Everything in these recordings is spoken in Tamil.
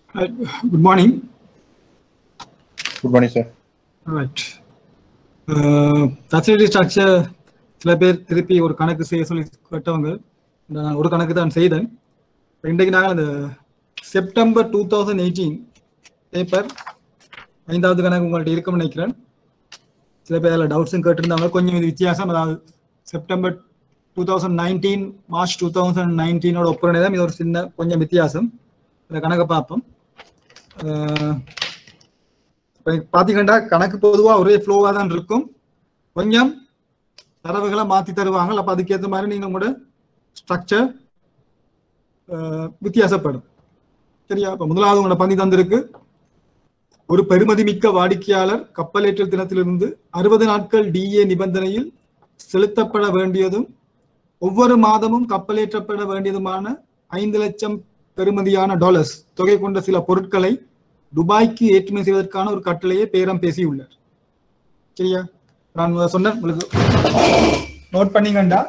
Hi, Good morning. Good morning, sir. Right. Facility structure சில பேர் திருப்பி ஒரு கணக்கு செய்ய சொல்லி கேட்டவங்க நான் ஒரு கணக்கு தான் செய்தேன் இப்ப இன்றைக்கு நாங்கள் அந்த September two thousand eighteen paper ஐந்தாவது கணக்கு உங்கள்ட்ட இருக்கும்னு நினைக்கிறேன் சில பேர் அதில் டவுட்ஸும் கேட்டிருந்தாங்க கொஞ்சம் இது வித்தியாசம் அதாவது September two thousand nineteen March two thousand நைன்டீனோட ஒப்புரணை தான் இது ஒரு சின்ன கொஞ்சம் வித்தியாசம் இந்த கணக்கை பார்ப்போம் அஹ் இப்ப பாத்தீங்கன்னா கணக்கு பொதுவா ஒரே ஃப்ளோவா தான் இருக்கும் கொஞ்சம் தரவுகளை மாத்தி தருவாங்க அப்ப அதுக்கேற்ற மாதிரி நீங்க உங்களோட ஸ்ட்ரக்சர் வித்தியாசப்படும் சரியா இப்ப முதலாவது உங்களோட பந்தி தந்திருக்கு ஒரு பெருமதி மிக்க வாடிக்கையாளர் கப்பலேற்றல் தினத்திலிருந்து அறுபது நாட்கள் டிஏ நிபந்தனையில் செலுத்தப்பட வேண்டியதும் ஒவ்வொரு மாதமும் கப்பலேற்றப்பட வேண்டியதுமான ஐந்து லட்சம் பெறுமதியான டாலர்ஸ் தொகை கொண்ட சில பொருட்களை துபாய்க்கு ஏற்றுமதி செய்வதற்கான ஒரு கட்டளையை பேரம் பேசியுள்ளார் சரியா நான் முதல்ல சொன்னேன் உங்களுக்கு நோட் பண்ணீங்கண்டா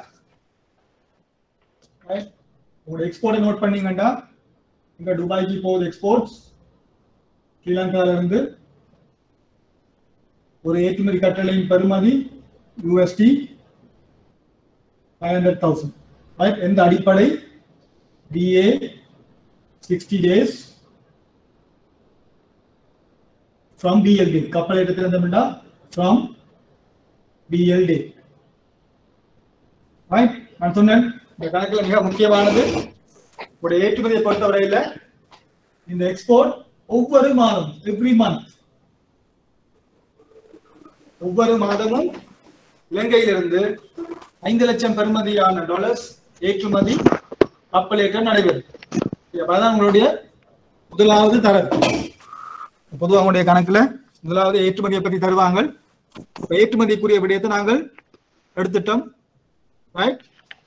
Right? உங்களோட எக்ஸ்போர்ட்டை நோட் பண்ணீங்கண்டா இங்க துபாய்க்கு போகுது எக்ஸ்போர்ட்ஸ் ஸ்ரீலங்கால இருந்து ஒரு ஏற்றுமதி கட்டளையின் பெறுமதி USD five hundred thousand right எந்த அடிப்படை DA sixty days from BLD கப்பல் எடுத்து இருந்தோம்னா ஃப்ரம் பிஎல்டி ரைட் நான் சொன்னேன் இந்த கணக்குல மிக முக்கியமானது ஒரு ஏற்றுமதியை பொறுத்தவரையில இந்த எக்ஸ்போர்ட் ஒவ்வொரு மாதம் எவ்ரி மந்த் ஒவ்வொரு மாதமும் இலங்கையிலிருந்து ஐந்து லட்சம் பெறுமதியான டாலர்ஸ் ஏற்றுமதி கப்பலேற்றம் நடைபெறும் அதான் உங்களுடைய முதலாவது தரவு பொதுவாக உங்களுடைய கணக்குல முதலாவது ஏற்றுமதியை பத்தி தருவாங்க இப்ப ஏற்றுமதிக்குரிய விடயத்தை நாங்கள் எடுத்துட்டோம் ரைட்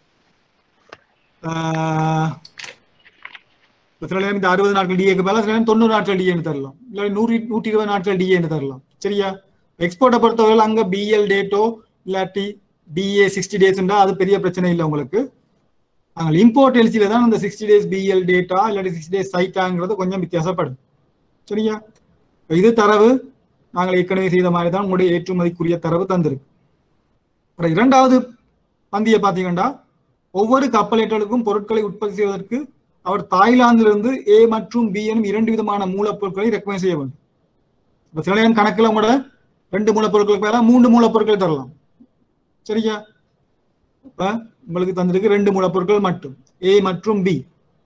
சில நேரம் இந்த அறுபது நாட்கள் டிஏக்கு பதிலாக சில நேரம் தொண்ணூறு நாட்கள் டிஏன்னு தரலாம் இல்லை நூறு நூற்றி இருபது நாட்கள் டிஏன்னு தரலாம் சரியா எக்ஸ்போர்ட்டை பொறுத்தவரை அங்க பிஎல் டேட்டோ இல்லாட்டி டிஏ சிக்ஸ்டி டேஸ்ன்றா அது பெரிய பிரச்சனை இல்லை உங்களுக்கு நாங்கள் இம்போர்ட் எல்சியில தான் அந்த சிக்ஸ்டி டேஸ் பிஎல் டேட்டா இல்லாட்டி சிக்ஸ்டி டேஸ் சைட்டாங்கிறது கொஞ்சம் வித்தியாசப்படும் சரியா இது தரவு நாங்கள் ஏற்கனவே செய்த மாதிரி தான் உங்களுடைய ஏற்றுமதிக்குரிய தரவு தந்திருக்கு அப்புறம் இரண்டாவது பந்தியை பார்த்தீங்கன்னா ஒவ்வொரு கப்பலேற்றலுக்கும் பொருட்களை உற்பத்தி செய்வதற்கு அவர் தாய்லாந்திலிருந்து ஏ மற்றும் பி எனும் இரண்டு விதமான மூலப்பொருட்களை ரெக்கமெண்ட் செய்ய வேண்டும் இப்போ சில நேரம் கணக்கில் உங்களோட ரெண்டு மூலப்பொருட்களுக்கு மேல மூன்று மூலப்பொருட்கள் தரலாம் சரியா இப்ப உங்களுக்கு தந்திருக்கு ரெண்டு மூலப்பொருட்கள் மட்டும் ஏ மற்றும் பி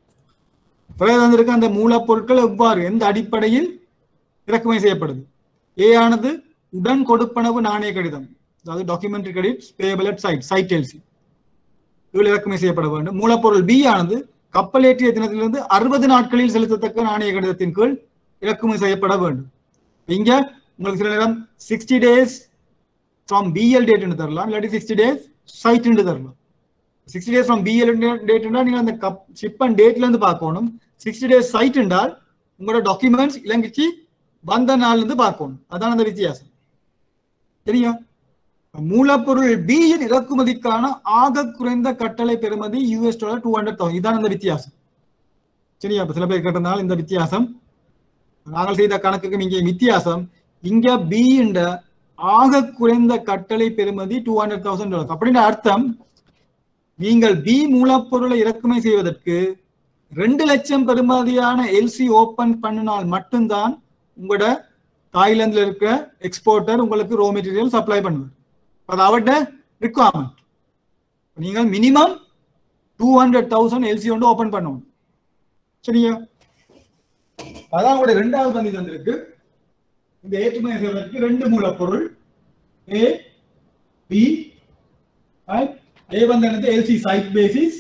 பிறகு தந்திருக்கு அந்த மூலப்பொருட்கள் எவ்வாறு எந்த அடிப்படையில் இறக்குமதி செய்யப்படுது ஏ ஆனது உடன் கொடுப்பனவு நாணய கடிதம் அதாவது documentary credit payable at sight sight LC இதில் இறக்குமதி செய்யப்பட வேண்டும் மூலப்பொருள் பி ஆனது கப்பலேற்றிய தினத்திலிருந்து அறுபது நாட்களில் செலுத்தத்தக்க நாணய கடிதத்தின் கீழ் இறக்குமதி செய்யப்பட வேண்டும் இங்க உங்களுக்கு சில நேரம் சிக்ஸ்டி டேஸ் ஃப்ரம் பிஎல் டேட்னு தரலாம் இல்லாட்டி சிக்ஸ்டி டேஸ் சைட்னு தரலாம் சிக்ஸ்டி டேஸ் ஃப்ரம் பிஎல் டேட்னா நீங்க அந்த கப் ஷிப் அண்ட் டேட்ல இருந்து பார்க்கணும் சிக்ஸ்டி டேஸ் சைட் என்றால் உங்களோட டாக்குமெண்ட்ஸ் இலங்கைக்கு வந்த நாள்ல இருந்து பார்க்கணும் அதான் அந்த வித்தியாசம் சரியா மூலப்பொருள் பியின் இறக்குமதிக்கான ஆக குறைந்த கட்டளை பெறுமதி US dollar two hundred thousand இதான் அந்த வித்தியாசம் சரியா இப்ப சில பேர் கேட்டதுனால இந்த வித்தியாசம் நாங்கள் செய்த கணக்குக்கு நீங்க வித்தியாசம் இங்க பி என்ற ஆக குறைந்த கட்டளை பெறுமதி டூ ஹண்ட்ரட் தௌசண்ட் டாலர்ஸ் அப்படின்னு அர்த்தம் நீங்கள் பி மூலப்பொருளை இறக்குமதி செய்வதற்கு ரெண்டு லட்சம் பெறுமதியான எல்சி ஓபன் பண்ணினால் மட்டும்தான் உங்களோட தாய்லாந்துல இருக்கிற எக்ஸ்போர்ட்டர் உங்களுக்கு ரோ மெட்டீரியல் சப்ளை பண்ணுவார் அது அவர்கிட்ட ரிக்குவயர்மெண்ட் நீங்கள் minimum two hundred thousand LC வந்து ஓபன் பண்ணணும் சரியா அதான் உங்களுடைய ரெண்டாவது பந்தி தந்திருக்கு இந்த ஏற்றுமதி செய்வதற்கு ரெண்டு மூலப்பொருள் ஏ பி ஏ வந்து என்னது எல்சி சைட் பேசிஸ்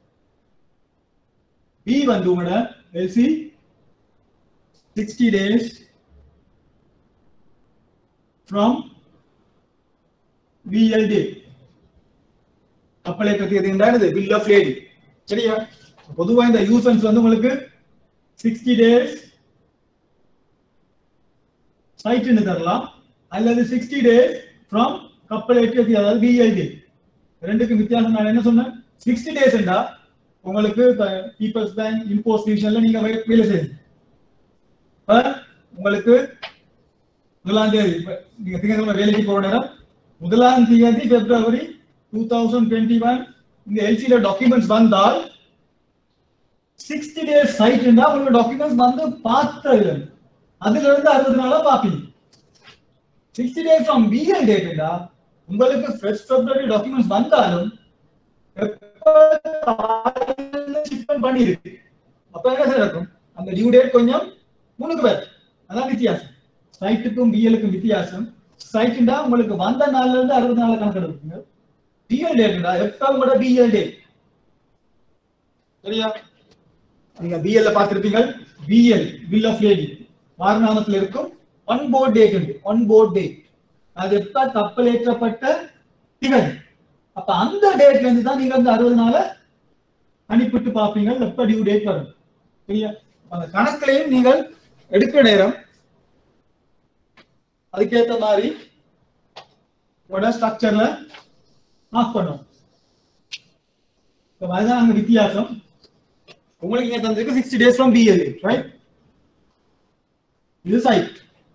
பி வந்து உங்களோட LC sixty days from BLD கப்பலை பத்தி எது என்றால் பில் ஆஃப் லேடி சரியா பொதுவா இந்த யூசன்ஸ் வந்து உங்களுக்கு சிக்ஸ்டி டேஸ் சைட்னு தரலாம் அல்லது சிக்ஸ்டி டேஸ் ஃப்ரம் கப்பல் ஏற்றி அதாவது பிஎல்டி ரெண்டுக்கும் வித்தியாசம் நான் என்ன சொன்னேன் சிக்ஸ்டி டேஸ் உங்களுக்கு பீப்பிள்ஸ் பேங்க் இம்போஸ்ட் டிவிஷன்ல நீங்க வே- வேலை செய்யுங்க இப்ப உங்களுக்கு முதலாம் தேதி இப்ப நீங்க திங்கட்கிழமை வேலைக்கு போற நேரம் முதலாம் தேதி February two thousand twenty one இந்த எல்சியில டாக்குமெண்ட்ஸ் வந்தால் சிக்ஸ்டி டேஸ் சைட் இருந்தா உங்களுக்கு டாக்குமெண்ட்ஸ் வந்து பார்த்தது அதுல இருந்து அறுபது நாளா பாப்பீங்க sixty days from BL date இருந்தா உங்களுக்கு ஃபர்ஸ்ட் பிப்ரவரி டாக்குமெண்ட்ஸ் வந்தாலும் ஷிப்மெண்ட் பண்ணிருக்கு அப்ப என்ன சார் இருக்கும் அந்த டியூ டேட் கொஞ்சம் முன்னுக்கு பேர் அதான் வித்தியாசம் சைட்டுக்கும் பிஎலுக்கும் வித்தியாசம் சைட்டுண்டா உங்களுக்கு வந்த நாள்ல இருந்து அறுபது நாள் கணக்கெடுப்பீங்க பிஎல் டேட்டா எப்ப கூட பிஎல் டேட் சரியா நீங்க பிஎல்ல பார்த்திருப்பீங்க பிஎல் பில் ஆஃப் லேடி வாரணாமத்தில் இருக்கும் ஒன் போர்ட் டேட் உண்டு ஒன் போர்ட் டேட் அது எப்ப கப்பல் ஏற்றப்பட்ட திகதி அப்ப அந்த டேட்ல இருந்து தான் நீங்க அந்த அறுபது நாளை அனுப்பிட்டு பார்ப்பீங்க எப்ப டியூ டேட் வரும் சரியா அந்த கணக்குலையும் நீங்கள் எடுக்கிற நேரம் அதுக்கேத்த மாதிரி உங்களோட ஸ்ட்ரக்சர்ல ஆஃப் பண்ணும் இப்ப அதுதான் அங்க வித்தியாசம் உங்களுக்கு இங்க தந்திருக்கு sixty days from BLA right இது சைட்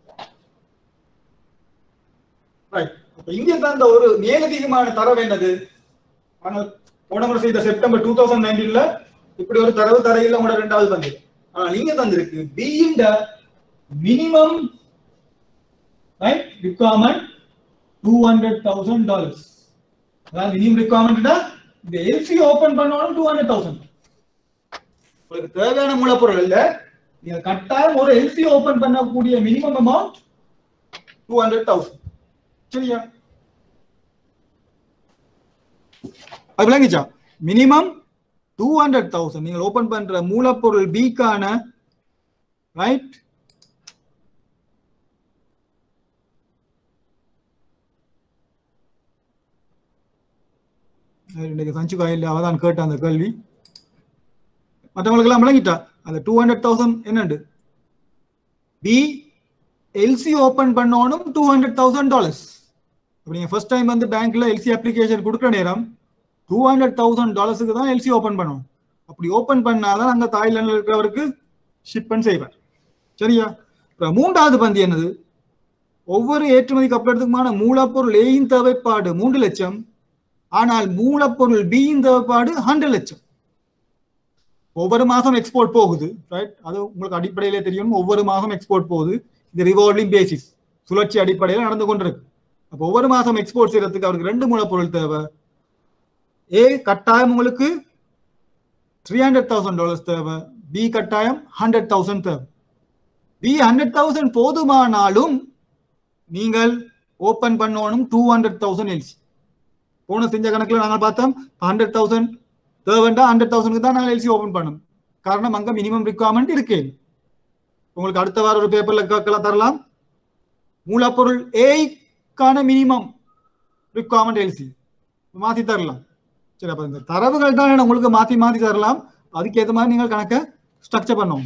ரைட் அப்ப இங்க தந்த ஒரு மேலதிகமான தரவு என்னது ஆனால் போன முறை செய்த செப்டம்பர் டூ தௌசண்ட் நைன்டீன்ல இப்படி ஒரு தரவு தரையில உங்களோட ரெண்டாவது தந்து ஆனா நீங்க தந்திருக்கு பி இந்த minimum right requirement two hundred thousand dollars அதாவது மினிமம் ரிக்வயர்மெண்ட்னா இந்த எல்சி ஓபன் பண்ணாலும் டூ ஹண்ட்ரட் தௌசண்ட் உங்களுக்கு தேவையான மூலப்பொருள் இல்ல நீங்க கட்டாயம் ஒரு எல்சி ஓபன் பண்ணக்கூடிய minimum amount two hundred thousand சரியா அது விளங்கிச்சா மினிமம் டூ ஹண்ட்ரட் தௌசண்ட் நீங்கள் ஓபன் பண்ற மூலப்பொருள் பிக்கான ரைட் இன்னைக்கு சஞ்சு காயில் அவதான் கேட்ட அந்த கேள்வி மற்றவங்களுக்கு எல்லாம் விளங்கிட்டா அந்த டூ ஹண்ட்ரட் தௌசண்ட் என்னண்டு பி எல்சி ஓபன் பண்ணணும் டூ ஹண்ட்ரட் தௌசண்ட் டாலர்ஸ் நீங்க ஃபர்ஸ்ட் டைம் வந்து பேங்க்ல எல்சி அப்ளிகேஷன் கொடுக்குற நேரம் டூ ஹண்ட்ரட் தௌசண்ட் டாலர்ஸுக்கு தான் எல்சி ஓபன் பண்ணணும் அப்படி ஓபன் பண்ணாதான் அங்க தாய்லாந்துல இருக்கிறவருக்கு ஷிப்பன் செய்வார் சரியா இப்ப மூன்றாவது பந்தி என்னது ஒவ்வொரு ஏற்றுமதி கப்பலத்துக்குமான மூலப்பொருள் ஏயின் தேவைப்பாடு மூன்று லட்சம் ஆனால் மூலப்பொருள் பியின் தேவைப்பாடு ஹண்ட்ரட் லட்சம் ஒவ்வொரு மாசம் எக்ஸ்போர்ட் போகுது ரைட் அது உங்களுக்கு அடிப்படையிலே தெரியும் ஒவ்வொரு மாசம் எக்ஸ்போர்ட் போகுது இது ரிவால்விங் பேசிஸ் சுழற்சி அடிப்படையில் நடந்து கொண்டிருக்கு அப்போ ஒவ்வொரு மாசம் எக்ஸ்போர்ட் செய்யறதுக்கு அவருக்கு ரெண்டு மூலப்பொருள் தேவை ஏ கட்டாயம் உங்களுக்கு த்ரீ ஹண்ட்ரட் தௌசண்ட் டாலர்ஸ் தேவை பி கட்டாயம் ஹண்ட்ரட் தௌசண்ட் தேவை பி ஹண்ட்ரட் தௌசண்ட் போதுமானாலும் நீங்கள் ஓபன் பண்ணணும் டூ ஹண்ட்ரட் தௌசண்ட் எல்சி போன செஞ்ச கணக்கில் நாங்கள் பார்த்தோம் ஹண்ட்ரட் தௌசண்ட் தேவைண்டா ஹண்ட்ரட் தௌசண்ட்க்கு தான் நாங்கள் எல்சி ஓபன் பண்ணோம் காரணம் அங்கே மினிமம் ரிக்குவயர்மெண்ட் இருக்கு உங்களுக்கு அடுத்த வாரம் ஒரு பேப்பர்ல கேட்கலாம் தரலாம் மூலப்பொருள் ஏக்கான மினிமம் ரிக்குவயர்மெண்ட் எல்சி மாத்தி தரலாம் சரி அப்ப இந்த தரவுகள் தான் உங்களுக்கு மாத்தி மாத்தி தரலாம் அதுக்கேற்ற மாதிரி நீங்கள் கணக்கை ஸ்ட்ரக்சர் பண்ணணும்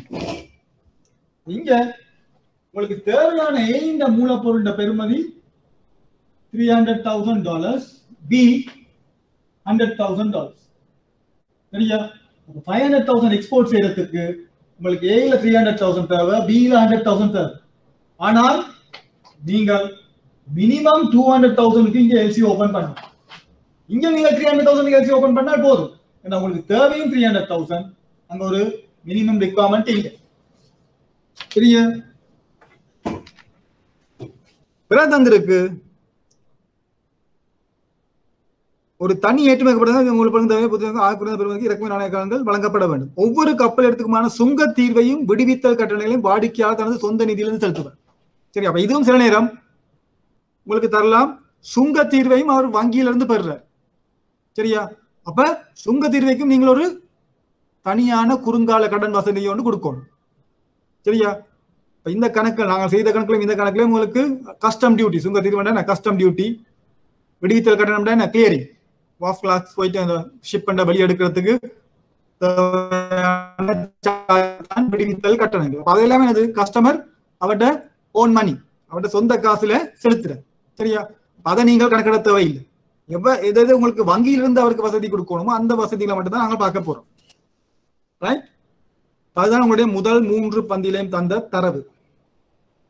இங்க உங்களுக்கு தேவையான ஏ இந்த மூலப்பொருள் பெருமதி three hundred thousand dollars B hundred thousand dollars சரியா ஃபைவ் ஹண்ட்ரட் தௌசண்ட் எக்ஸ்போர்ட் செய்யறதுக்கு உங்களுக்கு ஏல த்ரீ ஹண்ட்ரட் தௌசண்ட் தேவை பில ஹண்ட்ரட் தௌசண்ட் தேவை ஆனால் நீங்கள் மினிமம் டூ ஹண்ட்ரட் தௌசண்ட்க்கு இங்க எல்சி ஓபன் பண்ணணும் இங்க நீங்க three hundred thousand LC open பண்ணால் போதும் ஏன்னா உங்களுக்கு தேவையும் த்ரீ ஹண்ட்ரட் தௌசண்ட் அங்க ஒரு மினிமம் ரிக்வயர்மெண்ட் இல்லை சரியா பிறகு தந்திருக்கு ஒரு தனி ஏற்றுமதிக்கப்படுறது உங்களுக்கு தேவை புத்தகம் ஆய்வு பெறுவதற்கு இறக்குமதி நாணயக்காலங்கள் வழங்கப்பட வேண்டும் ஒவ்வொரு கப்பல் இடத்துக்குமான சுங்க தீர்வையும் விடுவித்தல் கட்டணங்களையும் வாடிக்கையாளர் தனது சொந்த நிதியிலிருந்து செலுத்துவார் சரி அப்ப இதுவும் சில நேரம் உங்களுக்கு தரலாம் சுங்க தீர்வையும் அவர் வங்கியிலிருந்து பெறுறார் சரியா அப்ப சுங்க தீர்வைக்கும் நீங்கள் ஒரு தனியான குறுங்கால கடன் வசதியை ஒன்று கொடுக்கணும் சரியா இப்ப இந்த கணக்கு நாங்கள் செய்த கணக்குலையும் இந்த கணக்குலையும் உங்களுக்கு கஸ்டம் டியூட்டி சுங்க தீர்வு கஸ்டம் டியூட்டி விடுவித்தல் கட்டணம் என்ன கிளியரிங் வாஃப் கிளாஸ் போயிட்டு அந்த ஷிப் பண்ண வெளியே எடுக்கிறதுக்கு விடுவித்தல் கட்டணங்கள் அது எல்லாமே அது கஸ்டமர் அவர்கிட்ட ஓன் மணி அவர்கிட்ட சொந்த காசுல செலுத்துற சரியா அதை நீங்கள் கணக்கிட தேவையில்லை எவ்வ எது எது உங்களுக்கு வங்கியிலிருந்து அவருக்கு வசதி கொடுக்கணுமோ அந்த வசதிகளை மட்டும் தான் நாங்கள் பார்க்க போறோம் ரைட் அதுதான் உங்களுடைய முதல் மூன்று பந்திலையும் தந்த தரவு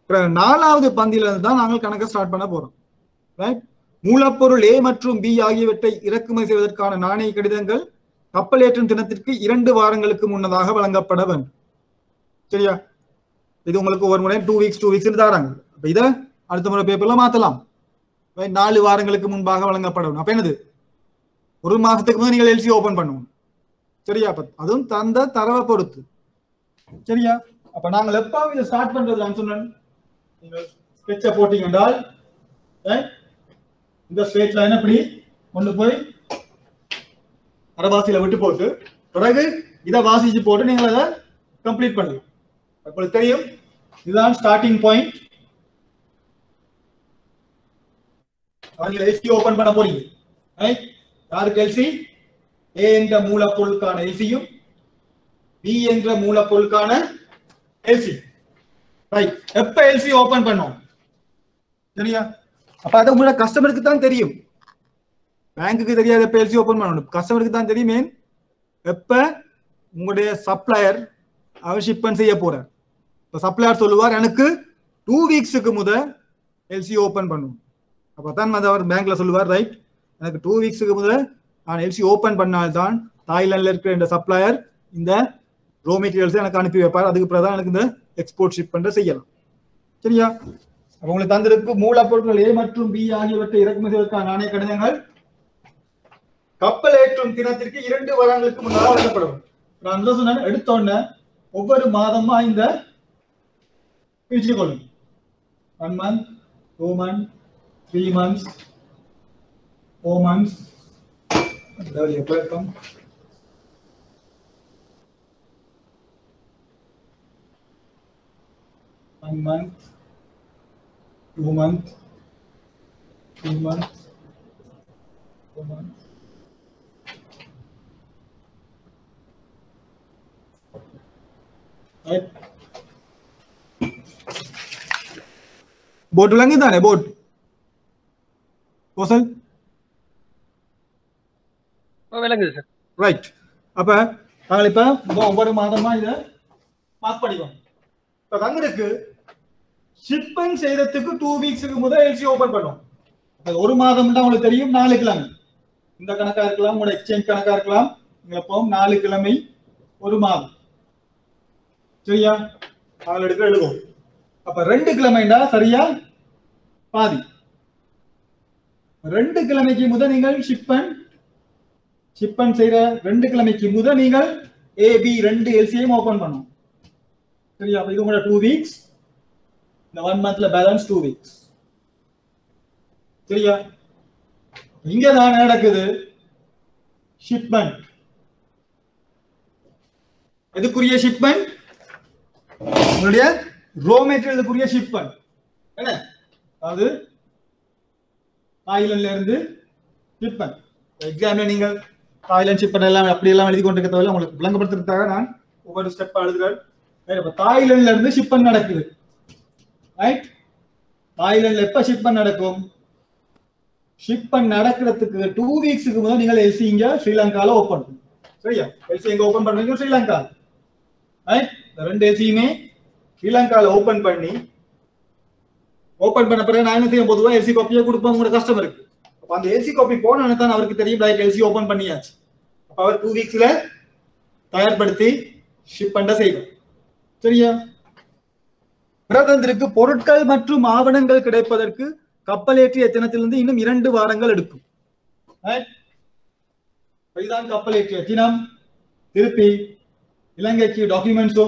பிறகு நாலாவது பந்தியில இருந்து தான் நாங்கள் கணக்கை ஸ்டார்ட் பண்ண போறோம் ரைட் மூலப்பொருள் ஏ மற்றும் பி ஆகியவற்றை இறக்குமதி செய்வதற்கான நாணய கடிதங்கள் கப்பலேற்றும் தினத்திற்கு இரண்டு வாரங்களுக்கு முன்னதாக வழங்கப்பட வேண்டும் சரியா இது உங்களுக்கு ஒரு முறை டூ வீக்ஸ் டூ வீக்ஸ் தராங்க அப்ப இதை அடுத்த முறை பேப்பர்ல மாத்தலாம் Right? நாலு வாரங்களுக்கு முன்பாக வழங்கப்பட வேண்டும் அப்ப என்னது ஒரு மாசத்துக்கு முதல் நீங்கள் எல்சி ஓபன் பண்ணுவோம் சரியா அப்ப அதுவும் தந்த தரவை பொறுத்து சரியா அப்ப நாங்கள் எப்ப இதை ஸ்டார்ட் பண்றது நான் சொன்னேன் நீங்கள் ஸ்கெட்சை போட்டீங்க என்றால் right? இந்த ஸ்ட்ரெயிட் லைன் இப்படி கொண்டு போய் அரைவாசியில விட்டு போட்டு பிறகு இதை வாசிச்சு போட்டு நீங்கள் அதை கம்ப்ளீட் பண்ணலாம் உங்களுக்கு தெரியும் இதுதான் ஸ்டார்டிங் பாயிண்ட் நீங்க எல்சி ஓபன் பண்ண போறீங்க ரைட் யாருக்கு எல்சி ஏ என்ற மூலப்பொருளுக்கான எல்சியும் பி என்ற மூலப்பொருளுக்கான எல்சி ரைட் எப்ப எல்சி ஓபன் பண்ணோம் சரியா அப்ப அது உங்களோட கஸ்டமருக்கு தான் தெரியும் பேங்க்குக்கு தெரியாத எப்ப எல்சி ஓபன் பண்ணணும் கஸ்டமருக்கு தான் தெரியும் ஏன் எப்ப உங்களுடைய சப்ளையர் அவர் ஷிப்பன் செய்ய போறார் இப்போ சப்ளையர் சொல்லுவார் எனக்கு டூ வீக்ஸுக்கு முத எல்சி ஓபன் பண்ணும் அப்போ தான் அவர் பேங்க்ல சொல்லுவார் ரைட் எனக்கு டூ வீக்ஸுக்கு முத நான் எல்சி ஓபன் பண்ணால்தான் தாய்லாண்டில் இருக்கிற இந்த சப்ளையர் இந்த ரோ மெட்டீரியல்ஸை எனக்கு அனுப்பி வைப்பார் அதுக்கு பிறகு தான் எனக்கு இந்த எக்ஸ்போர்ட் ஷிப் பண்ண செய்யலாம் சரியா அப்ப உங்களுக்கு தந்திருக்கு மூலப்பொருட்கள் ஏ மற்றும் பி ஆகியவற்றை இறக்குமதி செய்வதற்கான நாணய கடிதங்கள் கப்பல் ஏற்றும் தினத்திற்கு இரண்டு வாரங்களுக்கு முன்னால் வழங்கப்படும் நான் தான் சொன்னேன் எடுத்த உடனே ஒவ்வொரு மாதமா இந்த பிரிச்சு கொள்ளும் one month two month three months four months எப்போ இருக்கும் one month, two months, three months, four months. Right? போட் விளங்கு தானே போட் கோசல் விளங்குது சார் ரைட் அப்ப நாங்கள் இப்ப ஒவ்வொரு- ஒவ்வொரு மாதமா இத மார்க் பண்ணிக்கோம் இப்ப தங்களுக்கு ஷிப்பன் செய்யறதுக்கு டூ வீக்ஸுக்கு முதல் எல்சி ஓபன் பண்ணும் அது ஒரு மாதம் தான் உங்களுக்கு தெரியும் நாலு கிழமை இந்த கணக்கா இருக்கலாம் உங்களோட எக்ஸ்சேஞ்ச் கணக்கா இருக்கலாம் நீங்க எப்போ நாலு கிழமை ஒரு மாதம் சரியா நாலு எடுக்க எழுதுவோம் அப்ப ரெண்டு கிழமைண்டா சரியா பாதி ரெண்டு கிழமைக்கு முதல் நீங்கள் ஷிப்பன் ஷிப்பன் செய்யற ரெண்டு கிழமைக்கு முதல் நீங்கள் ஏபி ரெண்டு எல்சியையும் ஓபன் பண்ணும் சரியா அப்ப இது உங்களோட டூ வீக்ஸ் இந்த ஒன் மந்த்ல பேலன்ஸ் டூ வீக்ஸ் சரியா இங்க தான் என்ன நடக்குது ஷிப்மெண்ட் எதுக்குரிய ஷிப்மெண்ட் உங்களுடைய ரோ மெட்டீரியலுக்குரிய ஷிப்மெண்ட் என்ன அது தாய்லாந்துல இருந்து ஷிப்மெண்ட் எக்ஸாம்ல நீங்கள் தாய்லாந்து ஷிப்மெண்ட் எல்லாம் அப்படி எல்லாம் எழுதி கொண்டிருக்கிறதால உங்களுக்கு விளங்கப்படுத்துறதுக்காக நான் ஒவ்வொரு ஸ்டெப்பா எழுதுறேன் Right, அப்ப தாய்லாந்துல இருந்து ஷிப்மெண்ட் நடக்குது ரைட் தாய்லாந்துல எப்ப ஷிப்மெண்ட் நடக்கும் ஷிப்மெண்ட் நடக்கிறதுக்கு டூ வீக்ஸுக்கு முதல் நீங்கள் எல்சி இங்க ஸ்ரீலங்கால ஓபன் சரியா எல்சி எங்க ஓபன் பண்ணுவீங்க ஸ்ரீலங்கா ரைட் இந்த ரெண்டு எல்சியுமே ஸ்ரீலங்கால ஓபன் பண்ணி ஓபன் பண்ண பிறகு நான் என்ன செய்ய பொதுவா எல்சி காப்பியே கொடுப்பேன் உங்களோட கஸ்டமருக்கு அப்ப அந்த எல்சி காப்பி போனோன்னு தான் அவருக்கு தெரியும் ரைட் எல்சி ஓபன் பண்ணியாச்சு அப்ப அவர் டூ வீக்ஸ்ல தயார்படுத்தி ஷிப் பண்ண செய்வோம் சரியா பிரதந்திற்கு பொருட்கள் மற்றும் ஆவணங்கள் கிடைப்பதற்கு கப்பலேற்றிய தினத்திலிருந்து இன்னும் இரண்டு வாரங்கள் எடுக்கும் Right? இதுதான் கப்பலேற்றிய தினம் திருப்பி இலங்கைக்கு டாக்குமெண்ட்ஸும்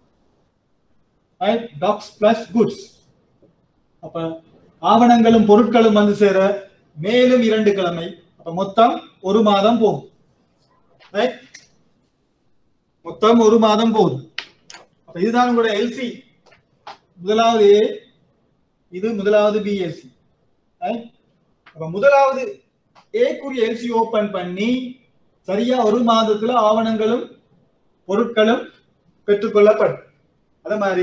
டாக்ஸ் பிளஸ் குட்ஸ் அப்ப ஆவணங்களும் பொருட்களும் வந்து சேர மேலும் இரண்டு கிழமை அப்ப மொத்தம் ஒரு மாதம் போகும் Right? மொத்தம் ஒரு மாதம் போகுது அப்ப இதுதான் உங்களுடைய எல்சி முதலாவது ஏ இது முதலாவது பிஎல்சி அப்ப முதலாவது ஏக்குரிய எல்சி ஓபன் பண்ணி சரியா ஒரு மாதத்துல ஆவணங்களும் பொருட்களும் பெற்றுக்கொள்ளப்படும் அதே மாதிரி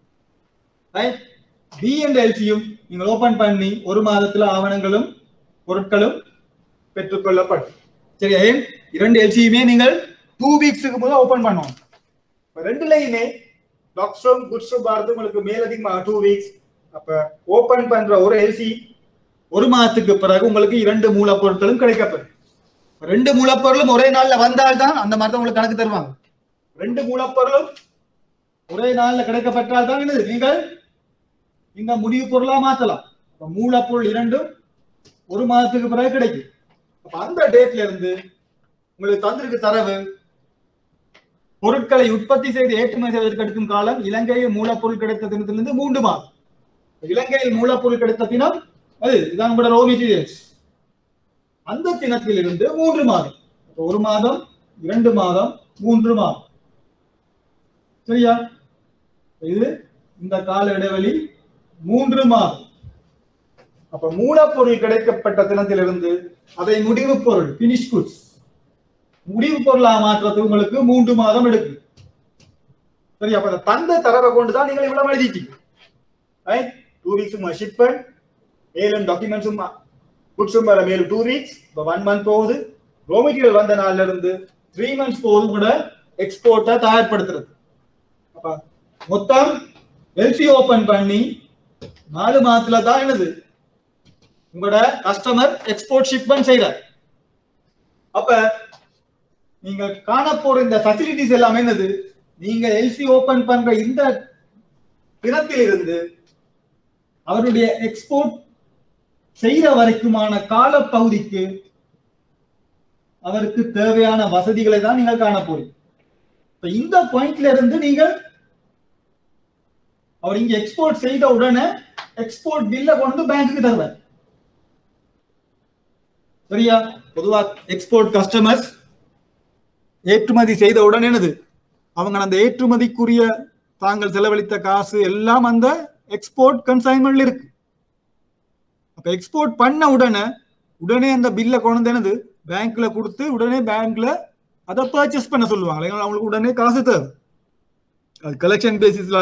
பி என்ற எல்சியும் நீங்கள் ஓபன் பண்ணி ஒரு மாதத்துல ஆவணங்களும் பொருட்களும் பெற்றுக்கொள்ளப்படும் சரியா ஏன் இரண்டு எல்சியுமே நீங்கள் டூ வீக்ஸுக்கு முதல் ஓபன் பண்ணுவோம் இப்ப ரெண்டுலையுமே டாக்ஸ்ட்ரோம் குட்ஸ்ட்ரோம் வரது உங்களுக்கு மேலதிகமாக டூ வீக்ஸ் அப்ப ஓபன் பண்ற ஒரு எல்சி ஒரு மாதத்துக்கு பிறகு உங்களுக்கு இரண்டு மூலப்பொருட்களும் கிடைக்கப்பெறும் ரெண்டு மூலப்பொருளும் ஒரே நாள்ல வந்தால்தான் அந்த மாதிரி தான் உங்களுக்கு கணக்கு தருவாங்க ரெண்டு மூலப்பொருளும் ஒரே நாள்ல கிடைக்கப்பட்டால் தான் என்னது நீங்கள் இந்த முடிவு பொருளா மாத்தலாம் அப்ப மூலப்பொருள் இரண்டும் ஒரு மாதத்துக்கு பிறகு கிடைக்கும் அப்ப அந்த டேட்ல இருந்து உங்களுக்கு தந்திருக்கு தரவு பொருட்களை உற்பத்தி செய்து ஏற்றுமதி செய்வதற்கு எடுக்கும் காலம் இலங்கையில் மூலப்பொருள் கிடைத்த தினத்திலிருந்து மூன்று மாதம் இலங்கையில் மூலப்பொருள் கிடைத்த தினம் அது இதான் உங்களோட ரோ மெட்டீரியல்ஸ் அந்த தினத்திலிருந்து மூன்று மாதம் அப்ப ஒரு மாதம் இரண்டு மாதம் மூன்று மாதம் சரியா இது இந்த கால இடைவெளி மூன்று மாதம் அப்ப மூலப்பொருள் கிடைக்கப்பட்ட தினத்திலிருந்து அதை முடிவு பொருள் பினிஷ் குட்ஸ் முடிவு பொருளா மாற்றத்துக்கு உங்களுக்கு மூன்று மாதம் எடுக்கும் சரி அப்ப அந்த தந்த தரவை கொண்டுதான் நீங்கள் இவ்வளவு எழுதிட்டீங்க ரைட் டூ வீக்ஸ் ஷிப்பன் மேலும் டாக்குமெண்ட்ஸும் குட்ஸும் வர மேலும் டூ வீக்ஸ் இப்போ ஒன் மந்த் போகுது ரோ மெட்டீரியல் வந்த நாள்ல இருந்து த்ரீ மந்த்ஸ் போகுது கூட எக்ஸ்போர்ட்டை தயார்படுத்துறது அப்ப மொத்தம் எல்சி ஓபன் பண்ணி நாலு மாதத்துல தான் என்னது உங்களோட கஸ்டமர் எக்ஸ்போர்ட் ஷிப்மெண்ட் செய்யறார் அப்ப நீங்க காண போற இந்த ஃபெசிலிட்டிஸ் எல்லாமே என்னது நீங்க எல்சி ஓபன் பண்ற இந்த தினத்தில் இருந்து அவருடைய எக்ஸ்போர்ட் செய்யற வரைக்குமான கால பகுதிக்கு அவருக்கு தேவையான வசதிகளை தான் நீங்கள் காண போறீங்க இப்ப இந்த பாயிண்ட்ல இருந்து நீங்கள் அவர் இங்க எக்ஸ்போர்ட் செய்த உடனே எக்ஸ்போர்ட் பில்ல கொண்டு பேங்க்குக்கு தருவார் சரியா பொதுவா எக்ஸ்போர்ட் கஸ்டமர்ஸ் ஏற்றுமதி செய்த உடனே என்னது அவங்க அந்த ஏற்றுமதிக்குரிய தாங்கள் செலவழித்த காசு எல்லாம் அந்த எக்ஸ்போர்ட் கன்சைன்மெண்ட்ல இருக்கு அப்ப எக்ஸ்போர்ட் பண்ண உடனே உடனே அந்த பில்ல கொண்டு என்னது பேங்க்ல கொடுத்து உடனே பேங்க்ல அதை பர்ச்சேஸ் பண்ண சொல்லுவாங்க இல்லைங்களா? அவங்களுக்கு உடனே காசு தேவை அது கலெக்ஷன் பேசிஸ்ல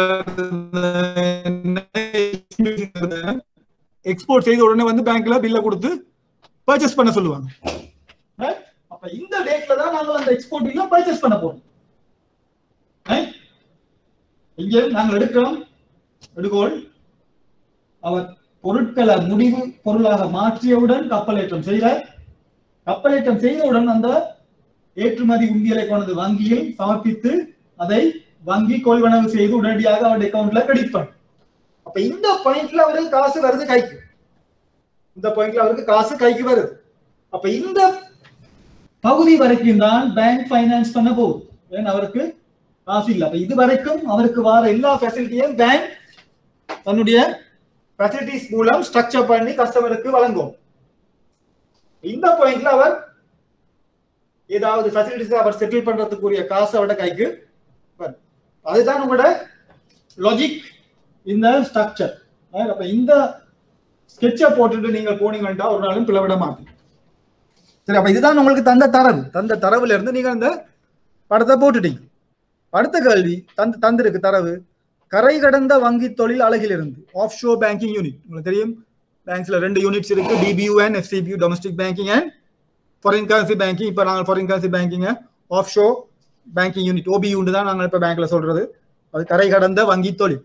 எக்ஸ்போர்ட் செய்த உடனே வந்து பேங்க்ல பில்ல கொடுத்து பர்ச்சேஸ் பண்ண சொல்லுவாங்க Right? அப்ப இந்த டேட்ல தான் நாங்கள் அந்த எக்ஸ்போர்ட் பில்ல பர்ச்சேஸ் பண்ண போறோம் Right? இங்க நாங்கள் எடுக்கிறோம் எடுகோள் அவர் பொருட்களை முடிவு பொருளாக மாற்றியவுடன் கப்பலேற்றம் செய்கிறார் கப்பலேற்றம் செய்தவுடன் அந்த ஏற்றுமதி உண்டியலை கொண்டது வங்கியில் சமர்ப்பித்து அதை வங்கி கொள்வனவு செய்து உடனடியாக அவருடைய அக்கவுண்ட்ல கிரெடிட் பண்ணும் அப்ப இந்த பாயிண்ட்ல அவருக்கு காசு வருது கைக்கு இந்த பாயிண்ட்ல அவருக்கு காசு கைக்கு வருது அப்ப இந்த பகுதி வரைக்கும் தான் பேங்க் ஃபைனான்ஸ் பண்ண போகுது ஏன்னா அவருக்கு காசு இல்லை அப்ப இது வரைக்கும் அவருக்கு வர எல்லா ஃபெசிலிட்டியும் பேங்க் தன்னுடைய ஃபெசிலிட்டிஸ் மூலம் ஸ்ட்ரக்சர் பண்ணி கஸ்டமருக்கு வழங்கும் இந்த பாயிண்ட்ல அவர் ஏதாவது ஃபெசிலிட்டிஸ் அவர் செட்டில் பண்றதுக்குரிய காசு அவரோட கைக்கு வரும். அதுதான் உங்களோட லாஜிக் இந்த ஸ்ட்ரக்சர் அப்ப இந்த ஸ்கெட்சை போட்டுட்டு நீங்க போனீங்கன்னா ஒரு நாளும் பிளவிட மாட்டீங்க சரி அப்ப இதுதான் உங்களுக்கு தந்த தரவு தந்த தரவுல இருந்து நீங்க அந்த படத்தை போட்டுட்டீங்க அடுத்த கேள்வி தந்து தந்திருக்கு தரவு கரை கடந்த வங்கி தொழில் அழகிலிருந்து ஆஃப் ஷோ பேங்கிங் யூனிட் உங்களுக்கு தெரியும் பேங்க்ஸ்ல ரெண்டு யூனிட்ஸ் இருக்கு DBU and FCBU domestic banking and foreign currency banking இப்போ நாங்கள் foreign currency banking offshore banking unit ஓபியூன்னு தான் நாங்கள் இப்போ பேங்க்ல சொல்றது அது கரை கடந்த வங்கி தொழில்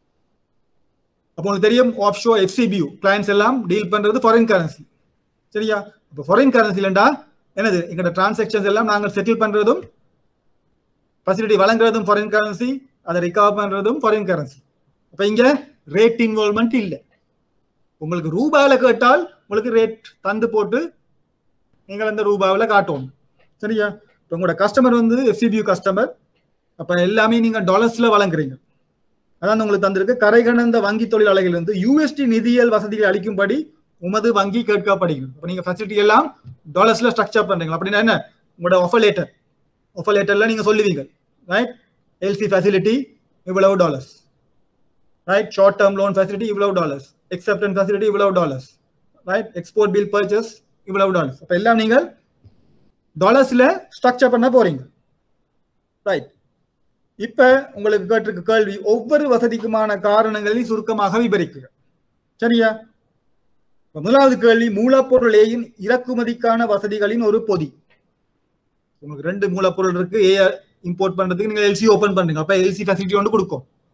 அப்போ உங்களுக்கு தெரியும் ஆஃப் ஷோ எஃப்சிபியூ கிளைண்ட்ஸ் எல்லாம் டீல் பண்றது ஃபாரின் கரன்சி சரியா இப்போ ஃபாரின் கரன்சிலண்டா என்னது எங்களோட டிரான்சாக்ஷன்ஸ் எல்லாம் நாங்கள் செட்டில் பண்றதும் ஃபெசிலிட்டி வழங்குறதும் ஃபாரின் கரன்சி அதை ரிகவர் பண்றதும் ஃபாரின் கரன்சி அப்போ இங்க ரேட் இன்வால்மெண்ட் இல்லை உங்களுக்கு ரூபாயில கேட்டால் உங்களுக்கு ரேட் தந்து போட்டு நீங்கள் அந்த ரூபாவில் காட்டணும் சரியா இப்போ உங்களோட கஸ்டமர் வந்து எஃப்சிபியூ கஸ்டமர் அப்போ எல்லாமே நீங்கள் டாலர்ஸில் வழங்குறீங்க அதான் உங்களுக்கு தந்திருக்கு கரை கடந்த வங்கி தொழிலாளர்கள் வந்து யூஎஸ்டி நிதியியல் வசதிகள் அளிக்கும்படி உமது வங்கி கேட்கப்படுகிறது அப்போ நீங்கள் ஃபெசிலிட்டி எல்லாம் டாலர்ஸில் ஸ்ட்ரக்சர் பண்ணுறீங்க அப்படின்னா என்ன உங்களோட ஆஃபர் லேட்டர் ஆஃபர் லேட்டரில் நீங்கள் சொல்லுவீங்க ரைட் எல்சி ஃபெசிலிட்டி இவ்வளவு dollars right short term loan facility இவ்வளவு டாலர்ஸ் எக்ஸப்டன் ஃபெசிலிட்டி இவ்வளவு dollars right export bill purchase இவ்வளவு டாலர்ஸ் அப்போ எல்லாம் நீங்கள் டாலர்ஸில் ஸ்ட்ரக்சர் பண்ண போறீங்க ரைட் இப்ப உங்களுக்கு கேட்டிருக்க கேள்வி ஒவ்வொரு வசதிக்குமான காரணங்களை சுருக்கமாக விவரிക്കുക சரியா இப்ப முதலாவது கேள்வி மூலப்பொருள் ஏயின் இறக்குமதிக்கான வசதிகளின் ஒரு பொதி உங்களுக்கு ரெண்டு மூலப்பொருள் இருக்கு ஏ இம்போர்ட் பண்றதுக்கு நீங்க எல்சி ஓபன் பண்றீங்க அப்ப எல்சி ஃபெசிலிட்டி ஒன்று கொடுக்கும்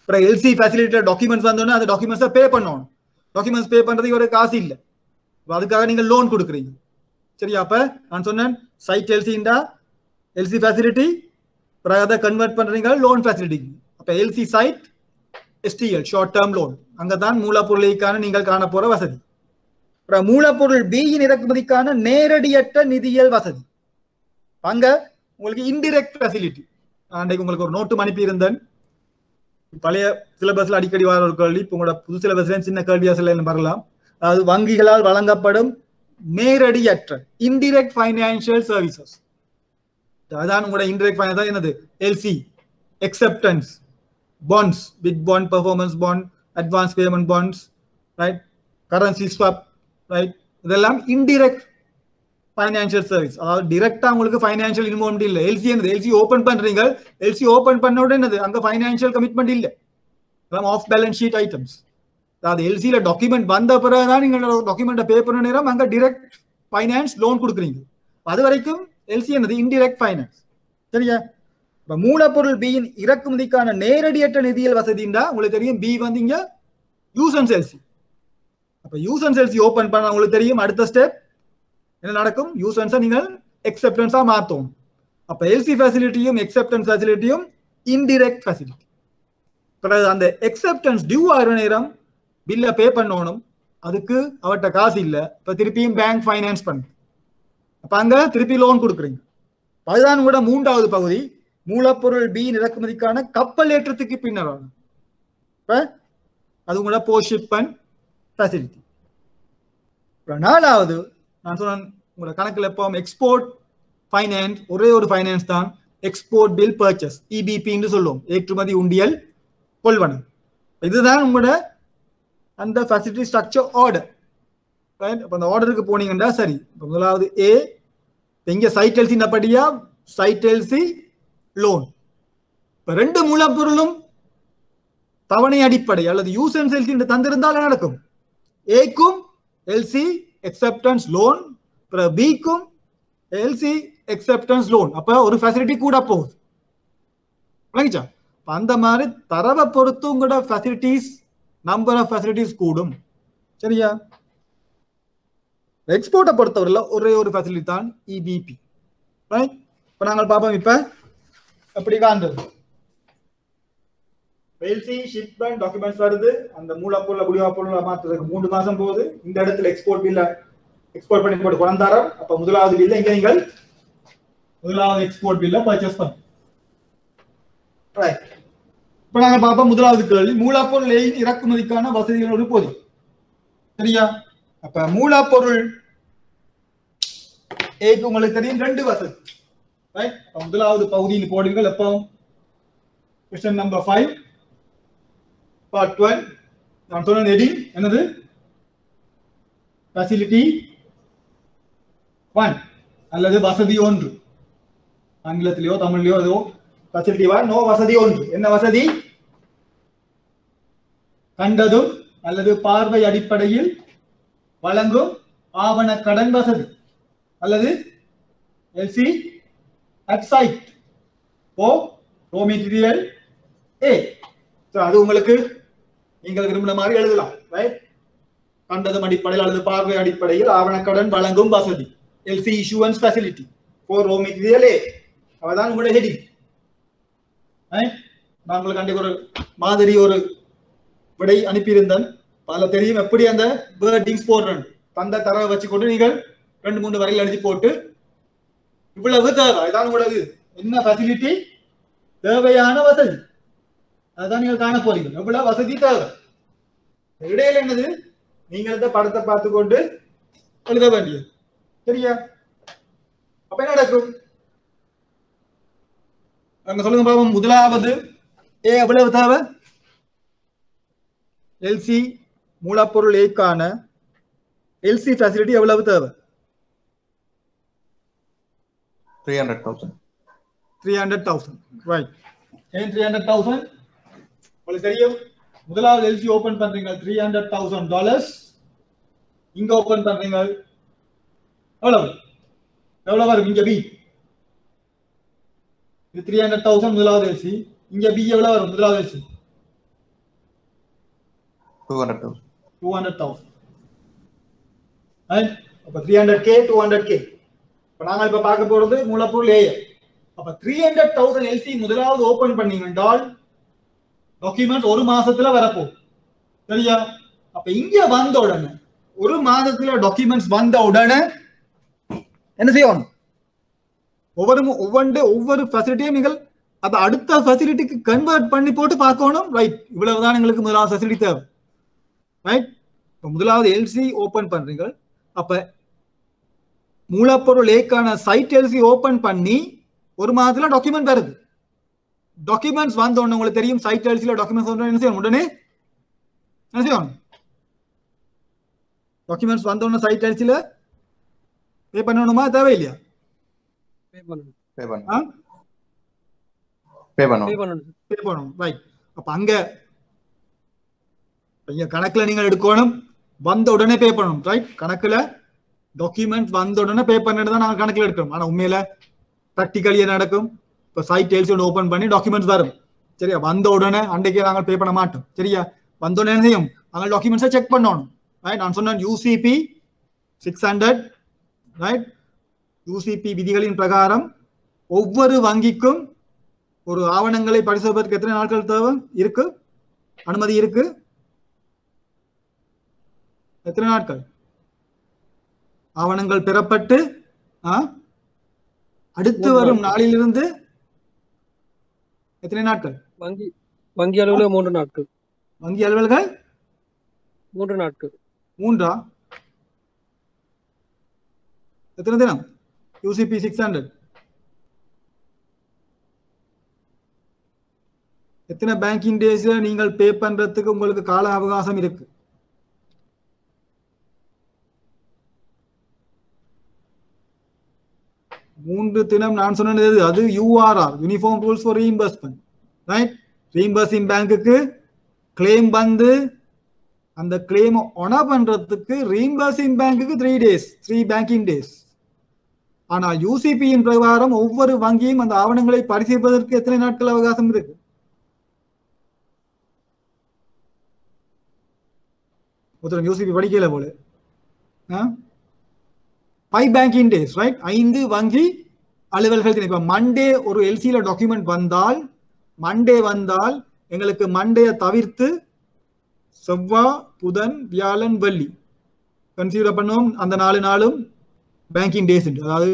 அப்புறம் எல்சி ஃபெசிலிட்டி டாக்குமெண்ட்ஸ் வந்தோடனே அந்த டாக்குமெண்ட்ஸை பே பண்ணணும் டாக்குமெண்ட்ஸ் பே பண்றதுக்கு ஒரு காசு இல்லை அதுக்காக நீங்க லோன் கொடுக்குறீங்க சரியா அப்ப நான் சொன்னேன் சைட் எல்சிண்டா எல்சி ஃபெசிலிட்டி அப்புறம் அதை கன்வெர்ட் பண்றீங்க லோன் ஃபெசிலிட்டி அப்ப LC side STL short term loan அங்கதான் மூலப்பொருளுக்கான நீங்கள் காண போற வசதி அப்புறம் மூலப்பொருள் பியின் இறக்குமதிக்கான நேரடியற்ற நிதியியல் வசதி அங்க உங்களுக்கு இன்டிரெக்ட் ஃபெசிலிட்டி அன்றைக்கு உங்களுக்கு ஒரு நோட்டு அனுப்பி இருந்தேன் பழைய சிலபஸ்ல அடிக்கடி வர ஒரு கேள்வி இப்போ உங்களோட புது சிலபஸ்ல சின்ன கேள்வியா சில வரலாம் அதாவது வங்கிகளால் வழங்கப்படும் நேரடியற்ற இன்டிரெக்ட் ஃபைனான்சியல் சர்வீசஸ் அதான் உங்களோட இன்டிரெக்ட் ஃபைனான்ஸ் தான் என்னது LC acceptance bonds bid bond performance bond advance payment bonds right currency swap right இதெல்லாம் இன்டிரெக்ட் ஃபைனான்சியல் சர்வீஸ் அதாவது டிரெக்டா உங்களுக்கு ஃபைனான்சியல் இன்வால்மெண்ட் இல்ல எல்சி என்னது எல்சி ஓபன் பண்றீங்க எல்சி ஓபன் பண்ண உடனே என்னது அங்க ஃபைனான்சியல் கமிட்மெண்ட் இல்ல அதெல்லாம் ஆஃப் பேலன்ஸ் ஷீட் ஐட்டம்ஸ் அதாவது எல்சியில டாக்குமெண்ட் வந்த பிறகுதான் நீங்க டாக்குமெண்ட்டை பே பண்ண நேரம் அங்க டிரெக்ட் ஃபைனான்ஸ் லோன் கொடுக்குறீங்க அது வரைக்கும் எல்சி என்னது இன்டிரெக்ட் ஃபைனான்ஸ் சரியா இப்ப மூலப்பொருள் பியின் இறக்குமதிக்கான நேரடியற்ற நிதியியல் வசதிண்டா உங்களுக்கு தெரியும் பி வந்து இங்க யூஸ் அண்ட் எல்சி அப்ப யூஸ் அண்ட் எல்சி ஓபன் பண்ண உங்களுக்கு தெரியும் அடுத்த ஸ்டெப் என்ன நடக்கும் யூசன்ஸை நீங்கள் எக்ஸப்டன்ஸா மாற்றும் அப்ப எல்சி ஃபெசிலிட்டியும் எக்ஸப்டன்ஸ் ஃபெசிலிட்டியும் இன்டிரெக்ட் ஃபெசிலிட்டி பிறகு அந்த எக்ஸப்டன்ஸ் டியூ ஆகிற நேரம் பில்லை பே பண்ணணும் அதுக்கு அவர்கிட்ட காசு இல்லை இப்போ திருப்பியும் பேங்க் ஃபைனான்ஸ் பண்ணு அப்போ அங்கே திருப்பி லோன் கொடுக்குறீங்க அதுதான் கூட மூன்றாவது பகுதி மூலப்பொருள் பி இறக்குமதிக்கான கப்பல் ஏற்றத்துக்கு பின்னர் ஆகும் இப்போ அது கூட போஸ்ட் ஷிப்பன் ஃபெசிலிட்டி நாலாவது நான் சொன்னேன் உங்களோட கணக்கில் எப்போ எக்ஸ்போர்ட் ஃபைனான்ஸ் ஒரே ஒரு ஃபைனான்ஸ் தான் எக்ஸ்போர்ட் பில் பர்ச்சேஸ் இபிபின்னு சொல்லுவோம் ஏற்றுமதி உண்டியல் கொள்வனம் இதுதான் உங்களோட அந்த ஃபெசிலிட்டி ஸ்ட்ரக்சர் ஆர்டர் ரைட் அப்போ அந்த ஆர்டருக்கு போனீங்கன்னா சரி இப்போ முதலாவது ஏ எங்க சைட் எல்சி படியா சைட் எல்சி லோன் இப்போ ரெண்டு மூலப்பொருளும் தவணை அடிப்படை அல்லது யூஸ் அண்ட் எல்சி தந்திருந்தால் நடக்கும் ஏக்கும் எல்சி எக்ஸப்டன்ஸ் லோன் அப்புறம் பிக்கும் எல்சி எக்ஸப்டன்ஸ் லோன் அப்ப ஒரு ஃபெசிலிட்டி கூட போகுது விளங்கிச்சா அந்த மாதிரி தரவை பொறுத்து உங்களோட ஃபெசிலிட்டிஸ் நம்பர் ஆஃப் ஃபெசிலிட்டிஸ் கூடும் சரியா எக்ஸ்போர்ட்டை பொறுத்தவரையில் ஒரே ஒரு ஃபெசிலிட்டி தான் இபிபி ரைட் இப்போ நாங்கள் பார்ப்போம் இப்போ எப்படி காண்றது எல்சி ஷிப்மெண்ட் டாக்குமெண்ட்ஸ் வருது அந்த மூலப்பொருளை குடிவா பொருளை மாற்றுறதுக்கு மூணு மாசம் போகுது இந்த இடத்துல எக்ஸ்போர்ட் பில்ல எக்ஸ்போர்ட் பண்ணி போட்டு குழந்தாரம் அப்ப முதலாவது பில்ல இங்க நீங்கள் முதலாவது எக்ஸ்போர்ட் பில்ல பர்ச்சேஸ் பண்ண இப்ப நாங்க பார்ப்போம் முதலாவது கேள்வி மூலப்பொருள் இறக்குமதிக்கான வசதிகளோடு போதும் சரியா அப்ப மூலப்பொருள் ஏக்கு உங்களுக்கு தெரியும் ரெண்டு வசதி ரைட் முதலாவது பகுதியில் போடுங்கள் எப்போ question number five part twelve நான் சொன்ன ஹெடிங் என்னது ஃபெசிலிட்டி ஒன் அல்லது வசதி ஒன்று ஆங்கிலத்திலேயோ தமிழ்லையோ ஏதோ ஃபெசிலிட்டி ஒன் நோ வசதி ஒன்று என்ன வசதி கண்டதும் அல்லது பார்வை அடிப்படையில் வழங்கும் ஆவண கடன் வசதி அல்லது எல்சி அட் சைட் ஓ ரோ மெட்டீரியல் ஏ அது உங்களுக்கு நீங்கள் விரும்பின மாதிரி எழுதலாம் ரைட் கண்டதும் அடிப்படையில் அல்லது பார்வை அடிப்படையில் ஆவணக்கடன் வழங்கும் வசதி LC issuance facility for raw material ஏ அவதான் உங்களோட ஹெடிங் நான் உங்களுக்கு அன்றைக்கு ஒரு மாதிரி ஒரு விடை அனுப்பியிருந்தேன் அதில் தெரியும் எப்படி அந்த வேர்டிங்ஸ் போடுறேன் தந்த தரவை வச்சுக்கொண்டு நீங்கள் ரெண்டு மூணு வரையில் எழுதி போட்டு இவ்வளவு தேவை இதான் உங்களுக்கு என்ன ஃபெசிலிட்டி தேவையான வசதி அதுதான் நீங்கள் காண போறீங்க எவ்வளவு வசதி தேவை இடையில என்னது நீங்கள் இந்த படத்தை பார்த்து கொண்டு எழுத வேண்டியது சரியா அப்ப என்ன நடக்கும் அங்க சொல்லுங்க பாவம் முதலாவது ஏ எவ்வளவு தேவை எல்சி மூலப்பொருள் ஏக்கான எல்சி ஃபெசிலிட்டி எவ்வளவு தேவை three hundred thousand three hundred thousand right ஏன் த்ரீ ஹண்ட்ரட் தௌசண்ட் உங்களுக்கு தெரியும் முதலாவது எல்சி ஓபன் பண்றீங்க த்ரீ ஹண்ட்ரட் தௌசண்ட் டாலர்ஸ் இங்க ஓபன் பண்றீங்க எவ்வளவு எவ்வளவு வரும் இங்க பி இது த்ரீ ஹண்ட்ரட் தௌசண்ட் முதலாவது எல்சி இங்க பி எவ்வளவு வரும் முதலாவது LC two hundred thousand two hundred thousand அப்ப three hundred K two hundred K இப்ப நாங்க இப்ப பார்க்க போறது மூலப்பொருள் ஏஎல் அப்ப த்ரீ ஹண்ட்ரட் தௌசண்ட் எல்சி முதலாவது ஓபன் பண்ணீங்க என்றால் டாக்குமெண்ட் ஒரு மாசத்துல வரப்போகுது சரியா அப்ப இங்க வந்த உடனே ஒரு மாதத்துல டாக்குமெண்ட்ஸ் வந்த உடனே என்ன செய்யணும் ஒவ்வொரு மு- ஒவ்வொன்று ஒவ்வொரு ஃபெசிலிட்டியும் நீங்கள் அதை அடுத்த ஃபெசிலிட்டிக்கு கன்வெர்ட் பண்ணி போட்டு பார்க்கணும் ரைட் இவ்வளவுதான் எங்களுக்கு முதலாவது ஃபெசிலிட்டி தேவை ரைட் இப்போ முதலாவது எல்சி ஓபன் பண்றீங்க அப்ப மூலப்பொருள் ஏக்கான சைட் எல்சி ஓபன் பண்ணி ஒரு மாதத்துல டாக்குமெண்ட் வருது டாக்குமெண்ட்ஸ் வந்த உடனே உங்களுக்கு தெரியும் சைட் எல்சியில் டாக்குமெண்ட்ஸ் வந்த உடனே என்ன செய்யணும் உடனே என்ன செய்யணும் டாக்குமெண்ட்ஸ் வந்த உடனே சைட் எல்சியில் பே பண்ணணுமா தேவையில்லையா பே பண்ணணும் பே ஆ பண்ணணும் பே பே பண்ணணும் பண்ணணும் சார் பே பண்ணணும் ரைட் அப்ப அங்க இங்க கணக்குல நீங்கள் எடுக்கணும் வந்த உடனே பே பண்ணணும் ரைட் கணக்குல டாக்குமெண்ட் வந்த உடனே பே பண்ணிட்டு தான் நாங்கள் கணக்குல எடுக்கணும் ஆனா உண்மையில ப்ராக்டிக்கலி என்ன நடக்கும் இப்போ சைட் டெல்ஸ் ஒன்று ஓப்பன் பண்ணி டாக்குமெண்ட்ஸ் வரும் சரியா வந்த உடனே அன்றைக்கே நாங்கள் பே பண்ண மாட்டோம் சரியா வந்த உடனே என்ன செய்யும் நாங்கள் டாக்குமெண்ட்ஸை செக் பண்ணணும் ரைட் நான் சொன்னேன் UCP six hundred right UCP விதிகளின் பிரகாரம் ஒவ்வொரு வங்கிக்கும் ஒரு ஆவணங்களை பரிசோதிப்பதற்கு எத்தனை நாட்கள் தேவை இருக்கு அனுமதி இருக்கு எத்தனை நாட்கள் ஆவணங்கள் பெறப்பட்டு ஆ, அடுத்து மூன்று வரும் நாட்கள். நாளிலிருந்து எத்தனை நாட்கள் வங்கி வங்கி அளவில் மூன்று நாட்கள் வங்கி அலுவல்கள் மூன்று நாட்கள் மூன்றா எத்தனை தினம் யூசிபி சிக்ஸ் ஹண்ட்ரட் எத்தனை பேங்கிங் டேஸ்ல நீங்கள் பே பண்றதுக்கு உங்களுக்கு கால அவகாசம் இருக்கு மூன்று தினம் நான் சொன்னது எது? அது URR uniform rules for reimbursement right reimbursing பேங்க்குக்கு கிளைம் வந்து அந்த கிளைம் ஒனா பண்றதுக்கு ரீஇம்பர்சிங் பேங்க்குக்கு three days three banking days ஆனால் யூசிபியின் பிரகாரம் ஒவ்வொரு வங்கியும் அந்த ஆவணங்களை பரிசீலிப்பதற்கு எத்தனை நாட்கள் அவகாசம் இருக்கு ஒருத்தர் யூசிபி படிக்கல போல ஃபைவ் பேங்கிங் டேஸ் ரைட் ஐந்து வங்கி அலுவல்கள் தினம். இப்ப மண்டே ஒரு எல்சியில டாக்குமெண்ட் வந்தால் மண்டே வந்தால் எங்களுக்கு மண்டேயை தவிர்த்து செவ்வாய் புதன் வியாழன் வெள்ளி கன்சிடர் பண்ணுவோம் அந்த நாலு நாளும் பேங்கிங் டேஸ் அதாவது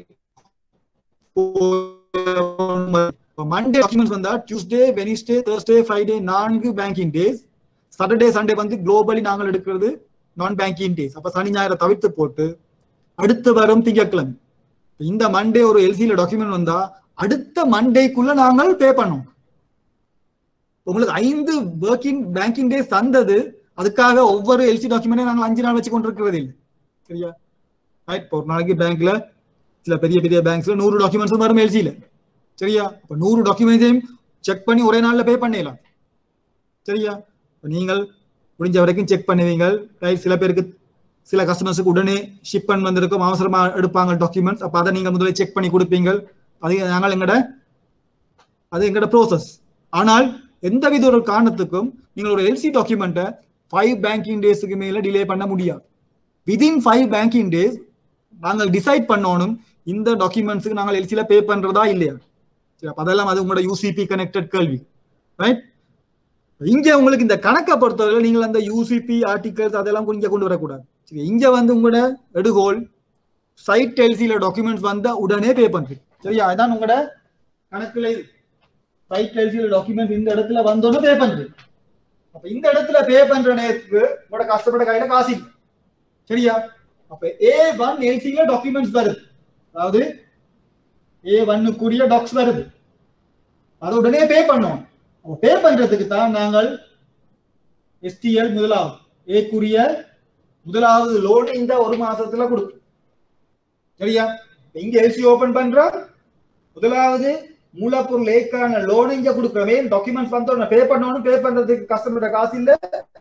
மண்டே டாக்குமெண்ட்ஸ் வந்தா டியூஸ்டே வெனிஸ்டே தேர்ஸ்டே ஃப்ரைடே நான்கு பேங்கிங் டேஸ் சாட்டர்டே சண்டே வந்து குளோபலி நாங்கள் எடுக்கிறது நான் பேங்கிங் டேஸ் அப்ப சனி ஞாயிறை தவிர்த்து போட்டு அடுத்து வரும் திங்கட்கிழமை இந்த மண்டே ஒரு எல்சியில டாக்குமெண்ட் வந்தா அடுத்த மண்டேக்குள்ள நாங்கள் பே பண்ணோம் உங்களுக்கு ஐந்து ஒர்க்கிங் பேங்கிங் டேஸ் தந்தது அதுக்காக ஒவ்வொரு எல்சி டாக்குமெண்ட்டையும் நாங்கள் அஞ்சு நாள் வச்சு கொண்டிருக்கிறது இல்லை சரியா ரைட் இப்போ ஒரு நாளைக்கு பேங்க்ல சில பெரிய பெரிய பேங்க்ஸ்ல நூறு டாக்குமெண்ட்ஸும் வரும் எல்சியில சரியா அப்ப நூறு டாக்குமெண்ட்ஸையும் செக் பண்ணி ஒரே நாள்ல பே பண்ணிடலாம் சரியா இப்ப நீங்கள் முடிஞ்ச வரைக்கும் செக் பண்ணுவீங்க ரைட் சில பேருக்கு சில கஸ்டமர்ஸுக்கு உடனே ஷிப்பன் வந்திருக்கும் அவசரமா எடுப்பாங்க டாக்குமெண்ட்ஸ் அப்ப அதை நீங்க முதல்ல செக் பண்ணி கொடுப்பீங்க அது நாங்கள் எங்கட அது எங்கட ப்ரோசஸ் ஆனால் எந்தவித ஒரு காரணத்துக்கும் நீங்கள் ஒரு எல்சி டாக்குமெண்ட்டை ஃபைவ் பேங்கிங் டேஸுக்கு மேல டிலே பண்ண முடியாது விதின் ஃபைவ் பேங்கிங் டேஸ் நாங்கள் டிசைட் பண்ணணும் இந்த டாக்குமெண்ட்ஸுக்கு நாங்கள் எல்சியில பே பண்றதா இல்லையா சரி அப்ப அதெல்லாம் அது உங்களோட யூசிபி கனெக்டட் கேள்வி ரைட் இங்க உங்களுக்கு இந்த கணக்கை பொறுத்தவரை நீங்கள் அந்த யூசிபி ஆர்டிகல்ஸ் அதெல்லாம் இங்க கொண்டு வரக்கூடாது சரி இங்க வந்து உங்களோட எடுகோல் சைட் எல்சியில டாக்குமெண்ட்ஸ் வந்தா உடனே பே பண்றீங்க சரியா அதான் உங்களோட கணக்குல இது சைட் எல்சியில டாக்குமெண்ட்ஸ் இந்த இடத்துல வந்தோன்னு பே பண்றீங்க அப்ப இந்த இடத்துல பே பண்ற நேரத்துக்கு உங்களோட கஷ்டப்பட்ட கையில காசு இல்லை சரியா அப்ப ஏ ஒன் எல்சியில டாக்குமெண்ட்ஸ் வருது அதாவது ஏ ஒன்னுக்குரிய டாக்ஸ் வருது அதை உடனே பே பண்ணுவோம் பே பண்றதுக்கு தான் நாங்கள் எஸ்டிஎல் முதலாவது ஏக்குரிய முதலாவது லோன் இந்த ஒரு மாசத்துல கொடுக்கும் சரியா இங்க எல்சி ஓபன் பண்றோம் முதலாவது மூலப்பொருள் ஏக்கான லோன் இங்க கொடுக்குறவே டாக்குமெண்ட்ஸ் வந்தோம் பே பண்ணணும் பே பண்றதுக்கு கஸ்டமரோட காசு இல்ல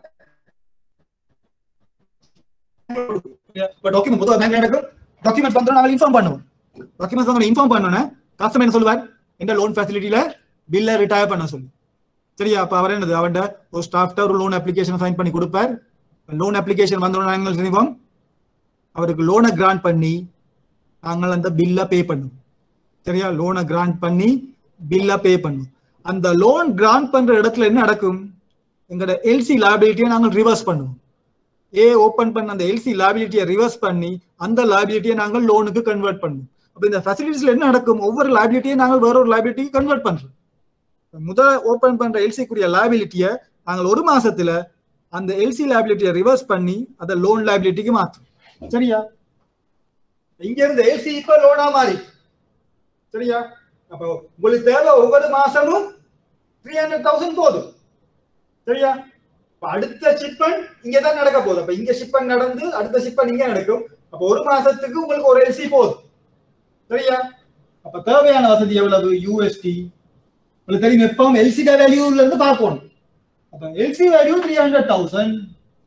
டாக்குமெண்ட் முதல் பேங்க் நடக்கும் டாக்குமெண்ட்ஸ் வந்தோம் நாங்கள் இன்ஃபார்ம் பண்ணுவோம் டாக்குமெண்ட்ஸ் வந்து இன்ஃபார்ம் பண்ணோன்னே கஸ்டமர் என்ன சொல்லுவார் இந்த லோன் ஃபெசிலிட்டியில பில்ல ரிட்டையர் பண்ண சொல்லு சரியா அப்ப அவர் என்னது அவன்ட ஒரு ஸ்டாஃப்ட ஒரு லோன் அப்ளிகேஷன் சைன் பண்ணி கொடுப்பார் லோன் அப்ளிகேஷன் வந்தோடனே நாங்கள் செய்வோம் அவருக்கு லோனை கிராண்ட் பண்ணி நாங்கள் அந்த பில்லை பே பண்ணும் சரியா லோனை கிராண்ட் பண்ணி பில்லை பே பண்ணும் அந்த லோன் கிராண்ட் பண்ற இடத்துல என்ன நடக்கும் எங்களோட எல்சி லாபிலிட்டியை நாங்கள் ரிவர்ஸ் பண்ணுவோம் ஏ ஓபன் பண்ண அந்த எல்சி லாபிலிட்டியை ரிவர்ஸ் பண்ணி அந்த லாபிலிட்டியை நாங்கள் லோனுக்கு கன்வெர்ட் பண்ணுவோம் அப்ப இந்த ஃபெசிலிட்டிஸ்ல என்ன நடக்கும் ஒவ்வொரு லாபிலிட்டியை நாங்கள் வேற ஒரு லாபிலிட்டிக்கு கன்வெர்ட் பண்றோம் முதல் ஓபன் பண்ற எல்சி கூடிய லாபிலிட்டியை நாங்கள் ஒரு மாசத்துல அந்த எல்சி லாபிலிட்டியை ரிவர்ஸ் பண்ணி அதை லோன் லாபிலிட்டிக்கு மாற்றும் சரியா இங்க இருந்து எல்சி இப்ப லோனா மாறி சரியா அப்போ உங்களுக்கு தேவை ஒவ்வொரு மாசமும் த்ரீ ஹண்ட்ரட் தௌசண்ட் போதும் சரியா இப்ப அடுத்த ஷிப்பன் இங்க தான் நடக்க போகுது அப்ப இங்க ஷிப்பன் நடந்து அடுத்த ஷிப்பன் இங்க நடக்கும் அப்ப ஒரு மாசத்துக்கு உங்களுக்கு ஒரு எல்சி போதும் சரியா அப்ப தேவையான வசதி எவ்வளவு யூஎஸ்டி உங்களுக்கு தெரியும் எப்பவும் எல்சி வேல்யூல இருந்து பார்க்கணும் அப்ப LC value three hundred thousand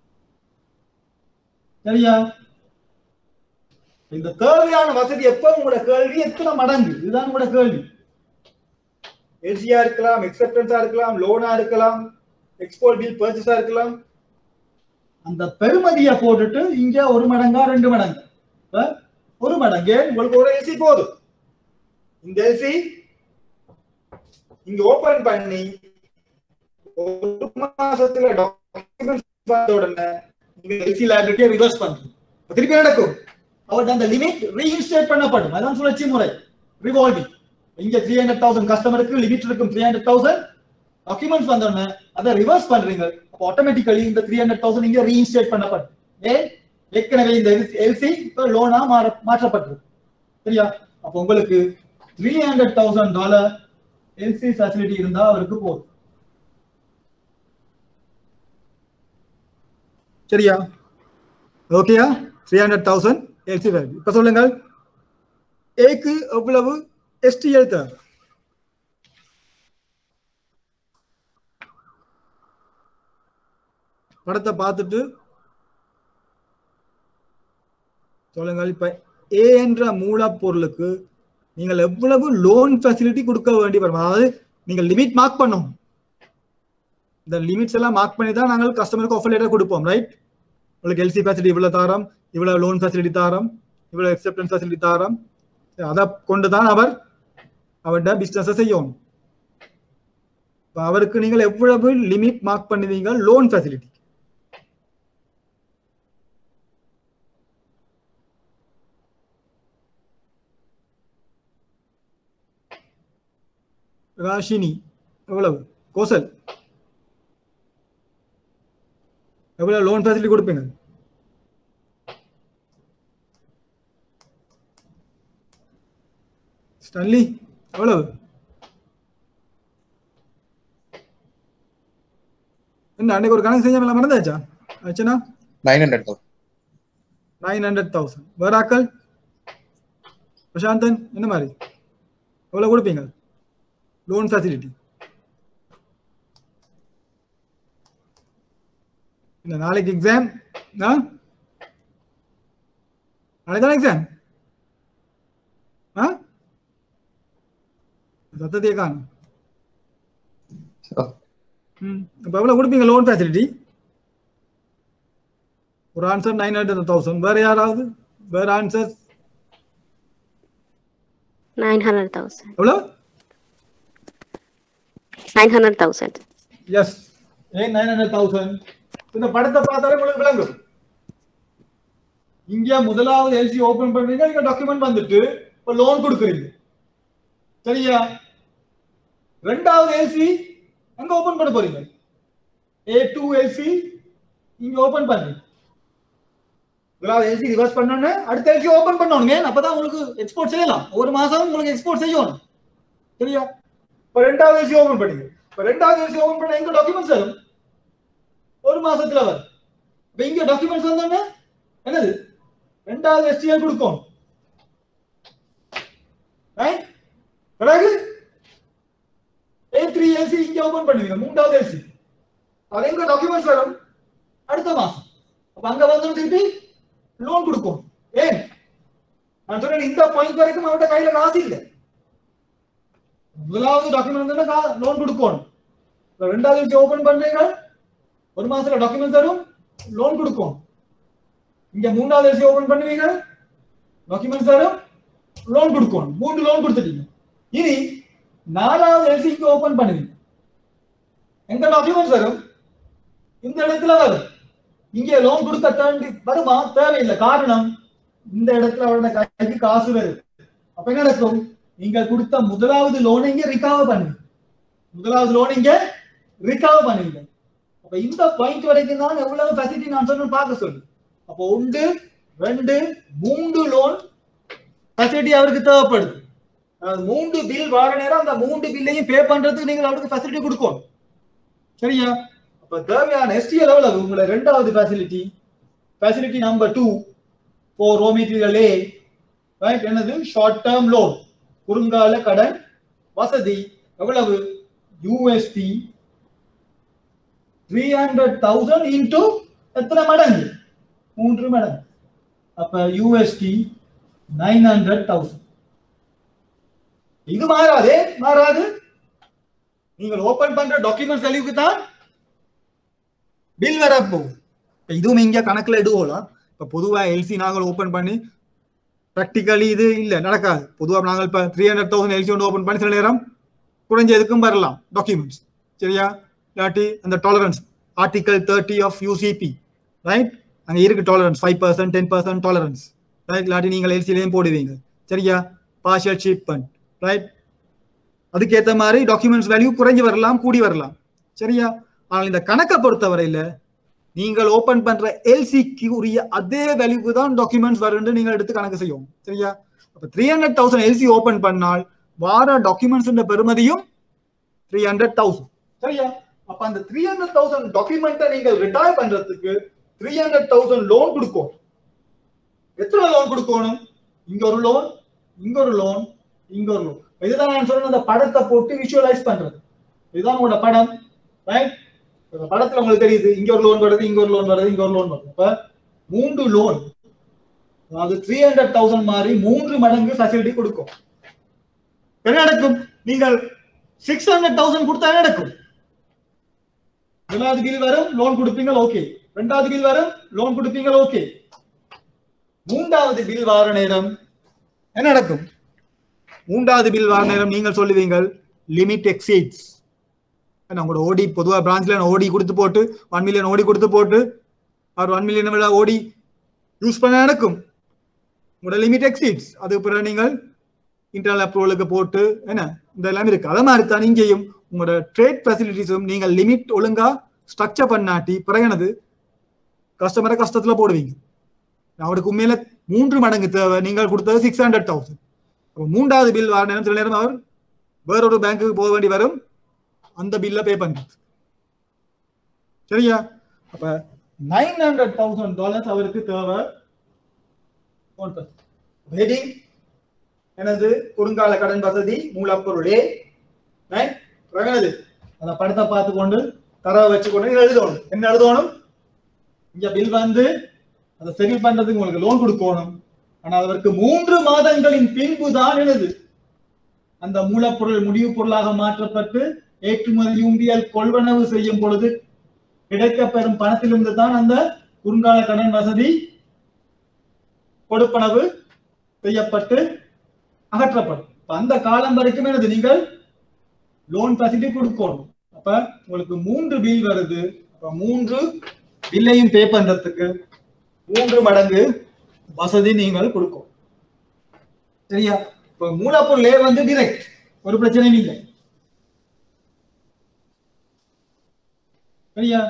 சரியா இந்த தேவையான வசதி எப்ப உங்களோட கேள்வி எத்தனை மடங்கு இதுதான் உங்களோட கேள்வி எல்சியா இருக்கலாம் எக்ஸப்டன்ஸா இருக்கலாம் லோனா இருக்கலாம் எக்ஸ்போர்ட் பில் பர்ச்சேஸா இருக்கலாம் அந்த பெருமதியை போட்டுட்டு இங்க ஒரு மடங்கா ரெண்டு மடங்கு இப்ப ஒரு மடங்கு உங்களுக்கு ஒரு எல்சி போதும் இந்த எல்சி இங்க ஓபன் பண்ணி ஒரு மாசத்துல டாக்குமெண்ட்ஸ் வந்த உடனே நீங்க எல்சி லைபிலிட்டியை ரிவர்ஸ் பண்றீங்க அப்ப திருப்பி நடக்கும் அவர்கிட்ட அந்த லிமிட் ரீஇன்ஸ்டேட் பண்ணப்படும் அதான் சுழற்சி முறை ரிவால்விங் இங்க த்ரீ ஹண்ட்ரட் தௌசண்ட் கஸ்டமருக்கு லிமிட் இருக்கும் த்ரீ ஹண்ட்ரட் தௌசண்ட் டாக்குமெண்ட்ஸ் வந்தோடனே அதை ரிவர்ஸ் பண்றீங்க அப்போ ஆட்டோமேட்டிக்கலி இந்த த்ரீ ஹண்ட்ரட் தௌசண்ட் இங்க ரீஇன்ஸ்டேட் பண்ணப்படும் ஏன் ஏற்கனவே இந்த எல்சி இப்போ லோனா மாற மாற்றப்பட்டிருக்கு சரியா அப்போ உங்களுக்கு three hundred thousand dollar LC facility இருந்தா அவருக்கு போதும் சரியா ஓகேயா three hundred thousand LC value இப்ப சொல்லுங்கள் ஏக்கு எவ்வளவு எஸ்டிஎல் தேவை படத்தை பார்த்துட்டு சொல்லுங்கள் இப்ப ஏ என்ற மூலப்பொருளுக்கு நீங்கள் எவ்வளவு லோன் ஃபெசிலிட்டி கொடுக்க வேண்டி வரும் அதாவது நீங்கள் லிமிட் மார்க் பண்ணும் இந்த லிமிட்ஸ் எல்லாம் மார்க் பண்ணி தான் நாங்கள் கஸ்டமருக்கு ஆஃபர் லெட்டர் கொடுப்போம் ரைட் உங்களுக்கு எல்சி ஃபெசிலிட்டி இவ்வளவு தாரம் இவ்வளவு லோன் ஃபெசிலிட்டி தாரம் இவ்வளவு அக்செப்டன்ஸ் ஃபெசிலிட்டி தாரம் அதை கொண்டு தான் அவர் அவர்கிட்ட பிசினஸை செய்யணும் இப்ப அவருக்கு நீங்கள் எவ்வளவு லிமிட் மார்க் பண்ணுவீங்க லோன் ஃபெசிலிட்டி ராஷினி எவ்வளவு கோசல் எவ்வளவு லோன் ஃபெசிலிட்டி கொடுப்பீங்க ஸ்டன்லி எவ்வளவு என்ன அன்னைக்கு ஒரு கணக்கு செஞ்சாமல மறந்தாச்சா ஆச்சுனா nine hundred thousand nine hundred thousand வேற ஆக்கள் பிரசாந்தன் என்ன மாதிரி எவ்வளவு கொடுப்பீங்க லோன் ஃபெசிலிட்டி இந்த நாளைக்கு எக்ஸாம் நாளைக்கு தானே எக்ஸாம் ஆ சத்தத்தையே காணும் ம் இப்போ எவ்வளோ கொடுப்பீங்க லோன் ஃபெசிலிட்டி ஒரு ஆன்சர் நைன் ஹண்ட்ரட் தௌசண்ட் வேற யாராவது வேற ஆன்சர் Nine hundred thousand. எவ்வளோ Nine hundred thousand. எஸ் ஏன் நைன் ஹண்ட்ரட் தௌசண்ட் இந்த படத்தை பார்த்தாலே உங்களுக்கு விளங்கும் இங்க முதலாவது எல்சி ஓபன் பண்றீங்க இங்க டாக்குமெண்ட் வந்துட்டு இப்போ லோன் கொடுக்குறீங்க சரியா ரெண்டாவது எல்சி அங்க ஓபன் பண்ண போறீங்க ஏ டூ எல்சி இங்க ஓபன் பண்றீங்க முதலாவது எல்சி ரிவர்ஸ் பண்ணோன்னு அடுத்த எல்சி ஓபன் பண்ணணும் ஏன் அப்பதான் உங்களுக்கு எக்ஸ்போர்ட் செய்யலாம் ஒரு மாசம் உங்களுக்கு எக்ஸ்போர்ட் செய்யணும் சரியா இப்போ ரெண்டாவது எல்சி ஓபன் பண்ணீங்க இப்போ ரெண்டாவது எல்சி ஓபன் பண்ண எங்க டாக்குமெண்ட்ஸ் வரும் ஒரு மாசத்துல வரும் இப்போ இங்க டாக்குமெண்ட்ஸ் வந்தோடனே என்னது ரெண்டாவது எஸ்டிஎல் கொடுக்கும் Right? பிறகு ஏ த்ரீ எல்சி இங்க ஓபன் பண்ணுவீங்க மூன்றாவது எல்சி அது எங்க டாக்குமெண்ட்ஸ் வரும் அடுத்த மாசம் அப்ப அங்க வந்து திருப்பி லோன் கொடுக்கும் ஏன் நான் சொன்னேன் இந்த பாயிண்ட் வரைக்கும் அவன்கிட்ட கையில காசு இல்லை முதலாவது டாக்குமெண்ட் வந்து லோன் கொடுக்கணும் இப்ப ரெண்டாவது எல்சி ஓபன் பண்றீங்க ஒரு மாசத்துல டாக்குமெண்ட் தரும் லோன் கொடுக்கும் இங்க மூணாவது எல்சி ஓபன் பண்ணுவீங்க டாக்குமெண்ட்ஸ் தரும் லோன் கொடுக்கும் மூணு லோன் கொடுத்துட்டீங்க இனி நாலாவது எல்சிக்கு ஓபன் பண்ணுவீங்க எங்க டாக்குமெண்ட்ஸ் வரும் இந்த இடத்துல வரும் இங்க லோன் கொடுக்க தாண்டி வருமா தேவையில்லை காரணம் இந்த இடத்துல அவரோட கைக்கு காசு வருது அப்ப என்ன நடக்கும் நீங்க கொடுத்த முதலாவது லோன் இங்க ரிகவர் பண்ணுங்க முதலாவது லோன் இங்க ரிகவர் பண்ணுங்க அப்ப இந்த பாயிண்ட் வரைக்கும் தான் எவ்வளவு ஃபெசிலிட்டி நான் சொன்னு பார்க்க சொல்லு அப்போ ஒன்று ரெண்டு மூன்று லோன் ஃபெசிலிட்டி அவருக்கு தேவைப்படுது அதாவது மூன்று பில் வர நேரம் அந்த மூன்று பில்லையும் பே பண்றதுக்கு நீங்கள் அவருக்கு ஃபெசிலிட்டி கொடுக்கணும் சரியா அப்ப தேவையான எஸ்டிஎல் எவ்வளவு உங்களை ரெண்டாவது facility facility number two for raw material ஏ ரைட் என்னது ஷார்ட் டேர்ம் லோன் குறுங்கால கடன் வசதி எவ்வளவு USD three hundred thousand into எத்தனை மடங்கு மூன்று மடங்கு அப்ப யூஎஸ்டி நைன் ஹண்ட்ரட் தௌசண்ட் இது மாறாதே மாறாது நீங்கள் ஓபன் பண்ற டாக்குமெண்ட்ஸ் வேல்யூக்கு தான் பில் வரப்போகுது இப்ப இதுவும் இங்க கணக்குல இடுவோலாம் இப்ப பொதுவா எல்சி நாங்கள் ஓபன் பண்ணி ப்ராக்டிக்கலி இது இல்ல நடக்காது பொதுவா நாங்கள் இப்ப த்ரீ ஹண்ட்ரட் தௌசண்ட் எல்சி ஒன்று ஓபன் பண்ணி சில நேரம் குறைஞ்ச எதுக்கும் வரலாம் டாக்குமெண்ட்ஸ் சரியா இல்லாட்டி அந்த tolerance article thirty of UCP right அங்க இருக்கு tolerance five percent ten percent tolerance right இல்லாட்டி நீங்கள் எல்சிலையும் போடுவீங்க சரியா பார்ஷியல் ஷிப்மெண்ட் ரைட் அதுக்கேற்ற மாதிரி டாக்குமெண்ட்ஸ் வேல்யூ குறைஞ்சு வரலாம் கூடி வரலாம் சரியா ஆனால் இந்த கணக்கை பொறுத்தவரையில நீங்கள் ஓபன் பண்ற எல்சிக்கு உரிய அதே வேல்யூக்கு தான் டாக்குமெண்ட்ஸ் வரும்னு நீங்கள் எடுத்து கணக்கு செய்யும் சரியா அப்ப three hundred thousand LC open பண்ணால் வார டாக்குமெண்ட்ஸ் பெருமதியும் த்ரீ ஹண்ட்ரட் தௌசண்ட் சரியா அப்ப அந்த த்ரீ ஹண்ட்ரட் தௌசண்ட் டாக்குமெண்ட்டை நீங்கள் ரிட்டையர் பண்றதுக்கு த்ரீ ஹண்ட்ரட் தௌசண்ட் லோன் கொடுக்கும் எத்தனை லோன் கொடுக்கணும் இங்க ஒரு லோன் இங்க ஒரு லோன் இங்க ஒரு லோன் இதுதான் நான் சொன்ன அந்த படத்தை போட்டு விஷுவலைஸ் பண்றது இதுதான் உங்களோட படம் ரைட் இந்த படத்துல உங்களுக்கு தெரியுது இங்க ஒரு லோன் வருது இங்க ஒரு லோன் வருது இங்க ஒரு லோன் வருது அப்ப மூன்று லோன் அதாவது த்ரீ ஹண்ட்ரட் தௌசண்ட் மாதிரி மூன்று மடங்கு ஃபெசிலிட்டி கொடுக்கும் என்ன நடக்கும் நீங்கள் சிக்ஸ் ஹண்ட்ரட் தௌசண்ட் கொடுத்தா என்ன நடக்கும் முதலாவது பில் வரும் லோன் கொடுப்பீங்க ஓகே ரெண்டாவது பில் வரும் லோன் கொடுப்பீங்க ஓகே மூன்றாவது பில் வார நேரம் என்ன நடக்கும் மூன்றாவது பில் வார நேரம் நீங்கள் சொல்லுவீங்கள் லிமிட் எக்ஸீட்ஸ் உங்களோட ஓடி பொதுவாக பிரான்ச்ல ஓடி கொடுத்து போட்டு ஒன் மில்லியன் ஓடி கொடுத்து போட்டு அவர் ஒன் மில்லியன் விட ஓடி யூஸ் பண்ண நடக்கும் உங்களோட லிமிட் எக்ஸீட்ஸ் அதுக்கு பிறகு நீங்கள் இன்டர்னல் அப்ரூவலுக்கு போட்டு என்ன இந்த எல்லாமே இருக்கு அதே மாதிரி தான் இங்கேயும் உங்களோட ட்ரேட் ஃபெசிலிட்டிஸும் நீங்கள் லிமிட் ஒழுங்கா ஸ்ட்ரக்சர் பண்ணாட்டி பிறகு என்னது கஸ்டமரை கஷ்டத்துல போடுவீங்க அவருக்கு உண்மையில மூன்று மடங்கு தேவை நீங்கள் கொடுத்தது சிக்ஸ் ஹண்ட்ரட் தௌசண்ட் மூன்றாவது பில் வர நேரம் சில நேரம் அவர் வேறொரு பேங்க்குக்கு போக வேண்டி வரும் அந்த பில்ல பே பண்றது சரியா அப்ப நைன் ஹண்ட்ரட் தௌசண்ட் டாலர்ஸ் அவருக்கு தேவை வெட்டிங் எனது குறுங்கால கடன் வசதி மூலப்பொருளே என்னது அந்த படத்தை பார்த்து கொண்டு தரவை வச்சு கொண்டு நீங்க எழுதணும் என்ன எழுதணும் இங்க பில் வந்து அதை செட்டில் பண்றதுக்கு உங்களுக்கு லோன் கொடுக்கணும் ஆனால் அதற்கு மூன்று மாதங்களின் பின்பு தான் எனது அந்த மூலப்பொருள் முடிவு பொருளாக மாற்றப்பட்டு ஏற்றுமதி உண்டியல் கொள்வனவு செய்யும் பொழுது கிடைக்கப்பெறும் பணத்திலிருந்து தான் அந்த குறுங்கால கடன் வசதி கொடுப்பனவு செய்யப்பட்டு அகற்றப்படும் இப்ப அந்த காலம் வரைக்கும் எனது நீங்கள் லோன் ஃபெசிலிட்டி கொடுக்கணும் அப்ப உங்களுக்கு மூன்று பில் வருது அப்ப மூன்று பில்லையும் பே பண்றதுக்கு மூன்று மடங்கு வசதி நீங்கள் கொடுக்கும் சரியா இப்ப மூலப்பொருளே வந்து டிரெக்ட் ஒரு பிரச்சனையும் இல்லை சரியா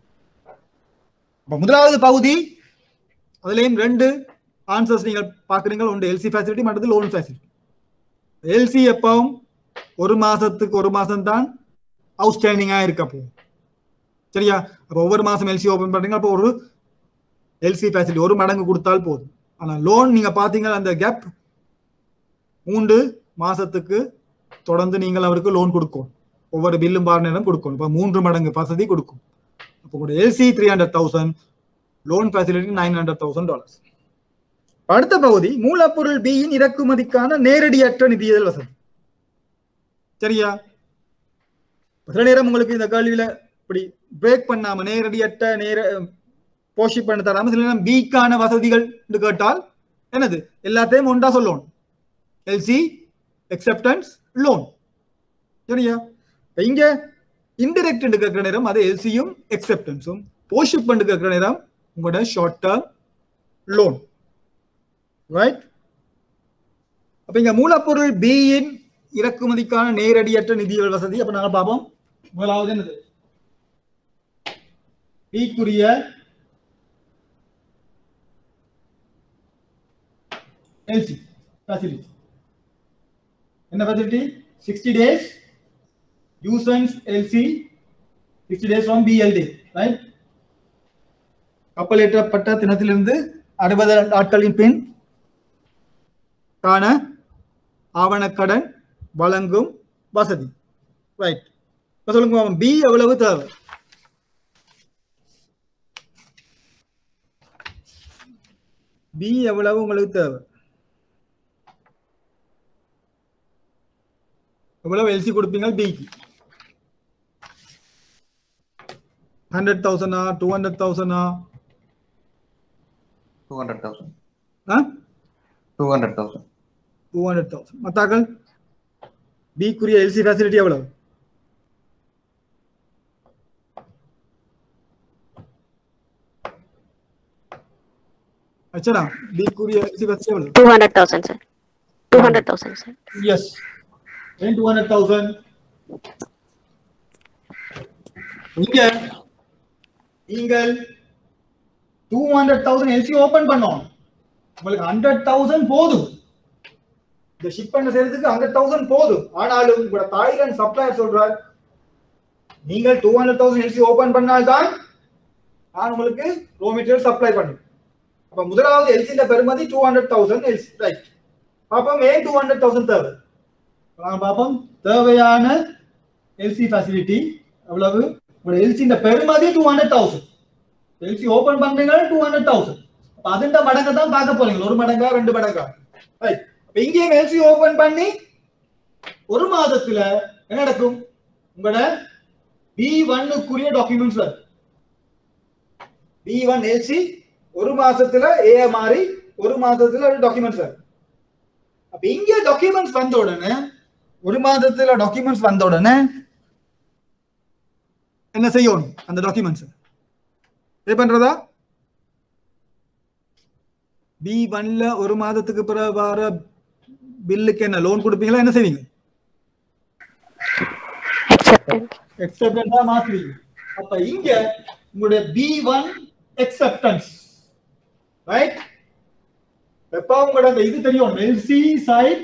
அப்ப முதலாவது பகுதி அதுலயும் ரெண்டு ஆன்சர்ஸ் நீங்கள் பாக்குறீங்க ஒன்று எல்சி ஃபெசிலிட்டி மற்றது லோன் ஃபெசிலிட்டி எல்சி எப்பவும் ஒரு மாசத்துக்கு ஒரு மாசம் தான் அவுட்ஸ்டாண்டிங்கா இருக்க போகும் சரியா அப்போ ஒவ்வொரு மாசம் எல்சி ஓபன் பண்றீங்க அப்போ ஒரு எல்சி ஃபெசிலிட்டி ஒரு மடங்கு கொடுத்தால் போதும் ஆனா லோன் நீங்க பாத்தீங்க அந்த கேப் மூன்று மாசத்துக்கு தொடர்ந்து நீங்கள் அவருக்கு லோன் கொடுக்கும் ஒவ்வொரு பில்லும் பார் நேரம் கொடுக்கணும் இப்போ மூன்று மடங்கு வசதி கொடுக்கும் அப்போ கூட LC three hundred thousand loan facility nine hundred thousand dollars அடுத்த பகுதி மூலப்பொருள் பியின் இறக்குமதிக்கான நேரடியற்ற நிதியதல் வசதி சரியா சில நேரம் உங்களுக்கு இந்த கேள்வியில இப்படி பிரேக் பண்ணாம நேரடியற்ற நேர போஷி பண்ண தராம சில நேரம் வீக்கான வசதிகள் என்று கேட்டால் என்னது எல்லாத்தையும் ஒன்றா சொல்லணும் எல்சி எக்ஸெப்டன்ஸ் லோன் சரியா இப்ப இங்க இன்டெரக்ட் கேட்கிற நேரம் அது எல்சியும் எக்ஸெப்டன்ஸும் போஷிப் பண்ணு கேட்கிற நேரம் உங்களோட ஷார்ட் டேர்ம் லோன் ரைட் அப்ப இங்க மூலப்பொருள் B இன் இறக்குமதிக்கான நேரடியற்ற நிதிகள் வசதி அப்ப நாங்க பார்ப்போம் முதலாவது என்னது B-க்குரிய எல்சி ஃபெசிலிட்டி என்ன facility sixty days usance LC sixty days from BLD right கப்பலேற்றப்பட்ட தினத்திலிருந்து அறுபது நாட்களின் பின் காண ஆவணக்கடன் வழங்கும் வசதி ரைட் இப்ப சொல்லுங்க பி எவ்வளவு தேவை பி எவ்வளவு உங்களுக்கு தேவை எவ்வளவு எல்சி கொடுப்பீங்க பிக்கு ஹண்ட்ரட் தௌசண்டா டூ ஹண்ட்ரட் தௌசண்டா டூ ஹண்ட்ரட் தௌசண்ட் ஆ two hundred thousand two hundred thousand மத்தாக்கள் பிக்குரிய எல்சி ஃபெசிலிட்டி எவ்வளவு அச்சனா பிக்குரிய எல்சி ஃபெசிலிட்டி எவ்வளவு Two hundred thousand, sir. Two hundred thousand, sir. Yes two hundred thousand இங்க நீங்கள் two hundred thousand LC open பண்ணோம் உங்களுக்கு ஹண்ட்ரட் தௌசண்ட் போதும் இந்த ஷிப் பண்ண செய்யறதுக்கு ஹண்ட்ரட் தௌசண்ட் போதும் ஆனாலும் உங்களோட தாய்லாந்து சப்ளையர் சொல்றார் நீங்கள் two hundred thousand LC open பண்ணால்தான் நான் உங்களுக்கு ரோ மெட்டீரியல் சப்ளை பண்ணுவேன் அப்ப முதலாவது எல்சிஇந்த பெருமதி two hundred thousand LC right பாப்போம் ஏன் டூ ஹண்ட்ரட் தௌசண்ட் தேவை வாங்க பாப்போம் தேவையான எல்சி ஃபெசிலிட்டி எவ்வளவு உங்களோட எல்சிஇந்த பெருமதி two hundred thousand LC open பண்றீங்க டூ ஹண்ட்ரட் தௌசண்ட் அப்ப அதுண்ட மடங்கை தான் பார்க்க போறீங்க ஒரு மடங்கா ரெண்டு மடங்கா ரைட் அப்ப இங்கேயும் எல்சி ஓபன் பண்ணி ஒரு மாதத்துல என்ன நடக்கும் உங்களோட பி ஒன்னுக்குரிய டாக்குமெண்ட்ஸ் வரும் பி ஒன் எல்சி ஒரு மாசத்துல ஏ மாறி ஒரு மாசத்துல டாக்குமெண்ட்ஸ் வரும் அப்ப இங்க டாக்குமெண்ட்ஸ் வந்த உடனே ஒரு மாதத்துல டாக்குமெண்ட்ஸ் வந்த உடனே என்ன செய்யணும் அந்த டாக்குமெண்ட்ஸ் பே பண்றதா பி ஒன்ல ஒரு மாதத்துக்கு பிறகு வர பில்லுக்கு என்ன லோன் கொடுப்பீங்களா என்ன செய்வீங்க Acceptance. எக்ஸப்டன்ஸா மாத்துவீங்க அப்ப இங்க உங்களுடைய பி ஒன் எக்ஸப்டன்ஸ் ரைட் எப்ப உங்களோட அந்த இது தெரியும் எல்சி சைட்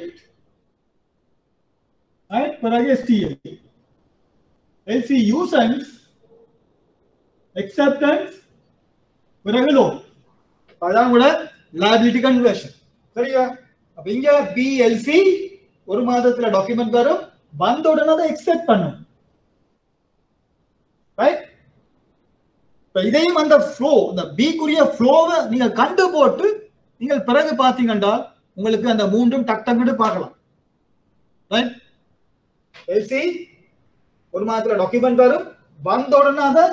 ரைட் பிறகு எஸ்டிஎல் எல்சி யூசன்ஸ் எக்ஸப்டன்ஸ் பிறகு லோன் அதான் கூட லாபிலிட்டி கன்வர்ஷன் சரியா அப்ப இங்க பிஎல்சி ஒரு மாதத்துல டாக்குமெண்ட் வரும் வந்த உடனே அதை எக்ஸெப்ட் பண்ணும் ரைட் இப்ப இதையும் அந்த ஃப்ளோ இந்த பிக்குரிய ஃப்ளோவை நீங்க கண்டு போட்டு நீங்கள் பிறகு பாத்தீங்கன்னா உங்களுக்கு அந்த மூன்றும் டக் டக்குன்னு பார்க்கலாம் ரைட் எல்சி ஒரு மாதத்துல டாக்குமெண்ட் வரும் வந்த உடனே அதை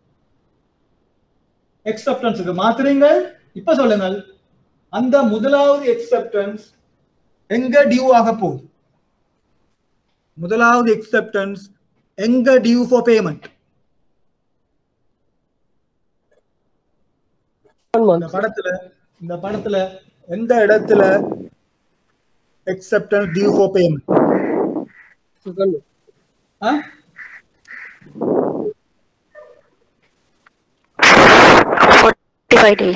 எக்ஸப்டன்ஸுக்கு மாத்துறீங்க இப்ப சொல்லுங்கள் அந்த முதலாவது எக்ஸப்டன்ஸ் எங்க டியூ ஆக போகுது முதலாவது எக்ஸப்டன்ஸ் எங்க டியூ ஃபார் பேமெண்ட் One இந்த month. படத்துல இந்த படத்துல எந்த இடத்துல acceptance due for payment Second. Forty-five days.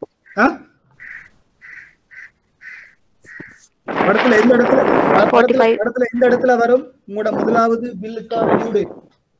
படத்துல எந்த இடத்துல படத்துல 45. படத்துல எந்த இடத்துல வரும் உங்களோட முதலாவது பில்லுக்கான டியூ டேட்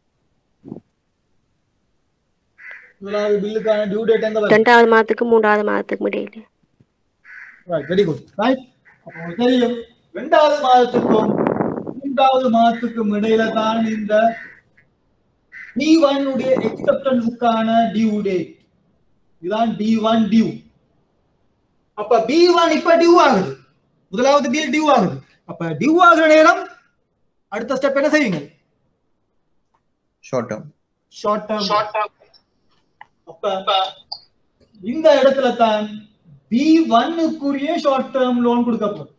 முதலாவது பில்லுக்கான டியூ டேட் எங்க வரும் ரெண்டாவது மாதத்துக்கு மூன்றாவது மாதத்துக்கு இடையில வெரி குட் ரைட் அப்போ உங்களுக்கு தெரியும் ரெண்டாவது மாதத்துக்கும் மூன்றாவது மாதத்துக்கும் இடையில தான் இந்த டி ஒன் உடைய எக்ஸப்டன்ஸுக்கான டியூ டேட் இதுதான் டி ஒன் டியூ அப்ப பி ஒன் இப்ப டியூ ஆகுது முதலாவது பில் டியூ ஆகுது அப்ப டியூ ஆகுற நேரம் அடுத்த ஸ்டெப் என்ன செய்வீங்க ஷார்ட் டேர்ம் ஷார்ட் டேர்ம் அப்ப இந்த இடத்துல தான் பி ஒன்னுக்குரிய ஷார்ட் டேர்ம் லோன் கொடுக்க போறோம்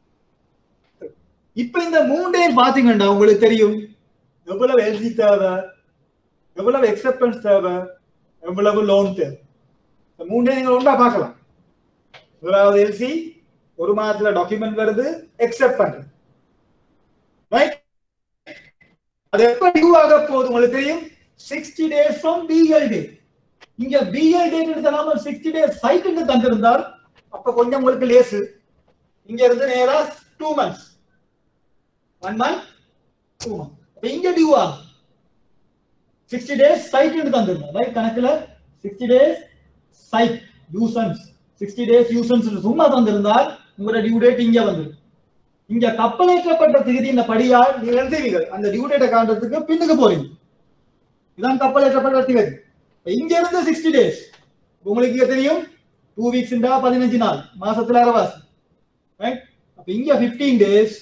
இப்ப இந்த மூண்டையும் பாத்தீங்கன்னா உங்களுக்கு தெரியும் எவ்வளவு எல்சி தேவை எவ்வளவு எக்ஸப்டன்ஸ் தேவை எவ்வளவு லோன் தேவை இந்த மூண்டையும் நீங்க ஒன்றா பார்க்கலாம் முதலாவது எல்சி ஒரு மாதத்துல டாக்குமெண்ட் வருது எக்ஸப்ட் பண்றது ரைட் அது எப்ப டியூ ஆக போகுது உங்களுக்கு தெரியும் sixty days from BL day இங்க பிஎல் டேட் எடுத்தனாம சிக்ஸ்டி டேஸ் சைட்டுக்கு தந்திருந்தால் அப்ப கொஞ்சம் உங்களுக்கு லேசு இங்க இருந்து நேரா two months one month two month அப்ப இங்க டியூ ஆகும் சிக்ஸ்டி டேஸ் சைட்டுக்கு தந்திருந்தோம் ரைட் கணக்குல sixty days sight usance sixty days usance சும்மா தந்திருந்தால் உங்களோட டியூ டேட் இங்க வந்துடும் இங்க கப்பலேற்றப்பட்ட திகதியின் படியால் நீங்க எழுதுவீர்கள் அந்த டியூ டேட்டை காண்றதுக்கு பின்னுக்கு போறீங்க இதான் கப்பலேற்றப்பட்ட திகதி இப்ப இங்க இருந்து சிக்ஸ்டி டேஸ் உங்களுக்கு இங்க தெரியும் டூ வீக்ஸ் பதினஞ்சு நாள் மாசத்துல அரவாசி ரைட் அப்ப இங்க பிப்டீன் டேஸ்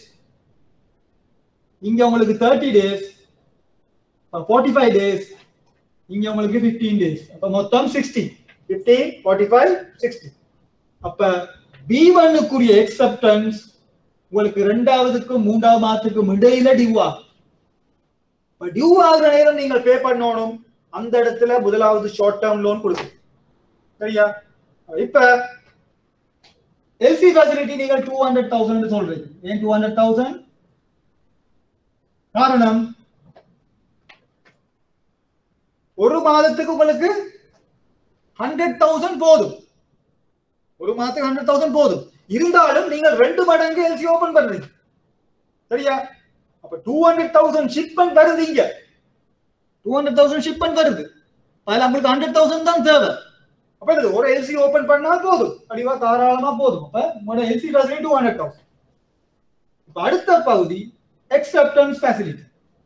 இங்க உங்களுக்கு thirty days forty five days இங்க உங்களுக்கு பிப்டீன் டேஸ் அப்ப மொத்தம் sixty fifteen forty five sixty அப்ப பி ஒன்னுக்குரிய எக்ஸப்டன்ஸ் உங்களுக்கு ரெண்டாவதுக்கும் மூன்றாவது மாதத்துக்கும் இடையில டியூ ஆகும் டியூ ஆகுற நேரம் நீங்கள் பே பண்ணணும் அந்த இடத்துல முதலாவது ஷார்ட் டேர்ம் லோன் கொடுக்கும் சரியா இப்ப எல்சி ஃபெசிலிட்டி நீங்கள் டூ ஹண்ட்ரட் தௌசண்ட் சொல்றீங்க ஏன் டூ ஹண்ட்ரட் தௌசண்ட் காரணம் ஒரு மாதத்துக்கு உங்களுக்கு ஹண்ட்ரட் தௌசண்ட் போதும் ஒரு மாதத்துக்கு ஹண்ட்ரட் தௌசண்ட் போதும் இருந்தாலும் நீங்கள் ரெண்டு மடங்கு எல்சி ஓபன் பண்றீங்க சரியா அப்ப டூ ஹண்ட்ரட் தௌசண்ட் ஷிப்மெண்ட் வருது இங்க டூ ஹண்ட்ரட் தௌசண்ட் ஷிப்மெண்ட் வருது அதுல உங்களுக்கு ஹண்ட்ரட் தௌசண்ட் தான் தேவை அப்ப இது ஒரு எல்சி ஓபன் பண்ணா போதும் அடிவா தாராளமா போதும் அப்ப உங்களோட LC facility two hundred thousand இப்ப அடுத்த பகுதி எக்ஸப்டன்ஸ் ஃபெசிலிட்டி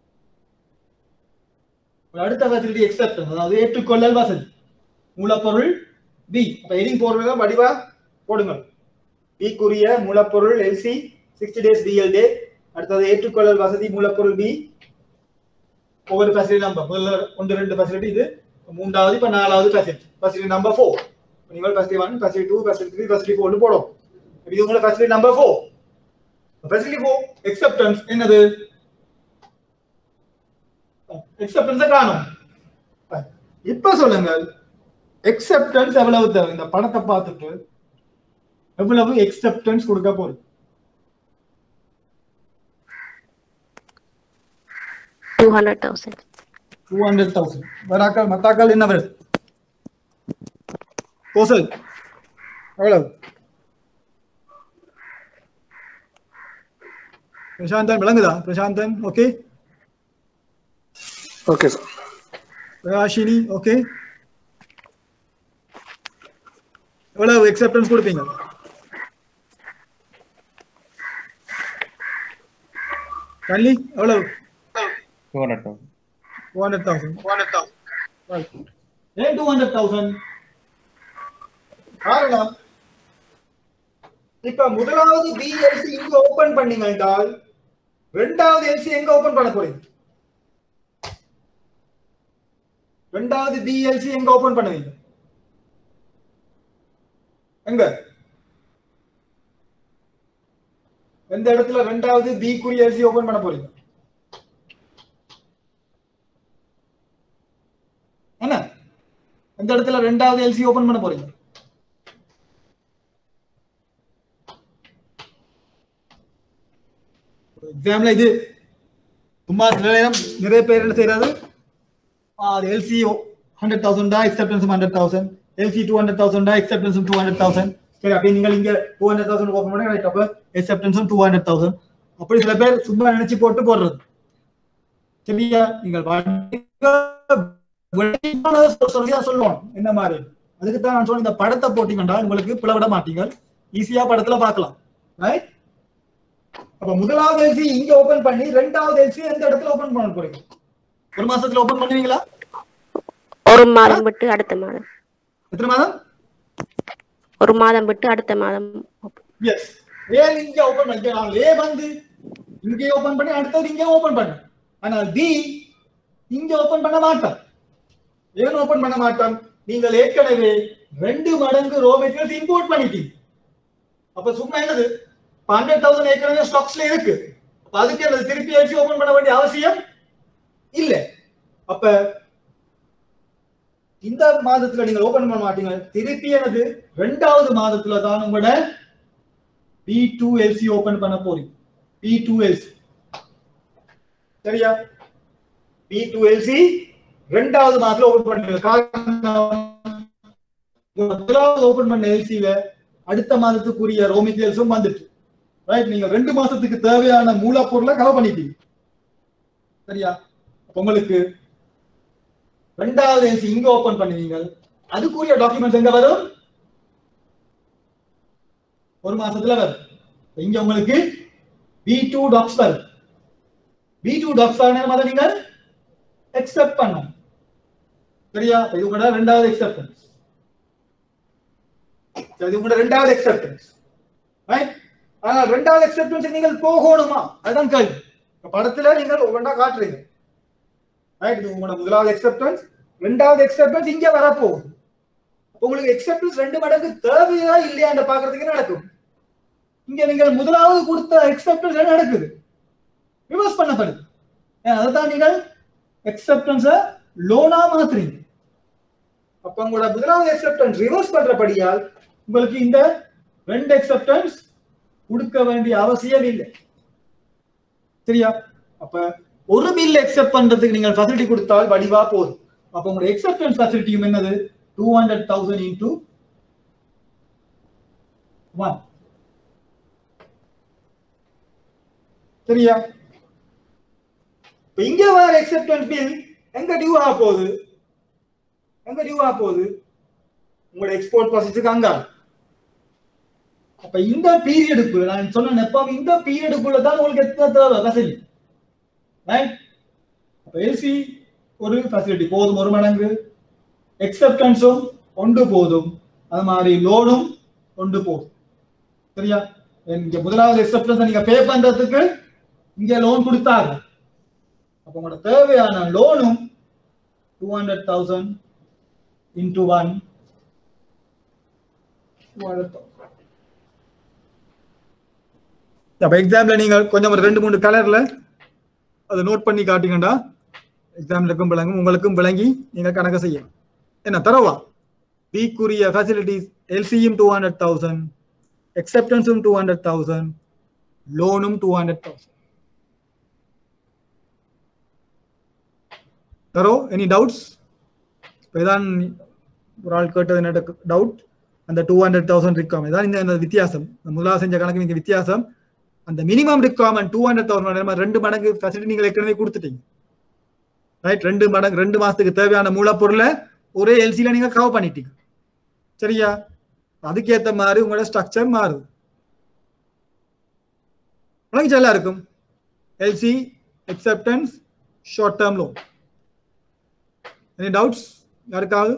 அடுத்த ஃபெசிலிட்டி எக்ஸப்டன்ஸ் அதாவது ஏற்றுக்கொள்ளல் வசதி மூலப்பொருள் பி அப்ப எடிங் போடுறதா வடிவா போடுங்க பிக்குரிய மூலப்பொருள் LC sixty days BL day அடுத்தது ஏற்றுக்கொள்ளல் வசதி மூலப்பொருள் பி ஒவ்வொரு ஃபெசிலிட்டி நம்பர் முதல்ல ஒன்று ரெண்டு ஃபெசிலிட்டி இது மூன்றாவது இப்ப நாலாவது ஃபெசிலிட்டி ஃபெசிலிட்டி நம்பர் ஃபோர் நீங்கள் facility one facility two facility three facility ஃபோர்னு போடும் இது உங்களோட facility number four facility four acceptance என்னது எக்ஸப்டன்ஸை காணும் இப்ப சொல்லுங்க எக்ஸப்டன்ஸ் எவ்வளவு தேவை இந்த படத்தை பார்த்துட்டு எவ்வளவு எக்ஸப்டன்ஸ் கொடுக்க போறீங்க two hundred thousand two hundred thousand வராக்கள் மத்தாக்கள் என்ன வருது கோசல் எவ்வளவு பிரசாந்தன் விளங்குதா Prasanthan okay okay sir Prakashini okay எவ்வளவு எக்ஸப்டன்ஸ் கொடுப்பீங்க கல்லி எவ்வளவு two hundred thousand two hundred thousand ஏன் டூ ஹண்ட்ரட் தௌசண்ட் காரணம் இப்ப முதலாவது பிஎல்சி இங்க ஓபன் பண்ணீங்க என்றால் ரெண்டாவது எல்சி எங்க ஓபன் பண்ண போறீங்க ரெண்டாவது பிஎல்சி எங்க ஓபன் பண்ணுவீங்க எங்க எந்த இடத்துல ரெண்டாவது பி குறிய எல்சி ஓபன் பண்ண போறீங்க என்ன எந்த இடத்துல ரெண்டாவது எல்சி ஓபன் பண்ண போறீங்க எக்ஸாம்ல இது சும்மா சில நேரம் நிறைய பேர் என்ன செய்யறது அது எல்சி ஹண்ட்ரட் தௌசண்டா acceptance hundred thousand LC two hundred தௌசண்டா எக்ஸப்டன்ஸ் டூ ஹண்ட்ரட் தௌசண்ட் சரி அப்படி நீங்கள் இங்க டூ ஹண்ட்ரட் தௌசண்ட் ஓப்பன் பண்ணி ரைட் அப்ப எக்ஸப்டன்ஸும் டூ ஹண்ட்ரட் தௌசண்ட் அப்படி சில பேர் சும்மா நினைச்சு போட்டு போடுறது சரியா நீங்கள் சொல்லுவோம் என்ன மாதிரி அதுக்கு தான் நான் சொன்ன இந்த படத்தை போட்டீங்கன்னா உங்களுக்கு பிளவிட மாட்டீங்க ஈஸியா படத்துல பார்க்கலாம் ரைட் அப்ப முதலாவது எல்சி இங்க ஓபன் பண்ணி ரெண்டாவது எல்சி எந்த இடத்துல ஓபன் பண்ண போறீங்க ஒரு மாசத்துல ஓபன் பண்ணுவீங்களா ஒரு மாதம் விட்டு அடுத்த மாதம் எத்தனை மாதம் ஒரு மாதம் விட்டு அடுத்த மாதம் எஸ் ஏன் இங்க ஓபன் பண்ணி நான் ஏ வந்து இங்கே ஓபன் பண்ணி அடுத்தது இங்கே ஓபன் பண்ணு ஆனால் பி இங்க ஓபன் பண்ண மாட்டோம் ஏன் ஓபன் பண்ண மாட்டோம் நீங்கள் ஏற்கனவே ரெண்டு மடங்கு ரோ மெட்டீரியல்ஸ் இம்போர்ட் பண்ணிட்டீங்க அப்ப சும்மா என்னது ஹண்ட்ரட் தௌசண்ட் ஏற்கனவே ஸ்டாக்ஸ்ல இருக்கு அப்ப அதுக்கு என்னது திருப்பி வச்சு ஓபன் பண்ண வேண்டிய அவசியம் இல்ல அப்ப இந்த மாதத்துல நீங்க ஓபன் பண்ண மாட்டீங்க திருப்பி எனது ரெண்டாவது மாதத்துல தான் உங்களோட பி டூ எல்சி ஓபன் பண்ண போறீங்க பி டூ எல்சி சரியா பி டூ எல்சி ரெண்டாவது மாதத்துல ஓபன் பண்ணுங்க காரணம் முதலாவது ஓபன் பண்ண எல்சில அடுத்த மாதத்துக்குரிய ரோ மெட்டீரியல்ஸும் வந்துட்டு ரைட் நீங்க ரெண்டு மாசத்துக்கு தேவையான மூலப்பொருளை கவர் பண்ணிட்டீங்க சரியா அப்ப உங்களுக்கு ரெண்டாவது எல்சி இங்க ஓபன் பண்ணுவீங்க அதுக்குரிய டாக்குமெண்ட்ஸ் எங்க வரும் ஒரு மாசத்துல வரும் இங்க உங்களுக்கு பி டூ டாக்ஸ் வரும் பி டூ டாக்ஸ் வரணும் அதை நீங்க எக்ஸெப்ட் பண்ணணும் சரியா அப்ப இது கூட ரெண்டாவது எக்ஸெப்டன்ஸ் இது கூட ரெண்டாவது எக்ஸெப்டன்ஸ் ரைட் ஆனால் ரெண்டாவது எக்ஸெப்டன்ஸ் நீங்கள் போகணுமா அதுதான் கேள்வி இப்ப படத்துல நீங்கள் ஒவ்வொன்றா காட்டுறீங்க ரைட் இது உங்களோட முதலாவது எக்ஸெப்டன்ஸ் ரெண்டாவது எக்ஸெப்டன்ஸ் இங்க வரப்போகுது அப்ப உங்களுக்கு எக்ஸெப்டன்ஸ் ரெண்டு மடங்கு தேவையா இல்லையான்னு பாக்குறதுக்கு என்ன நடக்கும் இங்க நீங்கள் முதலாவது கொடுத்த எக்ஸெப்டன்ஸ் என்ன நடக்குது ரிவர்ஸ் பண்ணப்படுது ஏன் அதுதான் நீங்கள் எக்ஸெப்டன்ஸ லோனா மாத்துறீங்க அப்ப உங்களோட முதலாவது எக்ஸெப்டன்ஸ் ரிவர்ஸ் பண்றபடியால் உங்களுக்கு இந்த ரெண்டு எக்ஸெப்டன்ஸ் கொடுக்க வேண்டிய அவசியம் இல்லை சரியா அப்ப ஒரு பில் எக்ஸெப்ட் பண்றதுக்கு நீங்கள் ஃபெசிலிட்டி கொடுத்தால் வடிவா போதும் அப்ப உங்களோட எக்ஸெப்டன்ஸ் ஃபெசிலிட்டியும் என்னது two hundred thousand into one சரியா இப்ப இங்க வர எக்ஸெப்டன்ஸ் பில் எங்க டியூ ஆக போகுது எங்க டியூ ஆக போகுது உங்களோட எக்ஸ்போர்ட் ப்ராசஸுக்கு அங்க அப்ப இந்த பீரியடுக்குள்ள நான் சொன்ன எப்ப இந்த பீரியடுக்குள்ள தான் உங்களுக்கு எத்தனை தேவை ஃபெசிலிட்டி ரைட் அப்ப எல்சி ஒரு ஃபெசிலிட்டி போதும் ஒரு மடங்கு எக்ஸெப்டன்ஸும் ஒன்று போதும் அது மாதிரி லோனும் ஒன்று போதும் சரியா இங்க முதலாவது எக்ஸெப்டன்ஸ் நீங்க பே பண்றதுக்கு இங்க லோன் கொடுத்தாங்க அப்ப உங்களோட தேவையான லோனும் two hundred thousand into one அப்ப எக்ஸாம்ல நீங்க கொஞ்சம் ஒரு ரெண்டு மூணு கலர்ல அதை நோட் பண்ணி காட்டிங்கடா எக்ஸாம்லுக்கும் விளங்கும் உங்களுக்கும் விளங்கி நீங்க கணக்கு செய்யணும் என்ன தரவா பிக்குரிய ஃபெசிலிட்டிஸ் எல்சியும் டூ ஹண்ட்ரட் தௌசண்ட் எக்ஸப்டன்ஸும் டூ ஹண்ட்ரட் தௌசண்ட் லோனும் டூ ஹண்ட்ரட் தௌசண்ட் தரோ எனி டவுட்ஸ் இதான் ஒரு ஆள் கேட்டது என்ன டவுட் அந்த டூ ஹண்ட்ரட் தௌசண்ட் ரிக்காம் இதான் இந்த இந்த வித்தியாசம் இந்த முதலாவது செஞ்ச கணக்கு இங்க வித்தியாசம் அந்த minimum requirement two hundred thousand ரெண்டு மடங்கு ஃபெசிலிட்டி நீங்கள் ஏற்கனவே கொடுத்துட்டீங்க ரைட் ரெண்டு மடங்கு ரெண்டு மாசத்துக்கு தேவையான மூலப்பொருளை ஒரே எல்சியில நீங்க கவர் பண்ணிட்டீங்க சரியா அதுக்கேத்த மாதிரி உங்களோட ஸ்ட்ரக்சர் மாறுது உனக்கு நல்லா இருக்கும் LC acceptance short term loan any doubts யாருக்காவது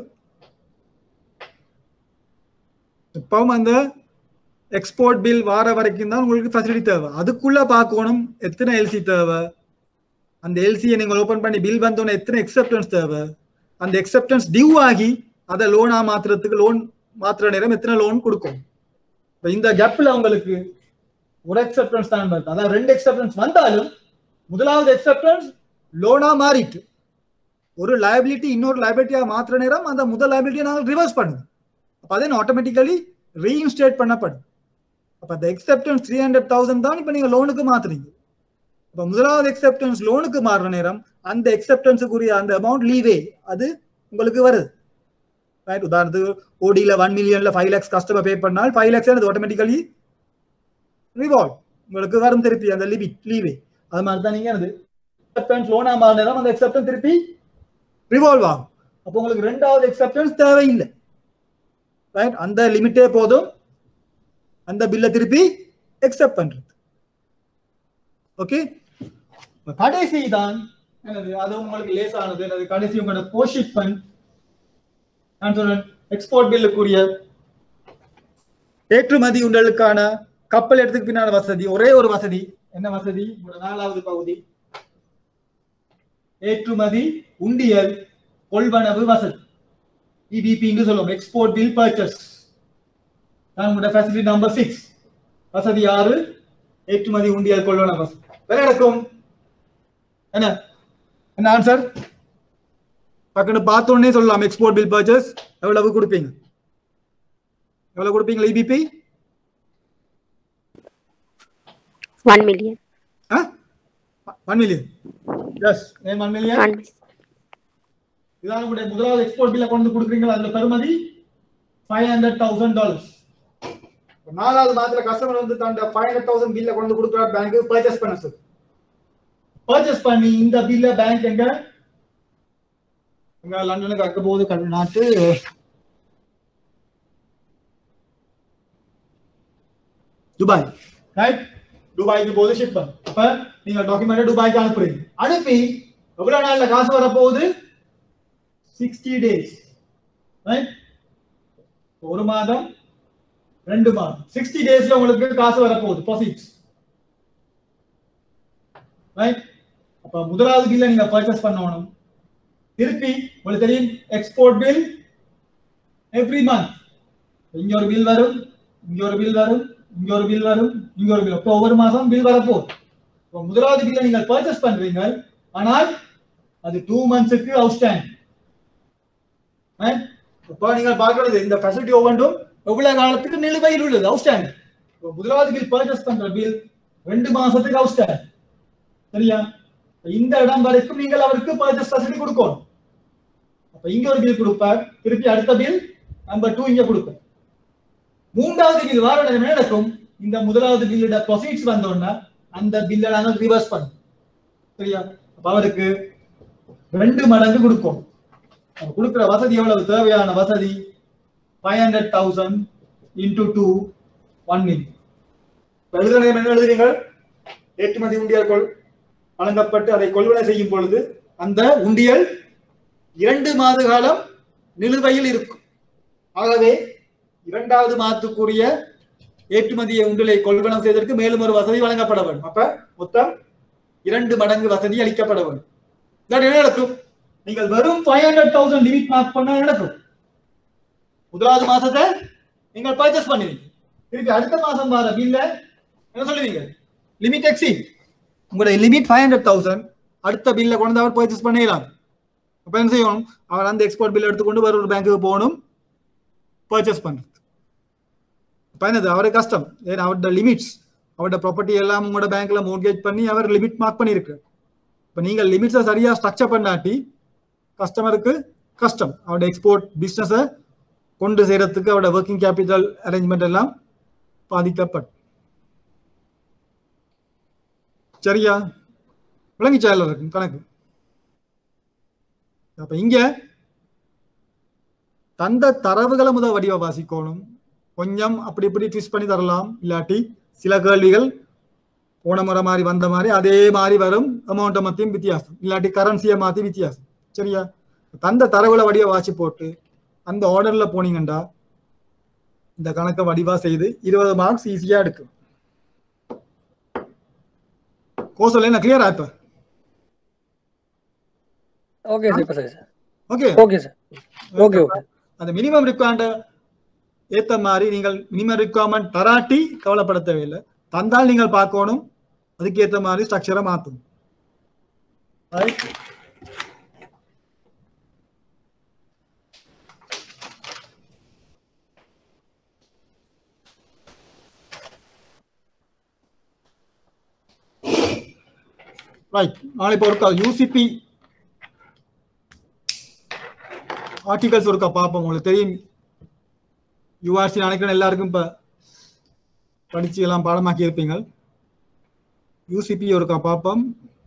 இப்பவும் அந்த எக்ஸ்போர்ட் பில் வார வரைக்கும் தான் உங்களுக்கு ஃபெசிலிட்டி தேவை அதுக்குள்ள பார்க்கணும் எத்தனை எல்சி தேவை அந்த எல்சியை நீங்கள் ஓபன் பண்ணி பில் வந்தோடனே எத்தனை எக்ஸப்டன்ஸ் தேவை அந்த எக்ஸப்டன்ஸ் டியூ ஆகி அதை லோனா மாத்துறதுக்கு லோன் மாத்துற நேரம் எத்தனை லோன் கொடுக்கும் இப்போ இந்த கேப்ல உங்களுக்கு ஒரு எக்ஸப்டன்ஸ் தான் வருது அதாவது ரெண்டு எக்ஸப்டன்ஸ் வந்தாலும் முதலாவது எக்ஸப்டன்ஸ் லோனா மாறிட்டு ஒரு லயபிலிட்டி இன்னொரு லயபிலிட்டியா மாத்துற நேரம் அந்த முதல் லயபிலிட்டியை நாங்கள் ரிவர்ஸ் பண்ணுவோம் அப்போ அதே ஆட்டோமேட்டிக்கலி ரீஇன்ஸ்டேட் பண்ணப்படும் அப்போ அந்த எக்ஸப்டன்ஸ் த்ரீ ஹண்ட்ரட் தௌசண்ட் தான் இப்போ நீங்கள் லோனுக்கு மாத்துறீங்க இப்போ முதலாவது எக்ஸப்டன்ஸ் லோனுக்கு மாறுற நேரம் அந்த எக்ஸப்டன்ஸுக்குரிய அந்த அமௌண்ட் லீவே அது உங்களுக்கு வருது ரைட் உதாரணத்துக்கு ஓடியில் ஒன் மில்லியன்ல ஃபைவ் லேக்ஸ் கஸ்டமர் பே பண்ணால் ஃபைவ் லேக்ஸ் அது ஆட்டோமேட்டிக்கலி ரிவார்ட் உங்களுக்கு வரும் திருப்பி அந்த லிமிட் லீவே அது மாதிரி தான் நீங்க அது எக்ஸப்டன்ஸ் லோனா மாறின நேரம் அந்த எக்ஸப்டன்ஸ் திருப்பி ரிவால்வ் ஆகும் அப்போ உங்களுக்கு ரெண்டாவது எக்ஸப்டன்ஸ் தேவையில்லை ரைட் அந்த லிமிட்டே போதும் அந்த பில்லை திருப்பி எக்ஸப்ட் பண்றது ஓகே கடைசி தான் என்னது அது உங்களுக்கு லேசானது என்னது கடைசி உங்களோட போஷிப்மெண்ட் நான் சொல்றேன் எக்ஸ்போர்ட் பில்லுக்குரிய ஏற்றுமதி உண்டலுக்கான கப்பல் எடுத்துக்கு பின்னால வசதி ஒரே ஒரு வசதி என்ன வசதி உங்களோட நாலாவது பகுதி ஏற்றுமதி உண்டியல் கொள்வனவு வசதி இபிபி என்று சொல்லுவோம் எக்ஸ்போர்ட் பில் பர்ச்சேஸ் நான் உங்களோட ஃபெசிலிட்டி நம்பர் சிக்ஸ் வசதி ஆறு ஏற்றுமதி உண்டியல் கொள்வனவு வசதி வேற நடக்கும் என்ன என்ன ஆன்சர் டக்குன்னு பார்த்த உடனே சொல்லலாம் எக்ஸ்போர்ட் பில் பர்ச்சேஸ் எவ்வளவு கொடுப்பீங்க எவ்வளவு கொடுப்பீங்களா EPP one million one million yes ஏன் ஒன் மில்லியன் ஒன் இதான் உங்களுடைய முதலாவது எக்ஸ்போர்ட் பில்ல கொண்டு கொடுக்குறீங்களா அதுல பெறுமதி ஃபைவ் ஹண்ட்ரட் தௌசண்ட் டாலர்ஸ் நாலாவது மாதத்துல கஸ்டமர் வந்து தந்த ஃபைவ் ஹண்ட்ரட் தௌசண்ட் பில்ல கொண்டு கொடுக்குற பேங்க் பர்ச்சேஸ் பண்ண சொல்லு பர்ச்சேஸ் பண்ணி இந்த பில்ல பேங்க் எங்க எங்க லண்டனுக்கு அக்க போகுது கல் நாட்டு துபாய் ரைட் துபாய்க்கு போகுது ஷிப் அப்ப நீங்க டாக்குமெண்ட் துபாய்க்கு அனுப்புறீங்க அனுப்பி எவ்வளவு நாள்ல காசு வரப்போகுது சிக்ஸ்டி டேஸ் ரைட் ஒரு மாதம் ரெண்டு மாதம் சிக்ஸ்டி டேஸ்ல உங்களுக்கு காசு வரப்போகுது ப்ரொசீட்ஸ் ரைட் அப்ப முதலாவது பில்ல நீங்க பர்ச்சேஸ் பண்ணணும் திருப்பி உங்களுக்கு தெரியும் எக்ஸ்போர்ட் பில் எவ்ரி மந்த் இங்க ஒரு பில் வரும் இங்க ஒரு பில் வரும் இங்க ஒரு பில் வரும் இங்க ஒரு பில் அப்போ ஒவ்வொரு மாசம் பில் வரப்போகுது இப்போ முதலாவது பில்லை நீங்கள் பர்ச்சேஸ் பண்றீங்க ஆனால் அது டூ மந்த்ஸுக்கு அவுட்ஸ்டாண்டிங் இப்போ நீங்கள் பார்க்கறது இந்த ஃபெசிலிட்டி ஒவ்வொன்றும் எவ்வளவு காலத்துக்கு நிலுவையில் உள்ளது அவுட்ஸ்டாண்டிங் இப்போ முதலாவது பில் பர்ச்சேஸ் பண்ற பில் ரெண்டு மாசத்துக்கு அவுட்ஸ்டாண்டிங் சரியா இப்ப இந்த இடம் வரைக்கும் நீங்கள் அவருக்கு பர்ச்சேஸ் ஃபெசிலிட்டி கொடுக்கணும் அப்ப இங்க ஒரு பில் கொடுப்பார் திருப்பி அடுத்த பில் நம்பர் டூ இங்க கொடுப்பார் மூன்றாவது பில் வார நேரம் என்ன நடக்கும் இந்த முதலாவது பில்லோட ப்ரொசீட்ஸ் வந்தோன்னா அந்த பில்லை நாங்கள் ரிவர்ஸ் பண்ணும் சரியா அப்ப அவருக்கு ரெண்டு மடங்கு கொடுக்கும் அவர் கொடுக்கிற வசதி எவ்வளவு தேவையான வசதி five hundred thousand into two one million எழுதுகிற நேரம் என்ன எழுதுறீங்க ஏற்றுமதி உண்டியல் கொள் வழங்கப்பட்டு அதை கொள்வனை செய்யும் பொழுது அந்த உண்டியல் இரண்டு மாத காலம் நிலுவையில் இருக்கும் ஆகவே இரண்டாவது மாதத்துக்குரிய ஏற்றுமதியை உண்டிலை கொள்வனம் செய்வதற்கு மேலும் ஒரு வசதி வழங்கப்பட வேண்டும் அப்ப மொத்தம் இரண்டு மடங்கு வசதி அளிக்கப்பட வேண்டும் இல்லாட்டி என்ன நடக்கும் நீங்கள் வெறும் five hundred thousand limit mark பண்ணா என்ன நடக்கும் முதலாவது மாசத்தை நீங்கள் பர்ச்சேஸ் பண்ணுவீங்க திருப்பி அடுத்த மாசம் வர பில்ல என்ன சொல்லுவீங்க லிமிட் எக்ஸீட் உங்களுடைய லிமிட் ஃபைவ் ஹண்ட்ரட் தௌசண்ட் அடுத்த பில்ல கொண்டு அவர் பர்ச்சேஸ் பண்ணிடலாம் அப்ப என்ன செய்யணும் அவர் அந்த எக்ஸ்போர்ட் பில் எடுத்துக்கொண்டு வேற ஒரு பேங்க்குக்கு போகணும் பர்ச்சேஸ் பண்றது அப்ப என்னது அவருக்கு கஷ்டம் ஏன்னா அவரோட லிமிட்ஸ் அவரோட ப்ராப்பர்ட்டி எல்லாம் உங்களோட பேங்க்ல மோர்கேஜ் பண்ணி அவர் லிமிட் மார்க் பண்ணியிருக்கு இப்போ நீங்கள் லிமிட்ஸை சரியா ஸ்ட்ரக்சர் பண்ணாட்டி கஸ்டமருக்கு கஷ்டம் அவரோட எக்ஸ்போர்ட் பிஸ்னஸை கொண்டு செய்யறதுக்கு அவரோட ஒர்க்கிங் கேபிட்டல் அரேஞ்ச்மெண்ட் எல்லாம் பாதிக்கப்படும் சரியா விளங்கிச்சா எல்லாருக்கும் கணக்கு அப்ப இங்க தந்த தரவுகளை முத வடிவ வாசிக்கணும் கொஞ்சம் அப்படி இப்படி ட்விஸ்ட் பண்ணி தரலாம் இல்லாட்டி சில கேள்விகள் போன முறை மாதிரி வந்த மாதிரி அதே மாதிரி வரும் அமௌண்ட்டை மத்தியும் வித்தியாசம் இல்லாட்டி கரன்சியை மாத்தி வித்தியாசம் சரியா தந்த தரவுகளை வடிவ வாசி போட்டு அந்த ஆர்டர்ல போனீங்கண்டா இந்த கணக்கை வடிவா செய்து இருபது மார்க்ஸ் ஈஸியா எடுக்கும் கோர்ஸ் என்ன கிளியரா இப்ப ஓகே சார் இப்போ sir okay okay sir okay okay அந்த மினிமம் ரிக்வயர்மெண்ட் ஏத்த மாதிரி நீங்கள் மினிமம் ரிக்வயர்மெண்ட் தராட்டி கவலைப்பட தேவையில்லை தந்தால் நீங்கள் பார்க்கணும் அதுக்கு ஏத்த மாதிரி ஸ்ட்ரக்சரை மாத்தணும் Right? ரைட் நாளை இப்போ ஒருக்கா யூசிபி ஆர்டிகல்ஸ் ஒருக்கா பார்ப்போம் உங்களுக்கு தெரியும் யூஆர்சி நினைக்கிறேன் எல்லாருக்கும் இப்போ படிச்சு எல்லாம் பாடமாக்கி இருப்பீங்க யூசிபி ஒருக்கா பார்ப்போம்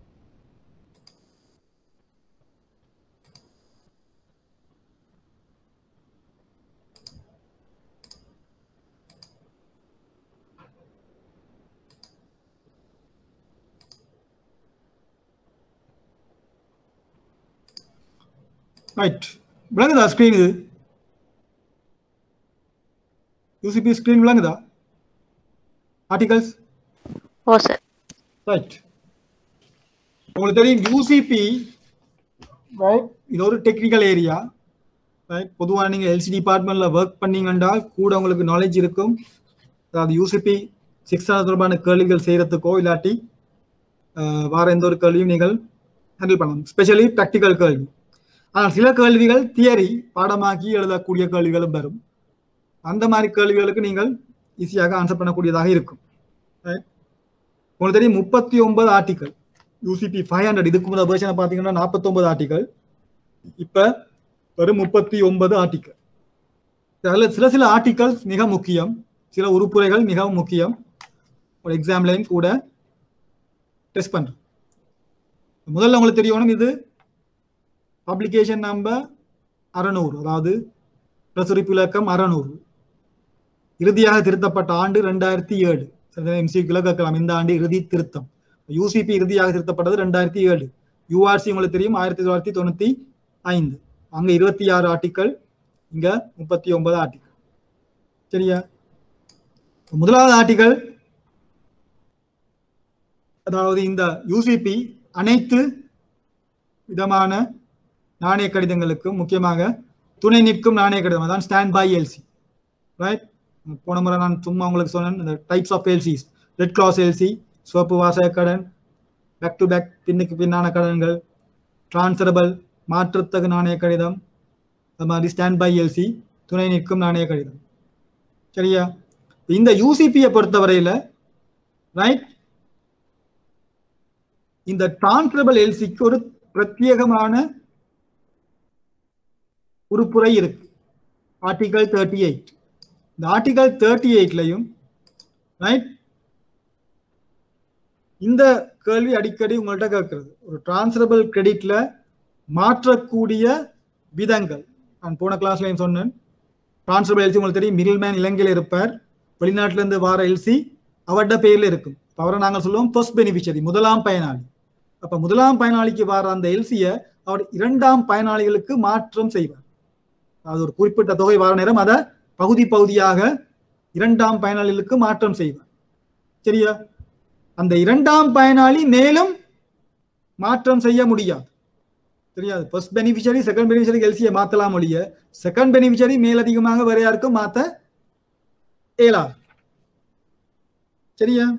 ரைட் விளங்குதா ஸ்க்ரீன் இது யூசிபி ஸ்க்ரீன் விளங்குதா ஆர்டிகல்ஸ் ஓ சார் ரைட் உங்களுக்கு தெரியும் யூசிபி ரைட் இது ஒரு டெக்னிக்கல் ஏரியா ரைட் பொதுவாக நீங்கள் எல்சி டிபார்ட்மெண்ட்டில் ஒர்க் பண்ணீங்கன்னா கூட உங்களுக்கு நாலேஜ் இருக்கும் அதாவது யூசிபி சிக்ஸ் தொடர்பான கேள்விகள் செய்கிறதுக்கோ இல்லாட்டி அஹ், வேற எந்த ஒரு கேள்வியும் நீங்கள் ஹேண்டில் பண்ணலாம் ஸ்பெஷலி ப்ராக்டிக்கல் கேள்வி ஆனால் சில கேள்விகள் தியரி பாடமாக்கி எழுதக்கூடிய கேள்விகளும் வரும் அந்த மாதிரி கேள்விகளுக்கு நீங்கள் ஈஸியாக ஆன்சர் பண்ணக்கூடியதாக இருக்கும் Right? உங்களுக்கு தெரியும் முப்பத்தி ஒன்பது ஆர்டிக்கல் யூசிபி ஃபைவ் ஹண்ட்ரட் இதுக்கு முதல் வேர்ஷனை பார்த்தீங்கன்னா நாற்பத்தொன்பது ஆர்டிக்கல் இப்போ வெறும் முப்பத்தி ஒன்பது ஆர்டிக்கல் அதில் சில சில ஆர்டிகல்ஸ் மிக முக்கியம் சில உறுப்புரைகள் மிகவும் முக்கியம் ஒரு எக்ஸாம்லையும் கூட டெஸ்ட் பண்ணுறோம் முதல்ல உங்களுக்கு தெரியணும் இது பப்ளிகேஷன் நம்பர் அறநூறு அதாவது பிரசுரிப்பு இலக்கம் அறநூறு இறுதியாக திருத்தப்பட்ட ஆண்டு ரெண்டாயிரத்தி ஏழு எம்சிக்குள்ள கேட்கலாம் இந்த ஆண்டு இறுதி திருத்தம் யூசிபி இறுதியாக திருத்தப்பட்டது ரெண்டாயிரத்தி ஏழு யூஆர்சி உங்களுக்கு தெரியும் ஆயிரத்தி தொள்ளாயிரத்தி தொண்ணூத்தி ஐந்து அங்க இருபத்தி ஆறு ஆர்டிக்கல் இங்க முப்பத்தி ஒன்பது ஆர்டிக்கல் சரியா முதலாவது ஆர்டிக்கல் அதாவது இந்த யூசிபி அனைத்து விதமான நாணய கடிதங்களுக்கும் முக்கியமாக துணை நிற்கும் நாணய கடிதம் அதான் ஸ்டாண்ட் பை எல்சி ரைட் போன முறை நான் சும்மா உங்களுக்கு சொன்னேன் இந்த types of LCs red clause LC சிவப்பு வாசக கடன் பேக் டு பேக் பின்னுக்கு பின்னான கடன்கள் டிரான்ஸ்ஃபரபிள் மாற்றத்தகு நாணய கடிதம் அது மாதிரி ஸ்டாண்ட் பை எல்சி துணை நிற்கும் நாணய கடிதம் சரியா இந்த யூசிபியை பொறுத்தவரையில் ரைட் இந்த டிரான்ஸ்ஃபரபிள் எல்சிக்கு ஒரு பிரத்யேகமான உறுப்புரை இருக்கு ஆர்டிகல் தேர்ட்டி எயிட் இந்த ஆர்டிகல் தேர்ட்டி எயிட்லையும் ரைட் இந்த கேள்வி அடிக்கடி உங்கள்கிட்ட கேட்கறது ஒரு டிரான்ஸ்ஃபரபிள் கிரெடிட்ல மாற்றக்கூடிய விதங்கள் நான் போன கிளாஸ்லையும் சொன்னேன் டிரான்ஸ்ஃபரபிள் எல்சி உங்களுக்கு தெரியும் மிடில் மேன் இலங்கையில் இருப்பார் வெளிநாட்டுல இருந்து வார எல்சி அவர்ட பேர்ல இருக்கும் இப்ப அவரை நாங்கள் சொல்லுவோம் ஃபர்ஸ்ட் பெனிஃபிஷரி முதலாம் பயனாளி அப்ப முதலாம் பயனாளிக்கு வர அந்த எல்சியை அவர் இரண்டாம் பயனாளிகளுக்கு மாற்றம் செய்வார் அது ஒரு குறிப்பிட்ட தொகை வர நேரம் அதை பகுதி பகுதியாக இரண்டாம் பயனாளிகளுக்கு மாற்றம் செய்வார் சரியா அந்த இரண்டாம் பயனாளி மேலும் மாற்றம் செய்ய முடியாது தெரியாது ஃபர்ஸ்ட் பெனிஃபிஷரி செகண்ட் பெனிஃபிஷரி எல்சியை மாத்தலாம் ஒழிய செகண்ட் பெனிஃபிஷரி மேலதிகமாக வேற யாருக்கும் மாத்த இயலாது சரியா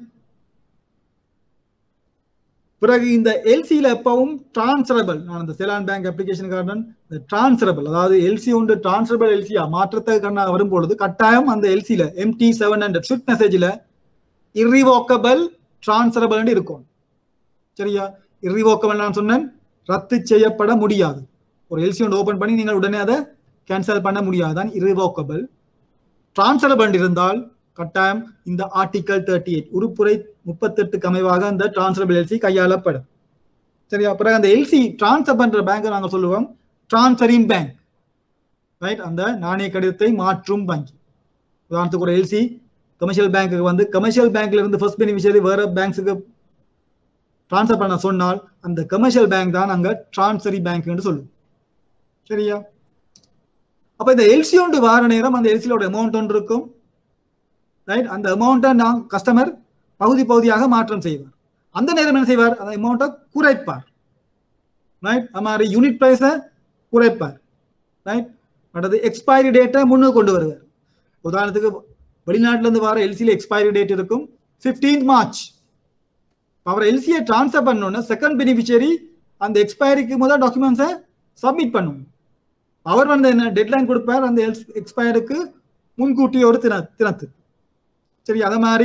பிறகு இந்த எல்சியில எப்பவும் டிரான்ஸ்ஃபரபிள் நான் இந்த செலான் பேங்க் அப்ளிகேஷன் காரணம் இந்த டிரான்ஸ்ஃபரபிள் அதாவது எல்சி ஒன்று டிரான்ஸ்ஃபரபிள் எல்சியா மாற்றத்துக்கான வரும்பொழுது கட்டாயம் அந்த எல்சியில எம்டி செவன் ஹண்ட்ரட் ஸ்விஃப்ட் மெசேஜில் இர்ரிவோக்கபிள் டிரான்ஸ்ஃபரபிள் இருக்கும் சரியா இர்ரிவோக்கபிள் நான் சொன்னேன் ரத்து செய்யப்பட முடியாது ஒரு எல்சி ஒன்று ஓபன் பண்ணி நீங்கள் உடனே அதை கேன்சல் பண்ண முடியாது தான் இர்ரிவோக்கபிள் டிரான்ஸ்ஃபரபிள் இருந்தால் கட்டாயம் இந்த ஆர்டிகல் தேர்ட்டி எயிட் உறுப்புரை முப்பத்தெட்டுக்கு அமைவாக அந்த டிரான்ஸ்ஃபரபிள் எல்சி கையாளப்படும் சரியா பிறகு அந்த எல்சி டிரான்ஸ்ஃபர் பண்ற பேங்கை நாங்கள் சொல்லுவோம் டிரான்ஸ்ஃபரிங் பேங்க் ரைட் அந்த நாணய கடிதத்தை மாற்றும் வங்கி உதாரணத்துக்கு ஒரு எல்சி கமர்ஷியல் பேங்க்குக்கு வந்து கமர்ஷியல் பேங்க்ல இருந்து ஃபர்ஸ்ட் பெனிஃபிஷரி வேற பேங்க்ஸுக்கு டிரான்ஸ்ஃபர் பண்ண சொன்னால் அந்த கமர்ஷியல் பேங்க் தான் அங்க டிரான்ஸ்ஃபரி பேங்க்னு சொல்லுவோம் சரியா அப்ப இந்த எல்சி ஒன்று வார நேரம் அந்த எல்சியோட அமௌண்ட் ஒன்று இருக்கும் ரைட் அந்த அமௌண்ட்டை நான் கஸ்டமர் பகுதி பகுதியாக மாற்றம் செய்வார் அந்த நேரம் என்ன செய்வார் அந்த அமௌண்ட்டை குறைப்பார் ரைட் அது மாதிரி யூனிட் ப்ரைஸை குறைப்பார் ரைட் அடுத்தது எக்ஸ்பைரி டேட்டை முன்னுக்கு கொண்டு வருவார் உதாரணத்துக்கு வெளிநாட்டுல இருந்து வர எல்சியில் எக்ஸ்பைரி டேட் இருக்கும் 15th மார்ச் அவர் எல்சியை ட்ரான்ஸ்ஃபர் பண்ணோன்னு செகண்ட் பெனிஃபிஷியரி அந்த எக்ஸ்பைரிக்கு முதல் டாக்குமெண்ட்ஸை சப்மிட் பண்ணணும் அவர் வந்து என்ன டெட்லைன் கொடுப்பார் அந்த எக்ஸ்பயருக்கு முன்கூட்டிய ஒரு தின தினத்து சரி அதை மாதிரி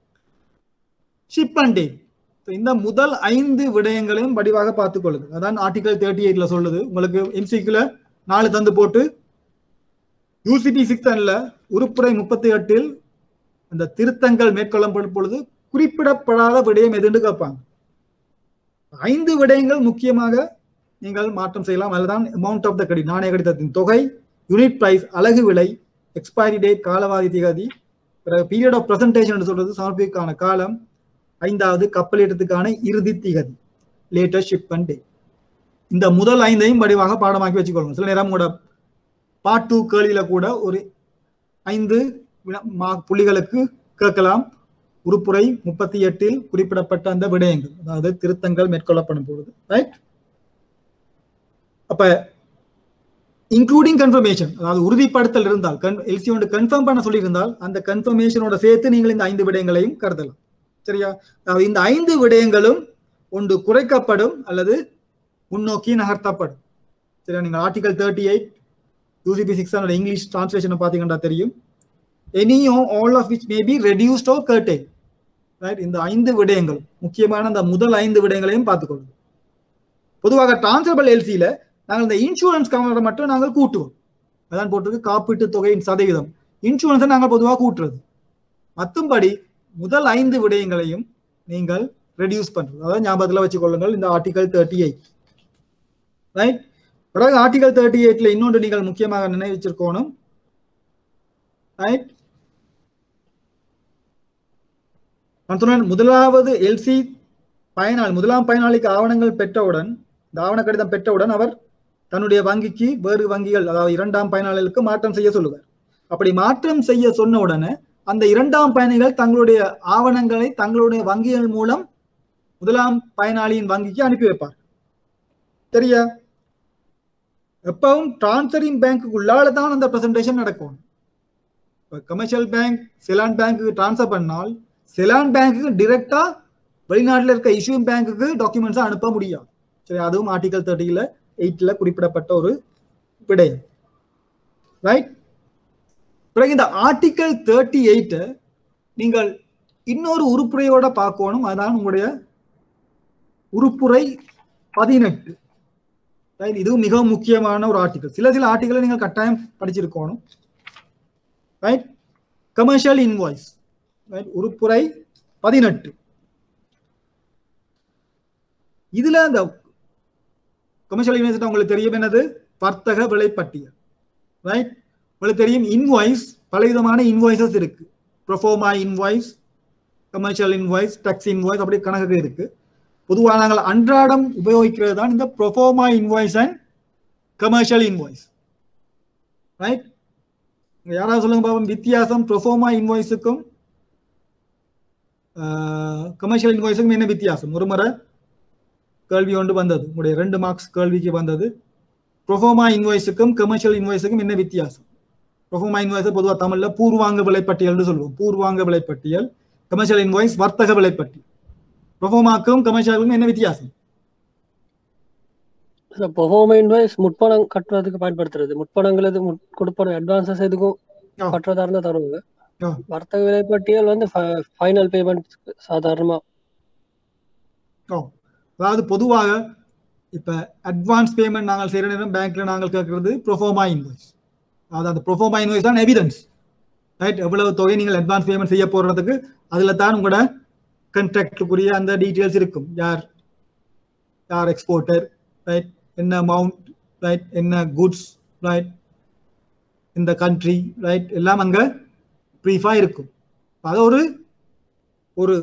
ஷிப்மெண்ட் டேட் இந்த முதல் ஐந்து விடயங்களையும் வடிவாக பார்த்துக் கொள்ளுது அதான் ஆர்டிகல் தேர்ட்டி எயிட்ல சொல்லுது உங்களுக்கு எம்சிக்குல நாலு தந்து போட்டு யூசிபி சிக்ஸ்டன்ல உருப்புரை முப்பத்தி எட்டில் அந்த திருத்தங்கள் மேற்கொள்ளப்படும் பொழுது குறிப்பிடப்படாத விடயம் எதுன்னு கேட்பாங்க ஐந்து விடயங்கள் முக்கியமாக நீங்கள் மாற்றம் செய்யலாம் அதுதான் அமௌண்ட் ஆஃப் த கிரெடிட் நாணய கடிதத்தின் தொகை யூனிட் பிரைஸ் அலகு விலை எக்ஸ்பைரி டேட் காலவாதி திகதி பிறகு பீரியட் ஆஃப் பிரசன்டேஷன் சொல்றது சமர்ப்பிக்கான காலம் ஐந்தாவது கப்பலேற்றத்துக்கான இறுதி திகதி லேட்டஸ்ட் ஷிப்மெண்ட் டே இந்த முதல் ஐந்தையும் வடிவாக பாடமாக்கி வச்சுக்கொள்ளுங்க சில நேரம் கூட பார்ட் டூ கேள்வியில கூட ஒரு ஐந்து வினா- மா- புள்ளிகளுக்கு கேட்கலாம் உருப்புரை முப்பத்தி எட்டில் குறிப்பிடப்பட்ட அந்த விடயங்கள் அதாவது திருத்தங்கள் மேற்கொள்ளப்படும் பொழுது ரைட் அப்ப இன்க்ளூடிங் கன்ஃபர்மேஷன் அதாவது உறுதிப்படுத்தல் இருந்தால் எல்சி ஒன்று கன்ஃபார்ம் பண்ண சொல்லியிருந்தால் அந்த கன்ஃபர்மேஷனோட சேர்த்து நீங்கள் இந்த ஐந்து விடயங்களையும் கருதலாம் சரியா அதாவது இந்த ஐந்து விடயங்களும் ஒன்று குறைக்கப்படும் அல்லது முன்னோக்கி நகர்த்தப்படும் சரியா நீங்கள் article thirty eight UCP six hundred English டிரான்ஸ்லேஷனை பார்த்தீங்கன்னா தெரியும் any or all of which may be reduced or curtailed right இந்த ஐந்து விடயங்களும் முக்கியமான அந்த முதல் ஐந்து விடயங்களையும் பார்த்துக்கொள்ளும் பொதுவாக டிரான்ஸ்ஃபரபிள் எல்சியில நாங்கள் இந்த இன்சூரன்ஸ் கவரை மட்டும் நாங்கள் கூட்டுவோம் அதான் போட்டிருக்கு காப்பீட்டு தொகையின் சதவீதம் இன்சூரன்ஸை நாங்கள் பொதுவாக கூட்டுறது மற்றும்படி முதல் ஐந்து விடயங்களையும் நீங்கள் ரெடியூஸ் பண்றது அதாவது ஞாபகத்தில் வச்சுக்கொள்ளுங்கள் இந்த ஆர்டிகல் தேர்ட்டி எயிட் ரைட் பிறகு ஆர்டிகல் தேர்ட்டி எயிட்ல இன்னொன்று நீங்கள் முக்கியமாக நினைவிச்சிருக்கணும் ரைட் நான் சொன்னேன் முதலாவது எல்சி பயனாளி முதலாம் பயனாளிக்கு ஆவணங்கள் பெற்றவுடன் இந்த ஆவண கடிதம் பெற்றவுடன் அவர் தன்னுடைய வங்கிக்கு வேறு வங்கிகள் அதாவது இரண்டாம் பயனாளிகளுக்கு மாற்றம் செய்ய சொல்லுவார் அப்படி மாற்றம் செய்ய சொன்ன உடனே அந்த இரண்டாம் பயணிகள் தங்களுடைய ஆவணங்களை தங்களுடைய வங்கிகள் மூலம் முதலாம் பயனாளியின் வங்கிக்கு அனுப்பி வைப்பார் சரியா எப்பவும் டிரான்ஸ்ஃபரிங் பேங்க்கு உள்ளால தான் அந்த பிரசன்டேஷன் நடக்கும் இப்போ கமர்ஷியல் பேங்க் செலான் பேங்க்கு டிரான்ஸ்ஃபர் பண்ணால் செலான் பேங்க்குக்கு டிரெக்டா வெளிநாட்டில் இருக்க இஷ்யூம் பேங்க்குக்கு டாக்குமெண்ட்ஸை அனுப்ப முடியாது சரி அதுவும் ஆர்டிகல் தேர்ட்டியில் எயிட்டில் குறிப்பிடப்பட்ட ஒரு விடயம் ரைட் பிறகு இந்த ஆர்டிகல் தேர்ட்டி எயிட்டை நீங்கள் இன்னொரு உருப்புரையோட பார்க்கணும் அதான் உங்களுடைய உருப்புரை பதினெட்டு ரைட் இதுவும் மிகவும் முக்கியமான ஒரு ஆர்டிகல் சில சில ஆர்டிகளை நீங்கள் கட்டாயம் படிச்சிருக்கணும் ரைட் கமர்ஷியல் இன்வாய்ஸ் ரைட் உருப்புரை பதினெட்டு இதுல அந்த கமர்ஷியல் யூனிவர்சிட்டி உங்களுக்கு தெரியும் என்னது வர்த்தக விலைப்பட்டியல் ரைட் உங்களுக்கு தெரியும் இன்வாய்ஸ் பலவிதமான இன்வாய்ஸஸ் இருக்கு proforma invoice commercial invoice tax invoice அப்படி கணக்கு இருக்கு பொதுவாக நாங்கள் அன்றாடம் உபயோகிக்கிறது தான் இந்த proforma invoice and commercial invoice right யாராவது சொல்லுங்க பாப்போம் வித்தியாசம் ப்ரொஃபோமா இன்வாய்ஸுக்கும் கமர்ஷியல் இன்வாய்ஸுக்கும் என்ன வித்தியாசம் ஒரு முறை கேள்வி ஒன்று வந்தது உங்களுடைய ரெண்டு மார்க்ஸ் கேள்விக்கு வந்தது ப்ரொஃபோமா இன்வாய்ஸுக்கும் கமர்ஷியல் இன்வாய்ஸுக்கும் என்ன வித்தியாசம் ப்ரொஃபோமா இன்வாய்ஸை பொதுவாக தமிழில் பூர்வாங்க விலைப்பட்டியல்னு சொல்லுவோம் பூர்வாங்க விலைப்பட்டியல் கமர்ஷியல் இன்வாய்ஸ் வர்த்தக விலைப்பட்டியல் ப்ரொஃபோமாக்கும் கமர்ஷியலுக்கும் என்ன வித்தியாசம் பெர்ஃபார்ம இன்வாய்ஸ் முற்பணம் கட்டுறதுக்கு பயன்படுத்துறது முற்பணங்கள் இது கொடுப்பன அட்வான்சஸ் எதுக்கும் ஆ. கட்டுறதா இருந்தா தருவாங்க ஆ. வர்த்தக விலைப்பட்டியல் வந்து ஃபைனல் பேமெண்ட் சாதாரணமா ஓ அதாவது பொதுவாக இப்போ அட்வான்ஸ் பேமெண்ட் நாங்கள் செய்கிற நேரம் பேங்க்ல நாங்கள் கேட்கறது ப்ரொஃபோமா இன்வாய்ஸ் அதாவது அந்த ப்ரொஃபோமா இன்வாய்ஸ் தான் எவிடன்ஸ் ரைட் எவ்வளவு தொகை நீங்கள் அட்வான்ஸ் பேமெண்ட் செய்ய போடுறதுக்கு அதில் தான் உங்களோட கண்ட்ராக்டுக்குரிய அந்த டீட்டெயில்ஸ் இருக்கும் யார் யார் எக்ஸ்போர்ட்டர் ரைட் என்ன அமௌண்ட் ரைட் என்ன குட்ஸ் ரைட் இந்த கண்ட்ரி ரைட் எல்லாம் அங்கே ப்ரீஃபாக இருக்கும் அது ஒரு ஒரு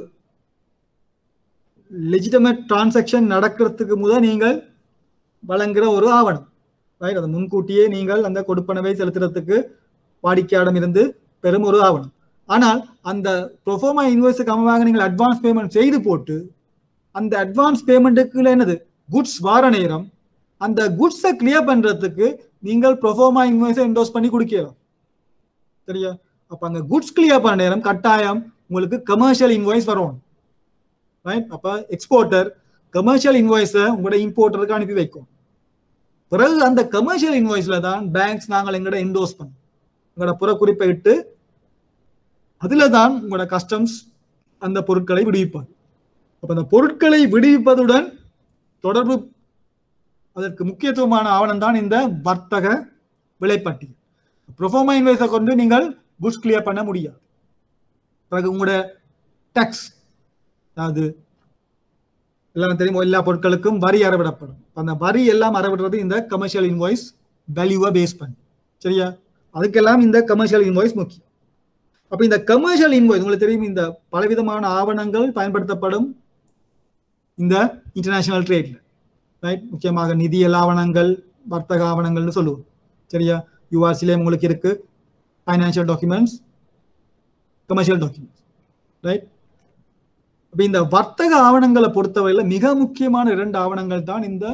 லெஜிட்டமேட் டிரான்சாக்ஷன் நடக்கிறதுக்கு முதல் நீங்கள் வழங்குற ஒரு ஆவணம் ரைட் அது முன்கூட்டியே நீங்கள் அந்த கொடுப்பனவை செலுத்துறதுக்கு வாடிக்கையாடம் இருந்து பெறும் ஒரு ஆவணம் ஆனால் அந்த ப்ரொஃபோமா இன்வாய்ஸுக்கு அமைவாக நீங்கள் அட்வான்ஸ் பேமெண்ட் செய்து போட்டு அந்த அட்வான்ஸ் பேமெண்ட்டுக்குள்ள என்னது குட்ஸ் வார நேரம் அந்த குட்ஸை கிளியர் பண்றதுக்கு நீங்கள் ப்ரொஃபோமா இன்வாய்ஸை என்டோஸ் பண்ணி கொடுக்கலாம் சரியா அப்ப அங்க குட்ஸ் கிளியர் பண்ண நேரம் கட்டாயம் உங்களுக்கு கமர்ஷியல் இன்வாய்ஸ் வரும் ரைட் அப்ப எக்ஸ்போர்ட்டர் கமர்ஷியல் இன்வாய்ஸை உங்களோட இம்போர்ட்டருக்கு அனுப்பி வைக்கும் பிறகு அந்த கமர்ஷியல் இன்வாய்ஸ்ல தான் பேங்க்ஸ் நாங்கள் எங்களோட என்டோஸ் பண்ணோம் உங்களோட புற குறிப்பை இட்டு அதுல தான் உங்களோட கஸ்டம்ஸ் அந்த பொருட்களை விடுவிப்பார் அப்ப அந்த பொருட்களை விடுவிப்பதுடன் தொடர்பு அதற்கு முக்கியத்துவமான ஆவணம் தான் இந்த வர்த்தக விலைப்பட்டியல் ப்ரொஃபோமா இன்வாய்ஸை கொண்டு நீங்கள் குட்ஸ் கிளியர் பண்ண முடியாது பிறகு உங்களோட டேக்ஸ் அதாவது எல்லாம் தெரியும் எல்லா பொருட்களுக்கும் வரி அறவிடப்படும் அந்த வரி எல்லாம் அறவிடுறது இந்த கமர்ஷியல் இன்வாய்ஸ் வேல்யூவை பேஸ் பண்ணி சரியா அதுக்கெல்லாம் இந்த கமர்ஷியல் இன்வாய்ஸ் முக்கியம் அப்ப இந்த கமர்ஷியல் இன்வாய்ஸ் உங்களுக்கு தெரியும் இந்த பலவிதமான ஆவணங்கள் பயன்படுத்தப்படும் இந்த இன்டர்நேஷனல் ட்ரேட்ல ரைட் முக்கியமாக நிதியல் ஆவணங்கள் வர்த்தக ஆவணங்கள்னு சொல்லுவோம் சரியா யூஆர்சிலே உங்களுக்கு இருக்கு financial documents commercial documents right அப்ப இந்த வர்த்தக ஆவணங்களை பொறுத்தவரையில மிக முக்கியமான இரண்டு ஆவணங்கள் தான் இந்த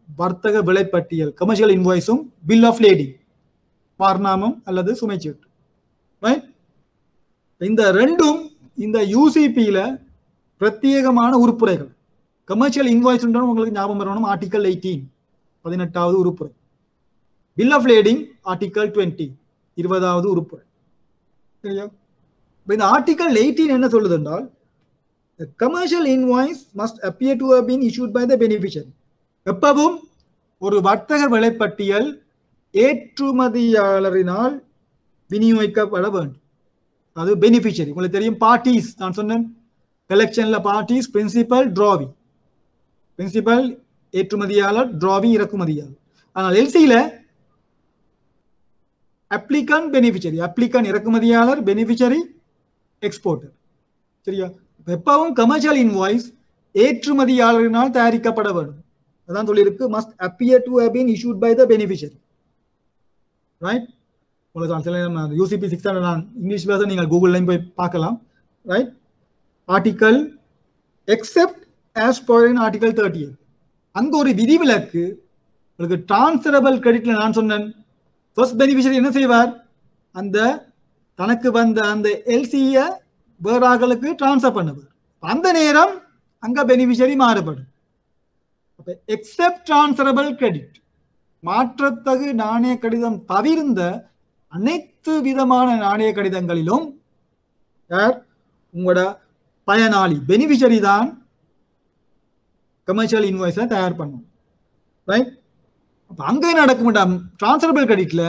வர்த்தக விலைப்பட்டியல் கமர்ஷியல் இன்வாய்ஸும் பில் ஆஃப் லேடிங் வார்நாமம் அல்லது சுமைச்சீட்டு ரைட் இந்த ரெண்டும் இந்த யூசிபியில பிரத்யேகமான உறுப்புரைகள் கமர்ஷியல் இன்வாய்ஸ் உங்களுக்கு ஞாபகம் வரணும் ஆர்டிகல் எயிட்டீன் பதினெட்டாவது உறுப்புரை bill of lading article twenty இருபதாவது உறுப்புரை சரியா இப்ப இந்த ஆர்டிகல் எயிட்டீன் என்ன சொல்லுது என்றால் commercial invoice must appear to been issued by the beneficiary எப்பவும் ஒரு வர்த்தக விலைப்பட்டியல் ஏற்றுமதியாளரினால் விநியோகிக்கப்பட வேண்டும் அது பெனிஃபிஷரி உங்களுக்கு தெரியும் பார்ட்டிஸ் நான் சொன்னேன் கலெக்ஷன்ல பார்ட்டிஸ் பிரின்சிபல் டிராவி பிரின்சிபல் ஏற்றுமதியாளர் டிராவி இறக்குமதியாளர் ஆனால் எல்சியில அப்ளிகன் பெனிஃபிஷரி அப்ளிகன் இறக்குமதியாளர் பெனிஃபிஷரி எக்ஸ்போர்ட்டர் சரியா எப்பவும் கமர்ஷியல் இன்வாய்ஸ் ஏற்றுமதியாளரினால் தயாரிக்கப்பட வேண்டும் அதான் சொல்லியிருக்கு must appear to have been issued by the beneficiary right உங்களுக்கு நான் சில யூசிபி சிக்ஸ் ஹண்ட்ரட் நான் இங்கிலீஷ் பேச நீங்கள் கூகுள்லையும் போய் பார்க்கலாம் right article except as per in article thirty eight அங்க ஒரு விதிவிலக்கு உங்களுக்கு டிரான்ஸ்ஃபரபிள் கிரெடிட்ல நான் சொன்னேன் ஃபர்ஸ்ட் பெனிஃபிஷரி என்ன செய்வார் அந்த தனக்கு வந்த அந்த எல்சிய வேறாகளுக்கு டிரான்ஸ்ஃபர் பண்ணுவார் அந்த நேரம் அங்க பெனிஃபிஷரி மாறுபடும் எக்ஸெப்ட் டிரான்ஸ்ஃபரபிள் கிரெடிட் மாற்றத்தகு நாணய கடிதம் தவிர்ந்த அனைத்து விதமான நாணய கடிதங்களிலும் யார் உங்களோட பயனாளி பெனிஃபிஷரி தான் கமர்ஷியல் இன்வாய்ஸை தயார் பண்ணும் ரைட் அப்ப அங்க நடக்கும் டிரான்ஸ்ஃபரபிள் கிரெடிட்ல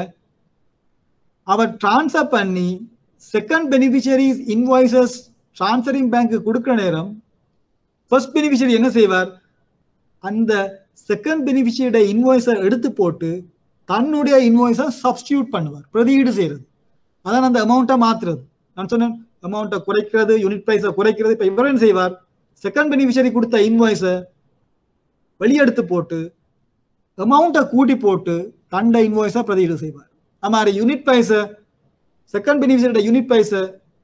அவர் டிரான்ஸ்ஃபர் பண்ணி செகண்ட் பெனிஃபிஷரிஸ் இன்வாய்சஸ் டிரான்ஸ்ஃபரிங் பேங்க்கு கொடுக்குற நேரம் ஃபர்ஸ்ட் பெனிஃபிஷரி என்ன செய்வார் அந்த செகண்ட் பெனிஃபிஷரியோட இன்வாய்ஸை எடுத்து போட்டு தன்னுடைய இன்வாய்ஸை சப்ஸ்டியூட் பண்ணுவார் பிரதியீடு செய்யறது அதான் அந்த அமௌண்ட்டை மாத்துறது நான் சொன்னேன் அமௌண்ட்டை குறைக்கிறது யூனிட் பிரைஸை குறைக்கிறது இப்போ இவர் என்ன செய்வார் செகண்ட் பெனிஃபிஷரி கொடுத்த இன்வாய்ஸை வெளியெடுத்து போட்டு அமௌண்ட்டை கூட்டி போட்டு தண்ட இன்வாய்ஸை பிரதியீடு செய்வார் அது மாதிரி யூனிட் பிரைஸை செகண்ட் பெனிஃபிஷரியோட யூனிட் பிரைஸை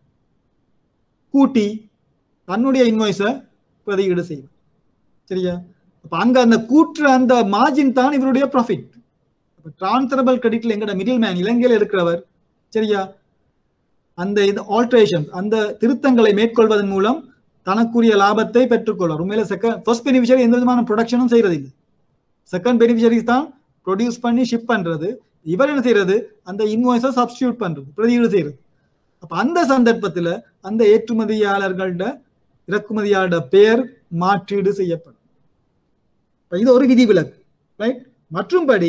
கூட்டி தன்னுடைய இன்வாய்ஸை பிரதியீடு செய்வார் சரியா அப்ப அங்க அந்த கூற்று அந்த மார்ஜின் தான் இவருடைய ப்ராஃபிட் டிரான்ஸ்ஃபரபிள் கிரெடிட்ல எங்கட மிடில் மேன் இலங்கையில் இருக்கிறவர் சரியா அந்த இது ஆல்ட்ரேஷன் அந்த திருத்தங்களை மேற்கொள்வதன் மூலம் தனக்குரிய லாபத்தை பெற்றுக்கொள்வார் உண்மையில செகண்ட் ஃபர்ஸ்ட் பெனிஃபிஷரி எந்த விதமான ப்ரொடக்ஷனும் செய்யறதில்லை செகண்ட் பெனிஃபிஷரிஸ் தான் ப்ரொடியூஸ் பண்ணி ஷிப் பண்றது இவர் என்ன செய்யறது அந்த இன்வாய்ஸை சப்ஸ்டியூட் பண்றது பிரதியீடு செய்யறது அப்ப அந்த சந்தர்ப்பத்துல அந்த ஏற்றுமதியாளர்களோட இறக்குமதியாளரோட பெயர் மாற்றீடு செய்யப்படும் இப்ப இது ஒரு விதிவிலக்கு ரைட் மற்றும்படி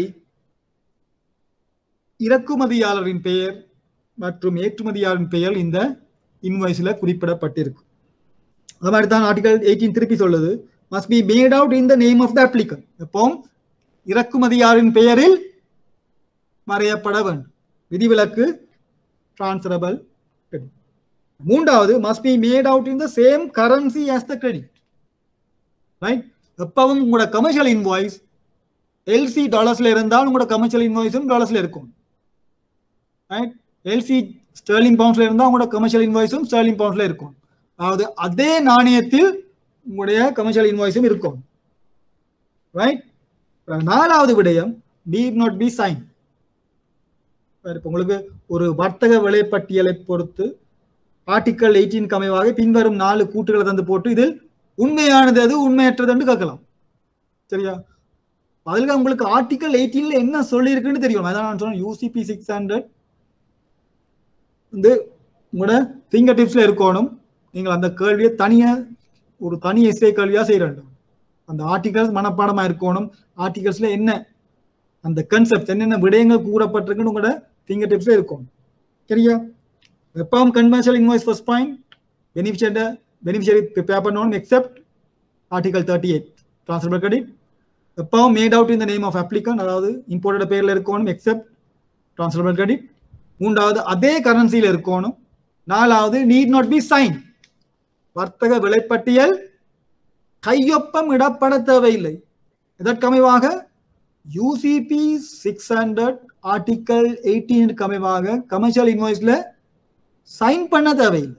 இறக்குமதியாளரின் பெயர் மற்றும் ஏற்றுமதியாளரின் பெயர் இந்த இன்வாய்ஸ்ல குறிப்பிடப்பட்டிருக்கு அது மாதிரி தான் ஆர்டிகல் எயிட்டீன் திருப்பி சொல்லுது must be made out in the name of the applicant எப்போ இறக்குமதியாளரின் பெயரில் வரையப்பட வேண்டும் விதிவிலக்கு டிரான்ஸ்ஃபரபிள் மூன்றாவது must be made out in the same currency as the credit right எப்பவும் உங்களோட கமர்ஷியல் இன்வாய்ஸ் எல்சி டாலர்ஸ்ல இருந்தால் உங்களோட கமர்ஷியல் இன்வாய்ஸும் டாலர்ஸ்ல இருக்கும் ரைட் எல்சி ஸ்டெர்லிங் பவுண்ட்ஸ்ல இருந்தால் உங்களோட கமர்ஷியல் இன்வாய்ஸும் ஸ்டெர்லிங் பவுண்ட்ஸ்ல இருக்கும் அதாவது அதே நாணயத்தில் உங்களுடைய கமர்ஷியல் இன்வாய்ஸும் இருக்கும் ரைட் நாலாவது விடயம் நீட் நாட் பி சைன் இப்போ உங்களுக்கு ஒரு வர்த்தக விலைப்பட்டியலை பொறுத்து ஆர்டிக்கல் எயிட்டீன் கமைவாக பின்வரும் நாலு கூட்டுகளை தந்து போட்டு இதில் உண்மையானது அது உண்மையற்றது என்று கேட்கலாம் சரியா அதுல உங்களுக்கு ஆர்டிக்கல் எயிட்டீன்ல என்ன சொல்லியிருக்குன்னு தெரியும் அதான் நான் சொன்னேன் யூசிபி சிக்ஸ் ஹண்ட்ரட் வந்து உங்களோட ஃபிங்கர் டிப்ஸ்ல இருக்கணும் நீங்கள் அந்த கேள்வியை தனியா ஒரு தனி எஸ்ஏ கேள்வியா செய்ய வேண்டும் அந்த ஆர்டிகல்ஸ் மனப்பாடமா இருக்கணும் ஆர்டிகல்ஸ்ல என்ன அந்த கன்செப்ட் என்னென்ன விடயங்கள் கூறப்பட்டிருக்குன்னு உங்களோட ஃபிங்கர் டிப்ஸ்ல இருக்கும் சரியா எப்பவும் conventional invoice first point beneficiary beneficiary prepare பண்ணணும் except article thirty eight transfer credit எப்பவும் மேட் அவுட் இந்த நேம் ஆஃப் அப்ளிகன் அதாவது இம்போர்ட்டட் பேர்ல இருக்கணும் எக்ஸெப்ட் ட்ரான்ஸ்ஃபர் கிரெடிட் மூன்றாவது அதே கரன்சியில் இருக்கணும் நாலாவது நீட் நாட் பி சைன் வர்த்தக விலைப்பட்டியல் கையொப்பம் இடப்பட தேவையில்லை இதற்கமைவாக யூசிபி சிக்ஸ் ஹண்ட்ரட் ஆர்டிக்கல் எயிட்டீனுக்கு அமைவாக கமர்ஷியல் இன்வாய்ஸ்ல சைன் பண்ண தேவையில்லை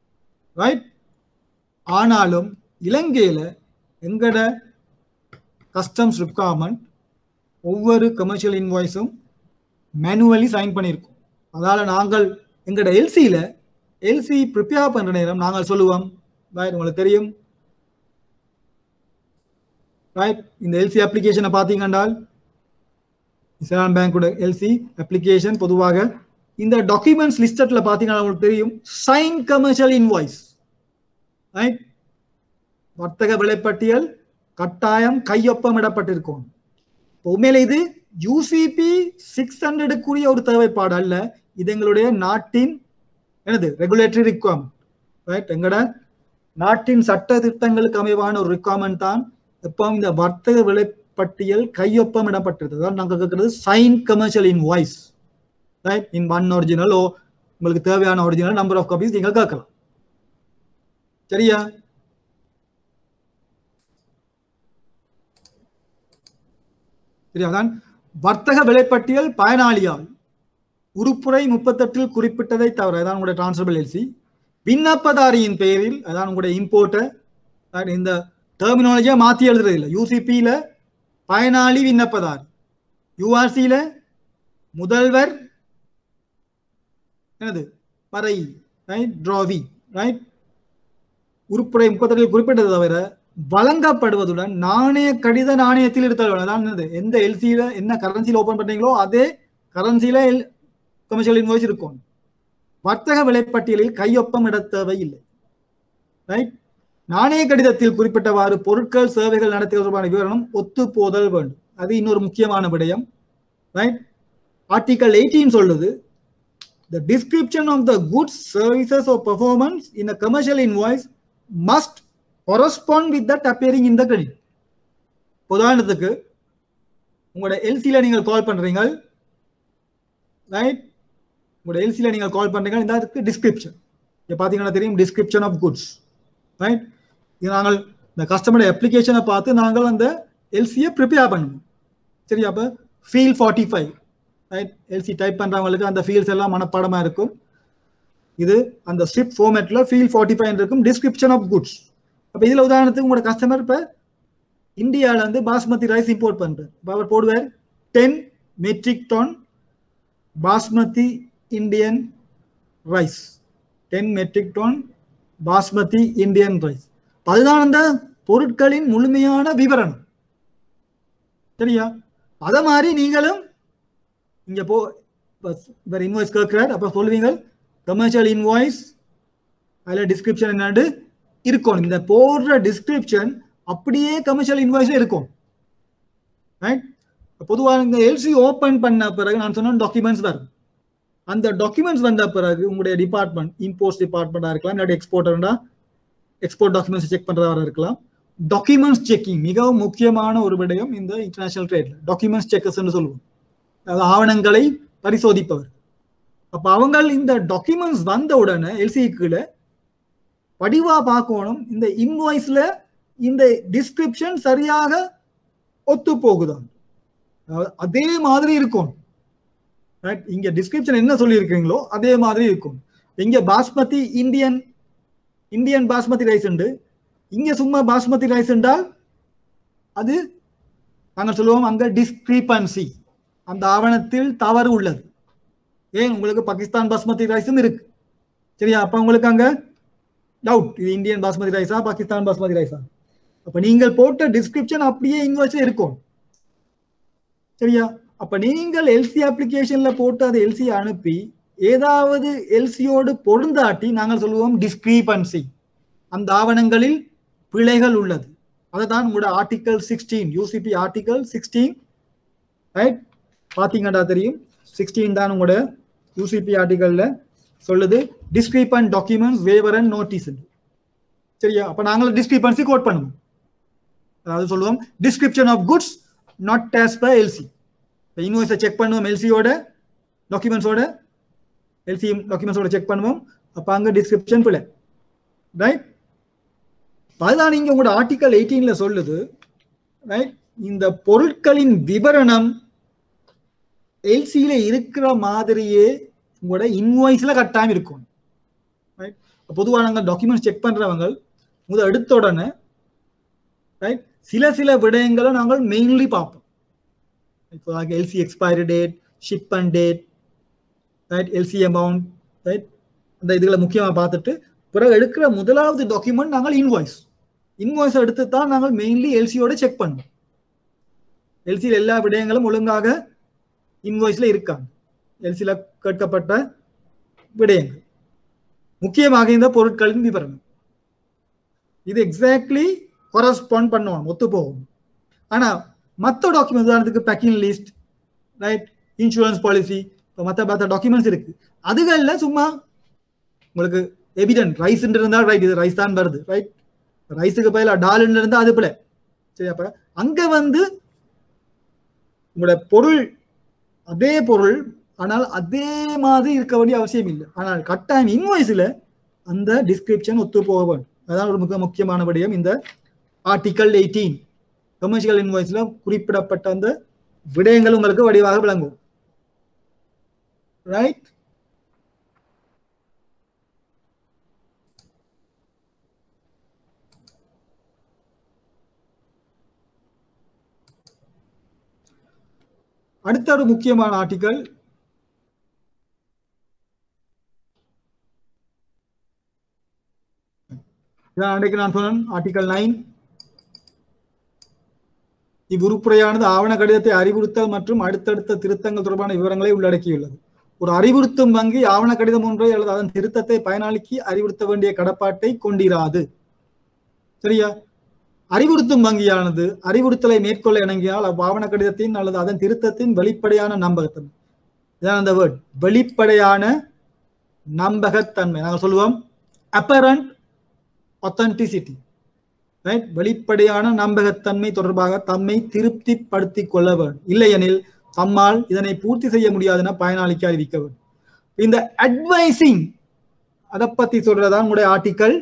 ரைட் ஆனாலும் இலங்கையில எங்கட கஸ்டம்ஸ் ரிக்வயர்மெண்ட் ஒவ்வொரு கமர்ஷியல் இன்வாய்ஸும் மேனுவலி சைன் பண்ணியிருக்கோம் அதால நாங்கள் எங்களோட எல்சியில எல்சி ப்ரிப்பேர் பண்ற நேரம் நாங்கள் சொல்லுவோம் ரைட் உங்களுக்கு தெரியும் ரைட் இந்த எல்சி அப்ளிகேஷனை பார்த்தீங்கன்றால் இஸ்லாம் பேங்கோட எல்சி அப்ளிகேஷன் பொதுவாக இந்த டாக்குமெண்ட்ஸ் லிஸ்டட்ல பார்த்தீங்கன்னா உங்களுக்கு தெரியும் சைன் கமர்ஷியல் இன்வாய்ஸ் ரைட் வர்த்தக விலைப்பட்டியல் கட்டாயம் கையொப்பமிடப்பட்டிருக்கும் உண்மையில இது யூசிபி சிக்ஸ் ஹண்ட்ரடுக்குரிய ஒரு தேவைப்பாடு அல்ல இது எங்களுடைய நாட்டின் என்னது ரெகுலேட்டரி ரிக்வயர்மெண்ட் ரைட் எங்கட நாட்டின் சட்ட திட்டங்களுக்கு அமைவான ஒரு ரிக்வயர்மெண்ட் தான் எப்பவும் இந்த வர்த்தக விலைப்பட்டியல் கையொப்பமிடப்பட்டிருது அதான் நாங்கள் கேட்கறது sign commercial invoice right in one original ஓ உங்களுக்கு தேவையான ஒரிஜினல் நம்பர் ஆஃப் காப்பீஸ் நீங்கள் கேட்கலாம் சரியா சரி அதான் வர்த்தக விலைப்பட்டியல் பயனாளியால் உருப்புரை முப்பத்தெட்டில் குறிப்பிட்டதை தவிர அதான் உங்களுடைய டிரான்ஸ்பர் எல்சி விண்ணப்பதாரியின் பெயரில் அதான் உங்களுடைய இம்போர்ட்டர் இந்த டெர்மினாலஜியா மாத்தி எழுதுறது இல்லை யூசிபியில பயனாளி விண்ணப்பதார் யூஆர்சியில முதல்வர் என்னது பறை ரைட் ட்ராவி ரைட் உருப்புரை முப்பத்தெட்டில் குறிப்பிட்டதை தவிர வழங்கப்படுவதுடன் நாணய கடித நாணயத்தில் இருத்தல் வேண்டும் அதான் என்னது எந்த எல்சியில என்ன கரன்சியில் ஓபன் பண்றீங்களோ அதே கரன்சியில கமர்ஷியல் இன்வாய்ஸ் இருக்கும் வர்த்தக விலைப்பட்டியலில் கையொப்பம் இட தேவை இல்லை ரைட் நாணய கடிதத்தில் குறிப்பிட்டவாறு பொருட்கள் சேவைகள் நடத்திய தொடர்பான விவரணம் ஒத்து போதல் வேண்டும் அது இன்னொரு முக்கியமான விடயம் ரைட் ஆர்டிகல் எயிட்டீன் சொல்லுது the description of the goods services or performance in a commercial invoice must correspond with that appearing in the credit உதாரணத்துக்கு உங்களோட எல்சியில் நீங்கள் கால் பண்றீங்க ரைட் உங்களோட எல்சியில் நீங்கள் கால் பண்றீங்க இந்த அதுக்கு டிஸ்கிரிப்ஷன் இங்கே பார்த்தீங்கன்னா தெரியும் டிஸ்கிரிப்ஷன் ஆஃப் குட்ஸ் ரைட் இது நாங்கள் இந்த கஸ்டமர் அப்ளிகேஷனை பார்த்து நாங்கள் அந்த எல்சியை ப்ரிப்பேர் பண்ணுவோம் சரி அப்போ field forty five right LC type பண்ணுறவங்களுக்கு அந்த ஃபீல்ஸ் எல்லாம் மனப்பாடமாக இருக்கும் இது அந்த ஸ்ட்ரிப் ஃபார்மேட்டில் ஃபீல் ஃபார்ட்டி ஃபைவ் இருக்கும் டிஸ்கிரிப்ஷன் ஆஃப் குட்ஸ் அப்போ இதில் உதாரணத்துக்கு உங்களோட கஸ்டமர் இப்போ இந்தியாவில் வந்து பாஸ்மதி ரைஸ் இம்போர்ட் பண்ணுறார் இப்போ அவர் போடுவார் ten metric ton basmati Indian rice ten metric ton basmati Indian rice அதுதான் அந்த பொருட்களின் முழுமையான விவரணம் சரியா அத மாதிரி நீங்களும் இங்க போ இவர் இன்வாய்ஸ் கேட்கிறார் அப்ப சொல்லுவீங்க கமர்ஷியல் இன்வாய்ஸ் அதுல டிஸ்கிரிப்ஷன் என்னண்டு இருக்கும் இந்த போடுற டிஸ்கிரிப்ஷன் அப்படியே கமர்ஷியல் இன்வாய்ஸ் இருக்கும் ரைட் பொதுவாக இந்த எல்சி ஓப்பன் பண்ண பிறகு நான் சொன்ன டாக்குமெண்ட்ஸ் வரும் அந்த டாக்குமெண்ட்ஸ் வந்த பிறகு உங்களுடைய டிபார்ட்மெண்ட் இம்போஸ்ட் டிபார்ட்மெண்ட்டாக இருக்கலாம் இல்லாட்டி எக்ஸ்போர்ட்டர்னா எக்ஸ்போர்ட் டாக்குமெண்ட்ஸ் செக் பண்ணுறவராக இருக்கலாம் டாக்குமெண்ட்ஸ் செக்கிங் மிகவும் முக்கியமான ஒரு விடயம் இந்த இன்டர்நேஷனல் ட்ரேட்ல டாக்குமெண்ட்ஸ் செக்கர்ஸ்ன்னு சொல்லுவோம் அதாவது ஆவணங்களை பரிசோதிப்பவர் அப்ப அவங்க இந்த டாக்குமெண்ட்ஸ் வந்த உடனே எல்சிக்குள்ள படிவா பார்க்கணும் இந்த இன்வாய்ஸ்ல இந்த டிஸ்கிரிப்ஷன் சரியாக ஒத்து போகுதான் அதே மாதிரி இருக்கும் இங்க டிஸ்கிரிப்ஷன் என்ன சொல்லி இருக்கீங்களோ அதே மாதிரி இருக்கும் இங்க basmati Indian Indian basmati rice உண்டு இங்க சும்மா பாஸ்மதி ரைஸ் என்றால் அது நாங்கள் சொல்லுவோம் அங்க டிஸ்கிரிபன்சி அந்த ஆவணத்தில் தவறு உள்ளது ஏன் உங்களுக்கு பாகிஸ்தான் பாஸ்மதி ரைஸும் இருக்கு சரியா அப்ப உங்களுக்கு அங்க டவுட் இது இந்தியன் பாஸ்மதி ரைஸா பாகிஸ்தான் பாஸ்மதி ரைஸா அப்ப நீங்கள் போட்ட டிஸ்கிரிப்ஷன் அப்படியே இங்க இருக்கும் சரியா அப்ப நீங்கள் எல்சி அப்ளிகேஷன்ல போட்டு அதை எல்சி அனுப்பி ஏதாவது எல்சியோடு பொருந்தாட்டி நாங்கள் சொல்லுவோம் டிஸ்கிரிபன்சி அந்த ஆவணங்களில் பிழைகள் உள்ளது அதுதான் உங்களோட article sixteen UCP article sixteen right பார்த்தீங்கன்னா தெரியும் சிக்ஸ்டீன் தான் உங்களோட யூசிபி ஆர்டிகல்ல சொல்லுது discrepant documents waiver and notice சரியா அப்போ நாங்கள் டிஸ்கிரிபன்சி கோட் பண்ணுவோம் அதாவது சொல்லுவோம் description of goods not as per LC இப்போ இன்வாய்ஸை செக் பண்ணுவோம் எல்சியோட டாக்குமெண்ட்ஸோட எல்சி டாக்குமெண்ட்ஸோட செக் பண்ணுவோம் அப்போ அங்கே டிஸ்கிரிப்ஷன் பிள்ளை ரைட் அதுதான் இங்கே உங்களோட ஆர்டிக்கல் எயிட்டீன்ல சொல்லுது ரைட் இந்த பொருட்களின் விவரணம் எல்சியில இருக்கிற மாதிரியே உங்களோட இன்வாய்ஸ்ல கட்டாயம் இருக்கும் ரைட் பொதுவாக நாங்கள் டாக்குமெண்ட்ஸ் செக் பண்றவங்க முதல் எடுத்த உடனே ரைட் சில சில விடயங்களை நாங்கள் மெயின்லி பார்ப்போம் இப்போ LC expiry date ship and date right LC amount right அந்த இதுகளை முக்கியமாக பார்த்துட்டு பிறகு எடுக்கிற முதலாவது டாக்குமெண்ட் நாங்கள் இன்வாய்ஸ் இன்வாய்ஸ் எடுத்து தான் நாங்கள் மெயின்லி எல்சியோட செக் பண்ணோம் எல்சியில் எல்லா விடயங்களும் ஒழுங்காக இன்வாய்ஸ்ல இருக்காங்க எல்சியில் கேட்கப்பட்ட விடயங்கள் முக்கியமாக இந்த பொருட்களின் விவரணம் இது எக்ஸாக்ட்லி கொரஸ்பாண்ட் பண்ணணும் ஒத்து போகும் ஆனா மற்ற டாக்குமெண்ட் உதாரணத்துக்கு packing list right insurance policy இப்போ மற்ற மற்ற டாக்குமெண்ட்ஸ் இருக்கு அதுகளில் சும்மா உங்களுக்கு எவிடென்ட் ரைஸ் இருந்தால் ரைட் இது ரைஸ் தான் வருது ரைட் ரைஸுக்கு பதிலாக டால் இருந்தால் அது பிள்ளை சரி அப்ப அங்க வந்து உங்களோட பொருள் அதே பொருள் ஆனால் அதே மாதிரி இருக்க வேண்டிய அவசியம் இல்லை ஆனால் கட்டாயம் இன்வாய்ஸில் அந்த டிஸ்கிரிப்ஷன் ஒத்து போக வேண்டும் அதான் ஒரு மிக முக்கியமான விடயம் இந்த ஆர்டிக்கல் எயிட்டீன் கமர்ஷியல் இன்வாய்ஸில் குறிப்பிடப்பட்ட அந்த விடயங்கள் உங்களுக்கு வடிவாக விளங்கும் ரைட் அடுத்த ஒரு முக்கியமான ஆர்டிக்கல் இதான் அன்றைக்கு நான் சொன்னேன் ஆர்டிகல் நைன் இவ்வுறுப்புரையானது ஆவண கடிதத்தை அறிவுறுத்தல் மற்றும் அடுத்தடுத்த திருத்தங்கள் தொடர்பான விவரங்களை உள்ளடக்கியுள்ளது ஒரு அறிவுறுத்தும் வங்கி ஆவண கடிதம் ஒன்றை அல்லது அதன் திருத்தத்தை பயனாளிக்கு அறிவுறுத்த வேண்டிய கடப்பாட்டை கொண்டிராது சரியா அறிவுறுத்தும் வங்கியானது அறிவுறுத்தலை மேற்கொள்ள இணங்கினால் அவ்வாவண கடிதத்தின் அல்லது அதன் திருத்தத்தின் வெளிப்படையான நம்பகத்தன்மை இதான் அந்த வேர்ட் வெளிப்படையான நம்பகத்தன்மை நாங்கள் சொல்லுவோம் அப்பரண்ட் ஒத்தன்டிசிட்டி ரைட் வெளிப்படையான நம்பகத்தன்மை தொடர்பாக தம்மை திருப்திப்படுத்திக் கொள்ள வேண்டும் இல்லையெனில் தம்மால் இதனை பூர்த்தி செய்ய முடியாதுன்னா பயனாளிக்கு அறிவிக்க வேண்டும் இந்த அட்வைசிங் அதை பத்தி சொல்றதான் உங்களுடைய ஆர்டிக்கல்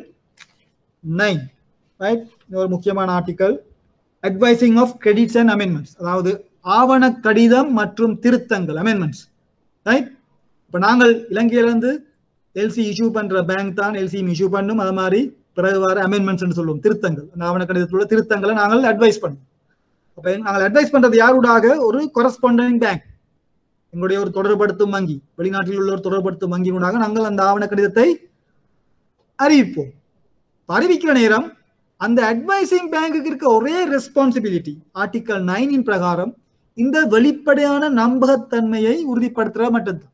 நைன் ரைட் ஒரு முக்கியமான article advising of credits and amendments அதாவது ஆவண கடிதம் மற்றும் திருத்தங்கள் அமெண்ட்மெண்ட்ஸ் ரைட் இப்போ நாங்கள் இலங்கையிலிருந்து எல்சி இஷ்யூ பண்ற பேங்க் தான் எல்சி இஷ்யூ பண்ணும் அது மாதிரி பிறகு வர அமெண்ட்மெண்ட்ஸ் சொல்லுவோம் திருத்தங்கள் அந்த ஆவண கடிதத்தில் உள்ள திருத்தங்களை நாங்கள் அட்வைஸ் பண்ணுவோம் அப்போ நாங்கள் அட்வைஸ் பண்றது யாருடாக ஒரு கொரஸ்பாண்டிங் பேங்க் எங்களுடைய ஒரு தொடர்படுத்தும் வங்கி வெளிநாட்டில் உள்ள ஒரு தொடர்படுத்தும் வங்கியினூடாக நாங்கள் அந்த ஆவண கடிதத்தை அறிவிப்போம் அறிவிக்கிற நேரம் அந்த அட்வைசிங் பேங்குக்கு இருக்க ஒரே ரெஸ்பான்சிபிலிட்டி ஆர்டிகல் நைனின் பிரகாரம் இந்த வெளிப்படையான நம்பகத்தன்மையை உறுதிப்படுத்துற மட்டும்தான்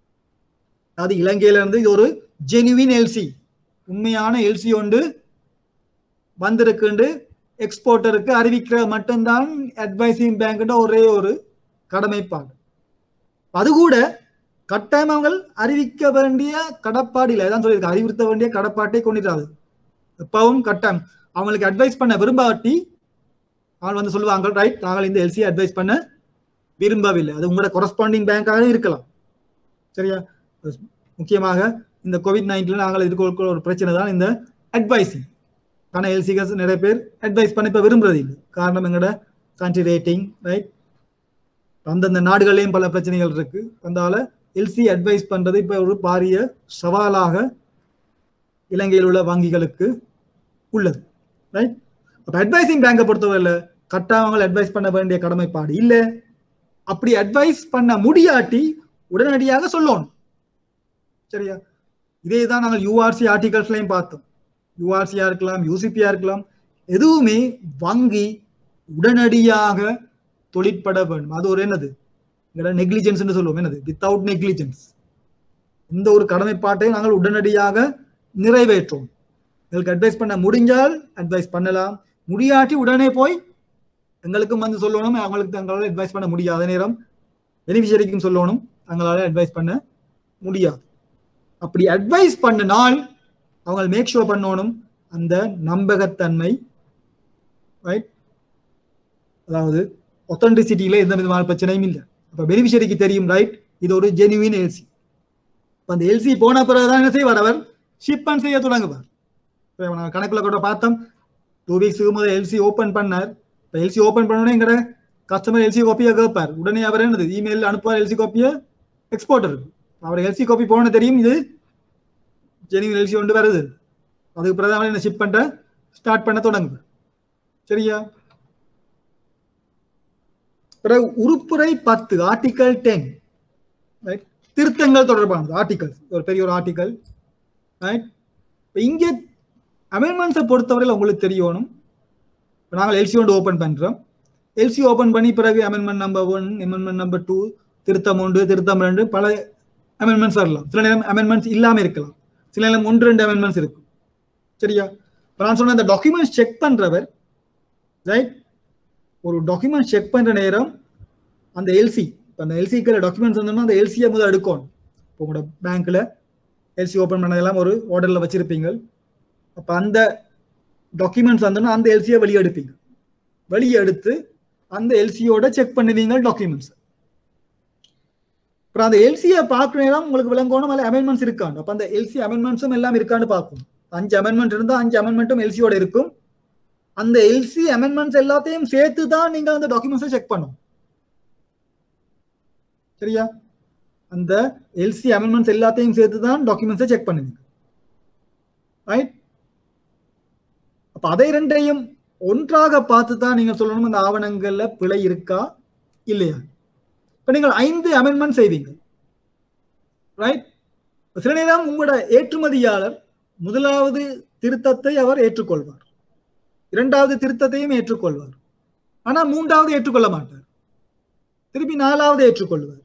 அது இலங்கையில இருந்து இது ஒரு ஜெனுவின் எல்சி உண்மையான எல்சி ஒன்று வந்திருக்குண்டு எக்ஸ்போர்ட்டருக்கு அறிவிக்கிற மட்டும்தான் அட்வைசிங் பேங்கிட்ட ஒரே ஒரு கடமைப்பாடு அது கூட கட்டாயம் அவங்கள் அறிவிக்க வேண்டிய கடப்பாடு இல்லை தான் சொல்லியிருக்கு அறிவுறுத்த வேண்டிய கடப்பாட்டை கொண்டிருக்காது எப்பவும் கட்டாயம் அவங்களுக்கு அட்வைஸ் பண்ண விரும்பாட்டி அவங்க வந்து சொல்லுவாங்க ரைட் நாங்கள் இந்த எல்சி அட்வைஸ் பண்ண விரும்பவில்லை அது உங்களோட கொரஸ்பாண்டிங் பேங்காக இருக்கலாம் சரியா முக்கியமாக இந்த கோவிட் நைன்டீன்ல நாங்கள் எதிர்கொள்கிற ஒரு பிரச்சனை தான் இந்த அட்வைசிங் ஆனால் எல்சிகஸ் நிறைய பேர் அட்வைஸ் பண்ண இப்போ விரும்புறது இல்லை காரணம் எங்களோட கண்ட்ரி ரேட்டிங் ரைட் அந்தந்த நாடுகள்லையும் பல பிரச்சனைகள் இருக்கு அதனால எல்சி அட்வைஸ் பண்றது இப்போ ஒரு பாரிய சவாலாக இலங்கையில் உள்ள வங்கிகளுக்கு உள்ளது ரைட் அப்போ அட்வைசிங் பேங்கை பொறுத்தவரையில் கட்டாயங்கள் அட்வைஸ் பண்ண வேண்டிய கடமைப்பாடு இல்லை அப்படி அட்வைஸ் பண்ண முடியாட்டி உடனடியாக சொல்லணும் சரியா இதே தான் நாங்கள் யூஆர்சி ஆர்டிகல்ஸ்லையும் பார்த்தோம் யூஆர்சியா இருக்கலாம் யூசிபியா இருக்கலாம் எதுவுமே வங்கி உடனடியாக தொழிற்பட வேண்டும் அது ஒரு என்னது நெக்லிஜென்ஸ் என்று சொல்லுவோம் என்னது வித்தவுட் நெக்லிஜென்ஸ் இந்த ஒரு கடமைப்பாட்டை நாங்கள் உடனடியாக நிறைவேற்றோம் எங்களுக்கு அட்வைஸ் பண்ண முடிஞ்சால் அட்வைஸ் பண்ணலாம் முடியாட்டி உடனே போய் எங்களுக்கும் வந்து சொல்லணும் அவங்களுக்கு தங்களால் அட்வைஸ் பண்ண முடியாத நேரம் பெனிஃபிஷரிக்கும் சொல்லணும் தங்களால் அட்வைஸ் பண்ண முடியாது அப்படி அட்வைஸ் பண்ணினால் அவங்க மேக் ஷோ பண்ணணும் அந்த நம்பகத்தன்மை ரைட் அதாவது ஒத்தன்டிசிட்டியில எந்த விதமான பிரச்சனையும் இல்லை அப்போ பெனிஃபிஷரிக்கு தெரியும் ரைட் இது ஒரு ஜெனுவின் எல்சி அந்த எல்சி போன பிறகுதான் என்ன செய்வார் அவர் ஷிப்பன் செய்ய தொடங்குவார் கணக்குல கூட பார்த்தோம் டூ வீக்ஸுக்கு முதல் எல்சி ஓப்பன் பண்ணார் இப்போ எல்சி ஓப்பன் பண்ணோடனே எங்கட கஸ்டமர் எல்சி காப்பியை கேட்பார் உடனே அவர் என்னது இமெயில் அனுப்புவார் எல்சி காப்பியை எக்ஸ்போர்ட்டர் அவர் எல்சி காப்பி போன தெரியும் இது ஜெனிவன் எல்சி கொண்டு வருது அதுக்கு பிறகு என்ன ஷிப் பண்ண ஸ்டார்ட் பண்ண தொடங்குது சரியா பிறகு உறுப்புரை பத்து ஆர்டிகல் டென் ரைட் திருத்தங்கள் தொடர்பானது ஆர்டிகல் ஒரு பெரிய ஒரு ஆர்டிகல் ரைட் இங்கே அமெண்ட்மெண்ட்ஸை பொறுத்தவரையில் உங்களுக்கு தெரியணும் இப்போ நாங்கள் எல்சி ஒன்று ஓப்பன் பண்ணுறோம் எல்சி ஓப்பன் பண்ணி பிறகு amendment number one amendment number two திருத்தம் ஒன்று திருத்தம் ரெண்டு பல அமெண்ட்மெண்ட்ஸ் வரலாம் சில நேரம் அமெண்ட்மெண்ட்ஸ் இல்லாமல் இருக்கலாம் சில நேரம் ஒன்று ரெண்டு அமெண்ட்மெண்ட்ஸ் இருக்கும் சரியா இப்போ நான் சொன்ன அந்த டாக்குமெண்ட்ஸ் செக் பண்ணுறவர் ரைட் ஒரு டாக்குமெண்ட் செக் பண்ணுற நேரம் அந்த எல்சி இப்போ அந்த எல்சிக்கில் டாக்குமெண்ட்ஸ் வந்தோம்னா அந்த எல்சியை முதல் எடுக்கணும் இப்போ உங்களோட பேங்க்கில் எல்சி ஓப்பன் பண்ணதெல்லாம் ஒரு ஆர்டரில் வச்சுருப்பீங்க அப்போ அந்த டாக்குமெண்ட்ஸ் வந்தோம்னா அந்த எல்சியை வெளியே எடுப்பீங்க வெளியே எடுத்து அந்த எல்சியோட செக் பண்ணுவீங்க டாக்குமெண்ட்ஸ் அப்புறம் அந்த எல்சியை பார்க்குற நேரம் உங்களுக்கு விளங்கணும் அதில் அமெண்ட்மெண்ட்ஸ் இருக்காண்டு அப்போ அந்த எல்சி அமெண்ட்மெண்ட்ஸும் எல்லாம் இருக்கான்னு பார்க்கும் அஞ்சு அமெண்ட்மெண்ட் இருந்தால் அஞ்சு அமெண்ட்மெண்ட்டும் எல்சியோட இருக்கும் அந்த எல்சி அமெண்ட்மெண்ட்ஸ் எல்லாத்தையும் சேர்த்து தான் நீங்கள் அந்த டாக்குமெண்ட்ஸை செக் பண்ணும் சரியா அந்த எல்சி அமெண்ட்மெண்ட்ஸ் எல்லாத்தையும் சேர்த்து தான் டாக்குமெண்ட்ஸை செக் பண்ணுவீங்க ரைட் அப்ப அதை ரெண்டையும் ஒன்றாக பார்த்து தான் நீங்க சொல்லணும் அந்த ஆவணங்கள்ல பிழை இருக்கா இல்லையா இப்ப நீங்கள் ஐந்து அமெண்ட்மெண்ட் செய்வீங்க ரைட் சில நேரம் உங்களோட ஏற்றுமதியாளர் முதலாவது திருத்தத்தை அவர் ஏற்றுக்கொள்வார் இரண்டாவது திருத்தத்தையும் ஏற்றுக்கொள்வார் ஆனா மூன்றாவது ஏற்றுக்கொள்ள மாட்டார் திருப்பி நாலாவது ஏற்றுக்கொள்வார்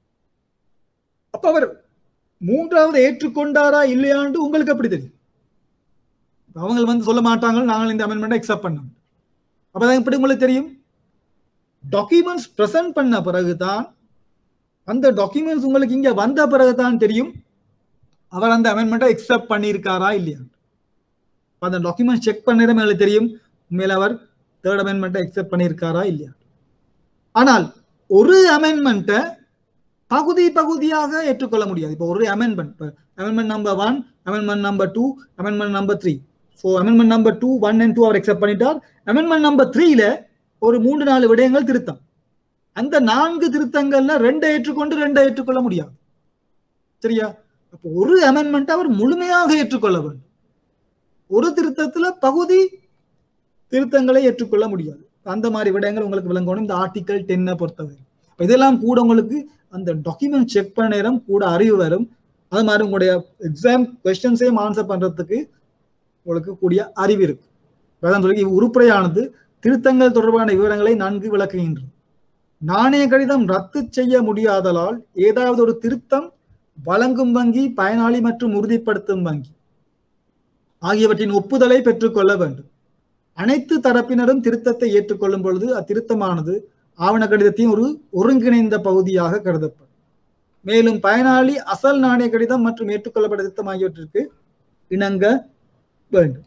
அப்ப அவர் மூன்றாவது ஏற்றுக்கொண்டாரா இல்லையான்னு உங்களுக்கு எப்படி தெரியும் அவங்க வந்து சொல்ல மாட்டாங்க நாங்கள் இந்த அமெண்ட்மெண்ட் அக்செப்ட் பண்ணோம் அப்பதான் எப்படி உங்களுக்கு தெரியும் டாக்குமெண்ட்ஸ் பிரசன்ட் பண்ண பிறகுதான் அந்த டாக்குமெண்ட்ஸ் உங்களுக்கு இங்க வந்த பிறகுதான் தெரியும் அவர் அந்த அமெண்ட்மெண்ட்டை அக்செப்ட் பண்ணியிருக்காரா இல்லையா அந்த டாக்குமெண்ட் செக் பண்ணது மேல தெரியும் உண்மையில அவர் தேர்ட் அமெண்ட்மெண்ட்டை அக்செப்ட் பண்ணியிருக்காரா இல்லையா ஆனால் ஒரு அமெண்ட்மெண்ட்டை பகுதி பகுதியாக ஏற்றுக்கொள்ள முடியாது இப்போ ஒரு amendment amendment number one amendment number two amendment number three so amendment number two one and two அவர் அக்செப்ட் பண்ணிட்டார் அமெண்ட்மெண்ட் நம்பர் த்ரீல ஒரு மூன்று நாலு விடயங்கள் திருத்தம் அந்த நான்கு திருத்தங்கள்ல ரெண்டை ஏற்றுக்கொண்டு ரெண்டை ஏற்றுக்கொள்ள முடியாது சரியா அப்போ ஒரு அமெண்ட்மெண்ட் அவர் முழுமையாக ஏற்றுக்கொள்ள வேண்டும் ஒரு திருத்தத்துல பகுதி திருத்தங்களை ஏற்றுக்கொள்ள முடியாது அந்த மாதிரி விடயங்கள் உங்களுக்கு விளங்கணும் இந்த ஆர்டிக்கல் டென்னை பொறுத்தவரை இதெல்லாம் கூட உங்களுக்கு அந்த டாக்குமெண்ட் செக் பண்ண நேரம் கூட அறிவு வரும் அது மாதிரி உங்களுடைய எக்ஸாம் கொஸ்டின்ஸையும் ஆன்சர் பண்றதுக்கு உங்களுக்கு கூடிய அறிவு இருக்கு அதான் சொல்லி உருப்படையானது திருத்தங்கள் தொடர்பான விவரங்களை நன்கு விளக்குகின்றது நாணய கடிதம் ரத்து செய்ய முடியாதலால் ஏதாவது ஒரு திருத்தம் வழங்கும் வங்கி பயனாளி மற்றும் உறுதிப்படுத்தும் வங்கி ஆகியவற்றின் ஒப்புதலை பெற்றுக்கொள்ள வேண்டும் அனைத்து தரப்பினரும் திருத்தத்தை ஏற்றுக்கொள்ளும் பொழுது அத்திருத்தமானது ஆவண கடிதத்தின் ஒரு ஒருங்கிணைந்த பகுதியாக கருதப்படும் மேலும் பயனாளி அசல் நாணய கடிதம் மற்றும் ஏற்றுக்கொள்ளப்பட்ட திருத்தம் ஆகியவற்றிற்கு இணங்க வேண்டும்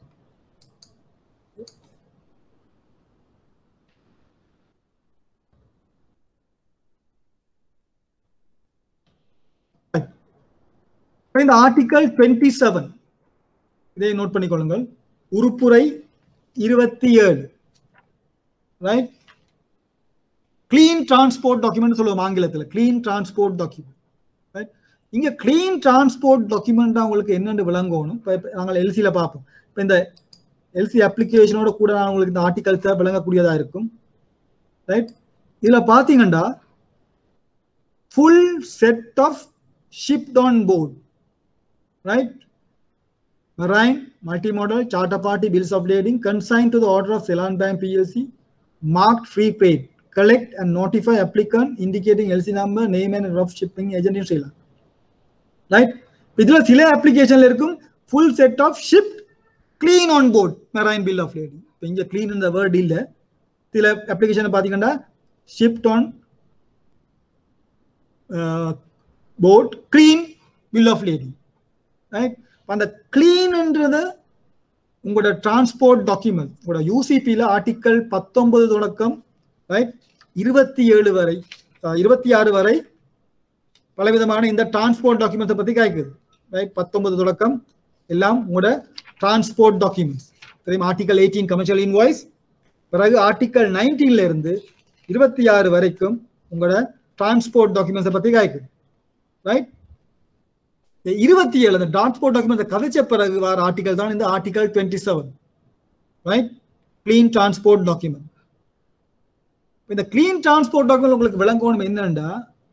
இந்த ஆர்டிகல் டுவெண்ட்டி செவன் இதை நோட் பண்ணிக்கொள்ளுங்கள் உறுப்புரை இருபத்தி ஏழு ரைட் கிளீன் டிரான்ஸ்போர்ட் டாக்குமெண்ட் சொல்லுவோம் ஆங்கிலத்தில் கிளீன் டிரான்ஸ்போர்ட் டாக்குமெண்ட் ரைட் இங்க கிளீன் டிரான்ஸ்போர்ட் டாக்குமெண்ட் உங்களுக்கு என்னென்னு விளங்கணும் இப்போ நாங்கள் எல்சியில் பார்ப்போம் இப்போ இந்த எல்சி அப்ளிகேஷனோட கூட நான் உங்களுக்கு இந்த ஆர்டிகல்ஸை விளங்கக்கூடியதாக இருக்கும் ரைட் இதில் பார்த்தீங்கன்னா full set of shipped on board right? Marine, multimodal, charter party, bills of lading consigned to the order of Ceylon Bank PLC, marked free paid. Collect and notify applicant indicating LC number, name and rough shipping agent in Sri Lanka. Right? இதுல சில அப்ளிகேஷன்ல இருக்கும் full set of shipped clean on board marine bill of lading இப்போ இங்கே கிளீன் இந்த வேர்ட் இல்லை சில அப்ளிகேஷனை பார்த்தீங்கன்னா shipped on board clean bill of lading right அந்த கிளீன்ன்றது உங்களோட டிரான்ஸ்போர்ட் டாக்குமெண்ட் உங்களோட யூசிபியில் ஆர்டிக்கல் பத்தொன்பது தொடக்கம் ரைட் இருபத்தி ஏழு வரை இருபத்தி ஆறு வரை பலவிதமான இந்த டிரான்ஸ்போர்ட் டாக்குமெண்ட்ஸை பற்றி காய்க்குது ரைட் பத்தொன்பது தொடக்கம் எல்லாம் உங்களோட டிரான்ஸ்போர்ட் டாக்குமெண்ட்ஸ் தெரியும் ஆர்டிக்கல் எயிட்டீன் கமர்ஷியல் இன்வாய்ஸ் பிறகு ஆர்டிக்கல் நைன்டீன்ல இருந்து இருபத்தி ஆறு வரைக்கும் உங்களோட டிரான்ஸ்போர்ட் டாக்குமெண்ட்ஸை பற்றி காய்க்குது ரைட் இருபத்தி ஏழு அந்த டிரான்ஸ்போர்ட் டாக்குமெண்ட் கதைச்ச பிறகு வர ஆர்டிகல் தான் இந்த article twenty seven right clean transport document இந்த கிளீன் டிரான்ஸ்போர்ட் டாக்குமெண்ட் உங்களுக்கு விளங்கணும் என்னன்னா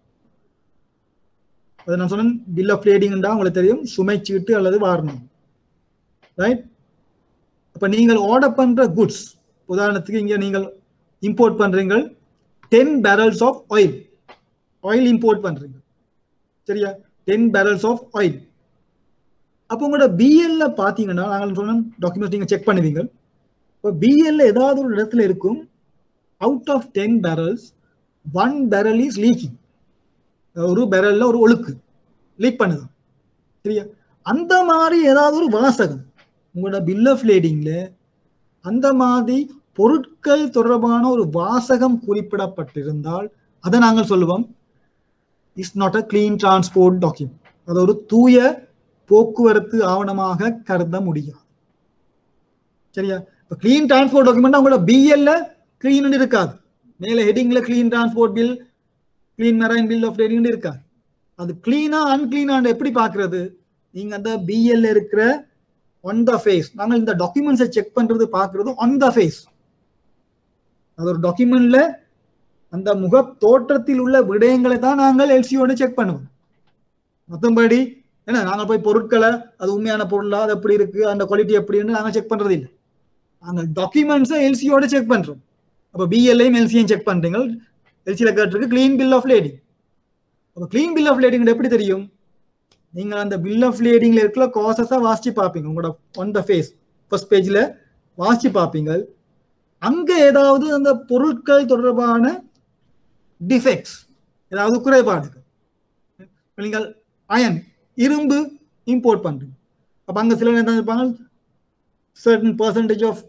அது நான் சொன்னேன் பில் ஆஃப் லேடிங்டா உங்களுக்கு தெரியும் சுமை சீட்டு அல்லது வாரணம் ரைட் அப்ப நீங்கள் ஆர்டர் பண்ற குட்ஸ் உதாரணத்துக்கு இங்க நீங்கள் இம்போர்ட் பண்றீங்க ten barrels of oil oil import பண்றீங்க சரியா டென் பேரல்ஸ் ஆஃப் ஆயில் அப்போ உங்களோட பிஎல்ல பாத்தீங்கன்னா நாங்கள் சொன்ன டாக்குமெண்ட்ஸ் நீங்க செக் பண்ணுவீங்க இப்போ பிஎல்ல ஏதாவது ஒரு இடத்துல இருக்கும் out of ten barrels one barrel is leaking ஒரு பேரல்ல ஒரு ஒழுக்கு லீக் பண்ணுது சரியா அந்த மாதிரி ஏதாவது ஒரு வாசகம் உங்களோட பில் ஆஃப் லேடிங்ல அந்த மாதிரி பொருட்கள் தொடர்பான ஒரு வாசகம் குறிப்பிடப்பட்டிருந்தால் அதை நாங்கள் சொல்லுவோம் is not a clean transport document அது ஒரு தூய போக்குவரத்து ஆவணமாக கருத முடியாது சரியா இப்போ கிளீன் டிரான்ஸ்போர்ட் டாக்குமெண்ட் உங்களோட பிஎல்ல கிளீன் இருக்காது மேலே ஹெட்டிங்ல clean transport bill clean marine bill of lading இருக்காது அது கிளீனா அன்கிளீனான்னு எப்படி பார்க்கறது நீங்க அந்த பிஎல்ல இருக்கிற ஒன் த ஃபேஸ் நாங்கள் இந்த டாக்குமெண்ட்ஸை செக் பண்றது பார்க்கறது ஆன் த ஃபேஸ் அது ஒரு டாக்குமெண்ட்ல அந்த முக தோற்றத்தில் உள்ள விடயங்களை தான் நாங்கள் எல்சியோட செக் பண்ணுவோம் மற்றபடி ஏன்னா நாங்கள் போய் பொருட்களை அது உண்மையான பொருளா அது எப்படி இருக்கு அந்த குவாலிட்டி எப்படின்னு நாங்கள் செக் பண்றது இல்லை நாங்கள் டாக்குமெண்ட்ஸை எல்சியோட செக் பண்றோம் அப்போ பிஎல்ஐயும் எல்சியும் செக் பண்றீங்க எல்சியில் கேட்டிருக்கு கிளீன் பில் ஆஃப் லேடிங் அப்போ கிளீன் பில் ஆஃப் லேடிங் எப்படி தெரியும் நீங்கள் அந்த பில் ஆஃப் லேடிங்ல இருக்கிற காசஸாக வாசிச்சு பார்ப்பீங்க உங்களோட ஒன் த ஃபேஸ் ஃபர்ஸ்ட் பேஜில் வாசிச்சு பார்ப்பீங்க அங்கே ஏதாவது அந்த பொருட்கள் தொடர்பான டிஃபெக்ட்ஸ் ஏதாவது குறைபாடுகள் நீங்கள் அயன் இரும்பு இம்போர்ட் பண்றீங்க அப்போ அங்கே சில என்ன இருப்பாங்க certain percentage of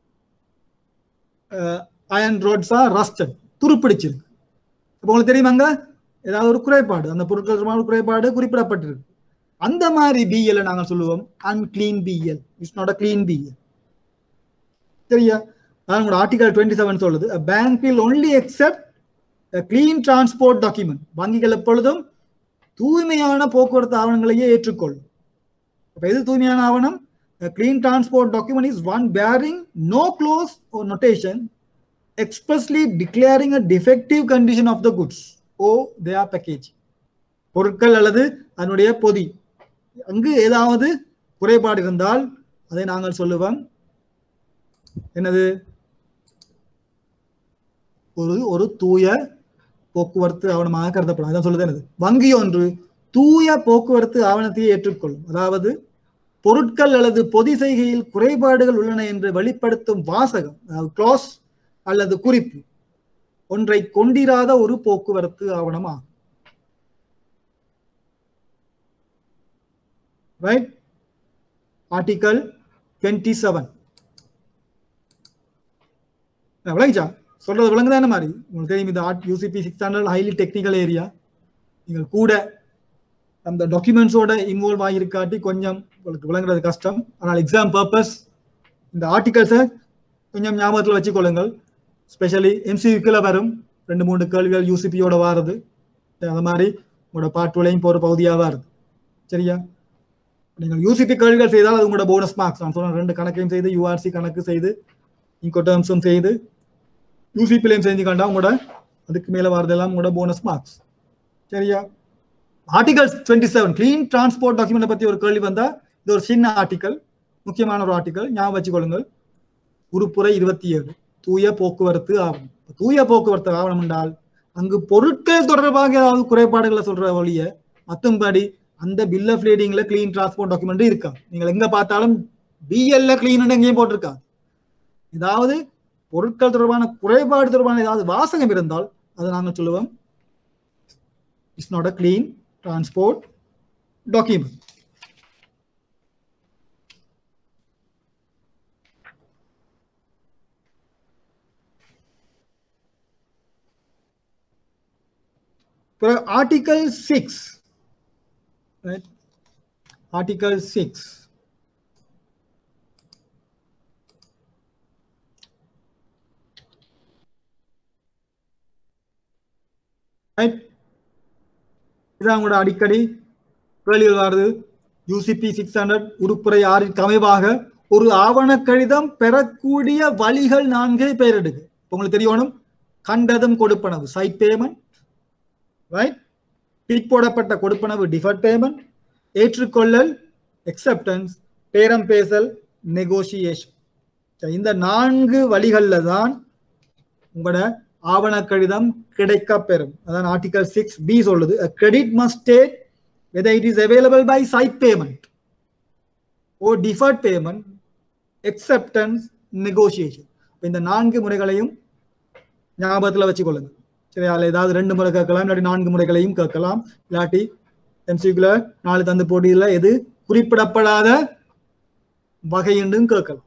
iron rods are rusted துருப்பிடிச்சிருக்கு அப்போ உங்களுக்கு தெரியுமாங்க ஏதாவது ஒரு குறைபாடு அந்த பொருட்கள் தொடர்பான ஒரு குறைபாடு குறிப்பிடப்பட்டிருக்கு அந்த மாதிரி பிஎல் நாங்கள் சொல்லுவோம் unclean BL it's not a clean BL சரியா நான் உங்களோட ஆர்டிகல் டுவெண்ட்டி செவன் சொல்லுது bank will only accept clean transport document வங்கிகள் எப்பொழுதும் தூய்மையான போக்குவரத்து ஆவணங்களையே ஏற்றுக்கொள்ளும் அப்ப எது தூய்மையான ஆவணம் clean transport document is one bearing no clause or notation expressly declaring a defective condition of the goods or they are package பொருட்கள் அல்லது அதனுடைய பொதி அங்கு ஏதாவது குறைபாடு இருந்தால் அதை நாங்கள் சொல்லுவோம் என்னது ஒரு ஒரு தூய போக்குவரத்து ஆவணமாக கருதப்படும் அதான் சொல்லுது என்னது வங்கி ஒன்று தூய போக்குவரத்து ஆவணத்தை ஏற்றுக்கொள்ளும் அதாவது பொருட்கள் அல்லது பொதி செய்கையில் குறைபாடுகள் உள்ளன என்று வெளிப்படுத்தும் வாசகம் அதாவது க்ளாஸ் அல்லது குறிப்பு ஒன்றை கொண்டிராத ஒரு போக்குவரத்து ஆவணமாகும் ரைட் ஆர்டிகல் டுவெண்ட்டி செவன் விளங்கிச்சா சொல்றது விளங்குதா என்ன மாதிரி உங்களுக்கு தெரியும் இந்த art UCP six hundred highly technical area நீங்கள் கூட அந்த டாக்குமெண்ட்ஸோட இன்வால்வ் ஆகியிருக்காட்டி கொஞ்சம் உங்களுக்கு விளங்குறது கஷ்டம் ஆனால் எக்ஸாம் பர்பஸ் இந்த ஆர்டிகல்ஸை கொஞ்சம் ஞாபகத்தில் வச்சுக்கொள்ளுங்கள் ஸ்பெஷலி எம்சியூக்கில் வரும் ரெண்டு மூணு கேள்விகள் யூசிபியோட வாருது அது மாதிரி உங்களோட பாட்டுலையும் போகிற பகுதியாக வருது சரியா நீங்கள் யூசிபி கேள்விகள் செய்தால் அது உங்களோட போனஸ் மார்க்ஸ் நான் சொன்ன ரெண்டு கணக்கையும் செய்து யூஆர்சி கணக்கு செய்து இன்கோ டேர்ம்ஸும் செய்து யூசிபிலையும் செஞ்சு கண்டா உங்களோட அதுக்கு மேலே வரதெல்லாம் உங்களோட போனஸ் மார்க்ஸ் சரியா article twenty seven clean transport document பற்றி ஒரு கேள்வி வந்தா இது ஒரு சின்ன ஆர்டிக்கல் முக்கியமான ஒரு ஆர்டிக்கல் ஞாபகம் வச்சுக்கொள்ளுங்கள் உறுப்புரை இருபத்தி ஏழு தூய போக்குவரத்து ஆவணம் தூய போக்குவரத்து ஆவணம் என்றால் அங்கு பொருட்கள் தொடர்பாக ஏதாவது குறைபாடுகளை சொல்ற வழிய மற்றும்படி அந்த பில் ஆஃப் லேடிங்ல கிளீன் டிரான்ஸ்போர்ட் டாக்குமெண்ட் இருக்கா நீங்கள் எங்க பார்த்தாலும் பிஎல்ல கிளீன் எங்கேயும் போட்டிருக்காது ஏதாவது பொருட்கள் தொடர்பான குறைபாடு தொடர்பான ஏதாவது வாசகம் இருந்தால் அதை நாங்கள் சொல்லுவோம் it's not a clean transport document article six article six right இதான் உங்களோட அடிக்கடி கேள்விகள் வருது யூசிபி சிக்ஸ் ஹண்ட்ரட் உருப்புரை ஆறிற்கு அமைவாக ஒரு ஆவண கடிதம் பெறக்கூடிய வழிகள் நான்கு பெயரெடுக்கு இப்ப உங்களுக்கு தெரியணும் கண்டதும் கொடுப்பனவு சைட் பேமெண்ட் ரைட் பிக் போடப்பட்ட கொடுப்பனவு டிஃபர்ட் பேமெண்ட் ஏற்றுக்கொள்ளல் எக்ஸப்டன்ஸ் பேரம் பேசல் நெகோசியேஷன் இந்த நான்கு வழிகள்ல தான் உங்களோட ஆவண கடிதம் கிடைக்க பெறும் அதான் ஆர்டிகல் சிக்ஸ் பி சொல்லுது credit must state whether it is available by sight payment or deferred payment acceptance negotiation இந்த நான்கு முறைகளையும் ஞாபகத்தில் வச்சுக்கொள்ளுங்க சரி அதில் ஏதாவது ரெண்டு முறை கேட்கலாம் இல்லாட்டி நான்கு முறைகளையும் கேட்கலாம் இல்லாட்டி எம்சிக்குள்ள நாலு தந்து போட்டியில் எது குறிப்பிடப்படாத வகையுண்டும் கேட்கலாம்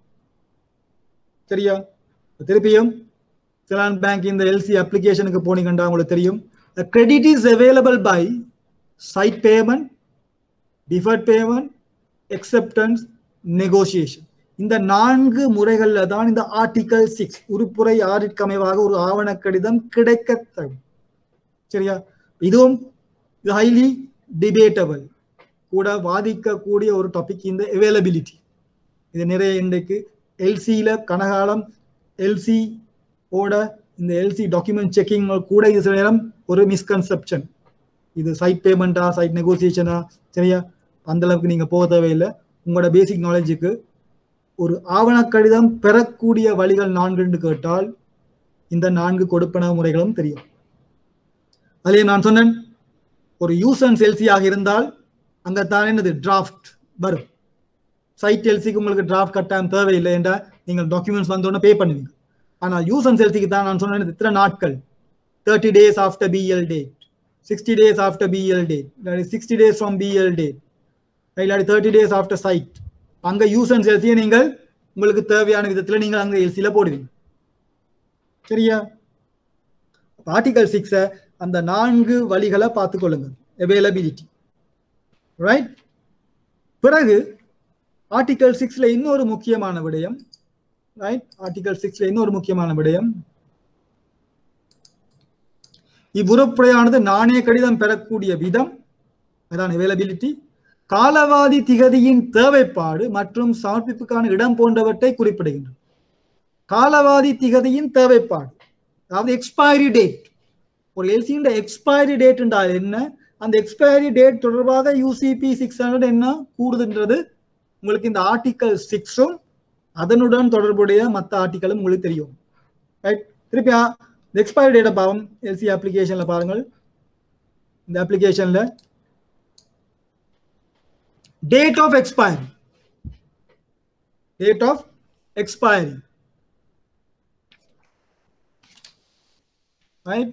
சரியா திருப்பியும் சிலான் பேங்க் இந்த எல்சி அப்ளிகேஷனுக்கு போனீங்கன்னா உங்களுக்கு தெரியும் credit is available by sight payment deferred payment acceptance negotiation இந்த நான்கு முறைகள்ல தான் இந்த ஆர்டிகல் சிக்ஸ் உறுப்புரை ஆறிற்கு அமைவாக ஒரு ஆவண கடிதம் கிடைக்க தரும் சரியா இதுவும் இது ஹைலி டிபேட்டபிள் கூட வாதிக்கக்கூடிய ஒரு டாபிக் இந்த அவைலபிலிட்டி இது நிறைய இன்றைக்கு எல்சியில கனகாலம் எல்சி ஓட இந்த எல்சி டாக்குமெண்ட் செக்கிங் கூட இது சில நேரம் ஒரு மிஸ்கன்செப்ஷன் இது சைட் பேமெண்ட்டா சைட் நெகோசியேஷனா சரியா அந்த அளவுக்கு நீங்க போக தேவையில்லை உங்களோட பேசிக் நாலேஜுக்கு ஒரு ஆவண கடிதம் பெறக்கூடிய வழிகள் நான்கு கேட்டால் இந்த நான்கு கொடுப்பன முறைகளும் தெரியும் அதிலே நான் சொன்னேன் ஒரு யூஸ் அண்ட் செல்சியாக இருந்தால் அங்க தான் என்னது டிராஃப்ட் வரும் சைட் எல்சிக்கு உங்களுக்கு டிராஃப்ட் கட்டாயம் தேவையில்லை என்றால் நீங்கள் டாக்குமெண்ட்ஸ் வந்தோடனே பே பண்ணுவீங்க ஆனால் யூஸ் அண்ட் செல்சிக்கு தான் நான் சொன்னேன் இத்தனை நாட்கள் thirty days after BL date sixty days after BL date இல்லாட்டி sixty days from BL date இல்லாட்டி தேர்ட்டி டேஸ் ஆஃப்டர் சைட் அங்க யூஸ் அண்ட் செல்சியை நீங்கள் உங்களுக்கு தேவையான விதத்தில் நீங்கள் அங்கே எல்சியில் போடுவீங்க சரியா ஆர்டிகல் சிக்ஸை அந்த நான்கு வழிகளை பார்த்துக்கொள்ளுங்க அவைலபிலிட்டி ரைட் பிறகு ஆர்டிகல் சிக்ஸ்ல இன்னொரு முக்கியமான விடயம் ரைட் ஆர்டிகல் சிக்ஸ்ல இன்னொரு முக்கியமான விடயம் இவ்வுறுப்புரையானது நாணய கடிதம் பெறக்கூடிய விதம் அதான் அவைலபிலிட்டி காலவாதி திகதியின் தேவைப்பாடு மற்றும் சமர்ப்பிப்புக்கான இடம் போன்றவற்றை குறிப்பிடுகின்றன காலவாதி திகதியின் தேவைப்பாடு அதாவது எக்ஸ்பைரி டேட் ஒரு எல்சியின் எக்ஸ்பைரி டேட் என்றால் என்ன அந்த எக்ஸ்பைரி டேட் தொடர்பாக யூசிபி சிக்ஸ் ஹண்ட்ரட் என்ன கூடுதுன்றது உங்களுக்கு இந்த ஆர்டிக்கல் சிக்ஸும் அதனுடன் தொடர்புடைய மற்ற ஆர்டிக்கலும் உங்களுக்கு தெரியும் ரைட் திருப்பி இந்த எக்ஸ்பைரி டேட்டை பாவம் எல்சி அப்ளிகேஷன்ல பாருங்கள் இந்த அப்ளிகேஷன்ல date of expiry date of expiry right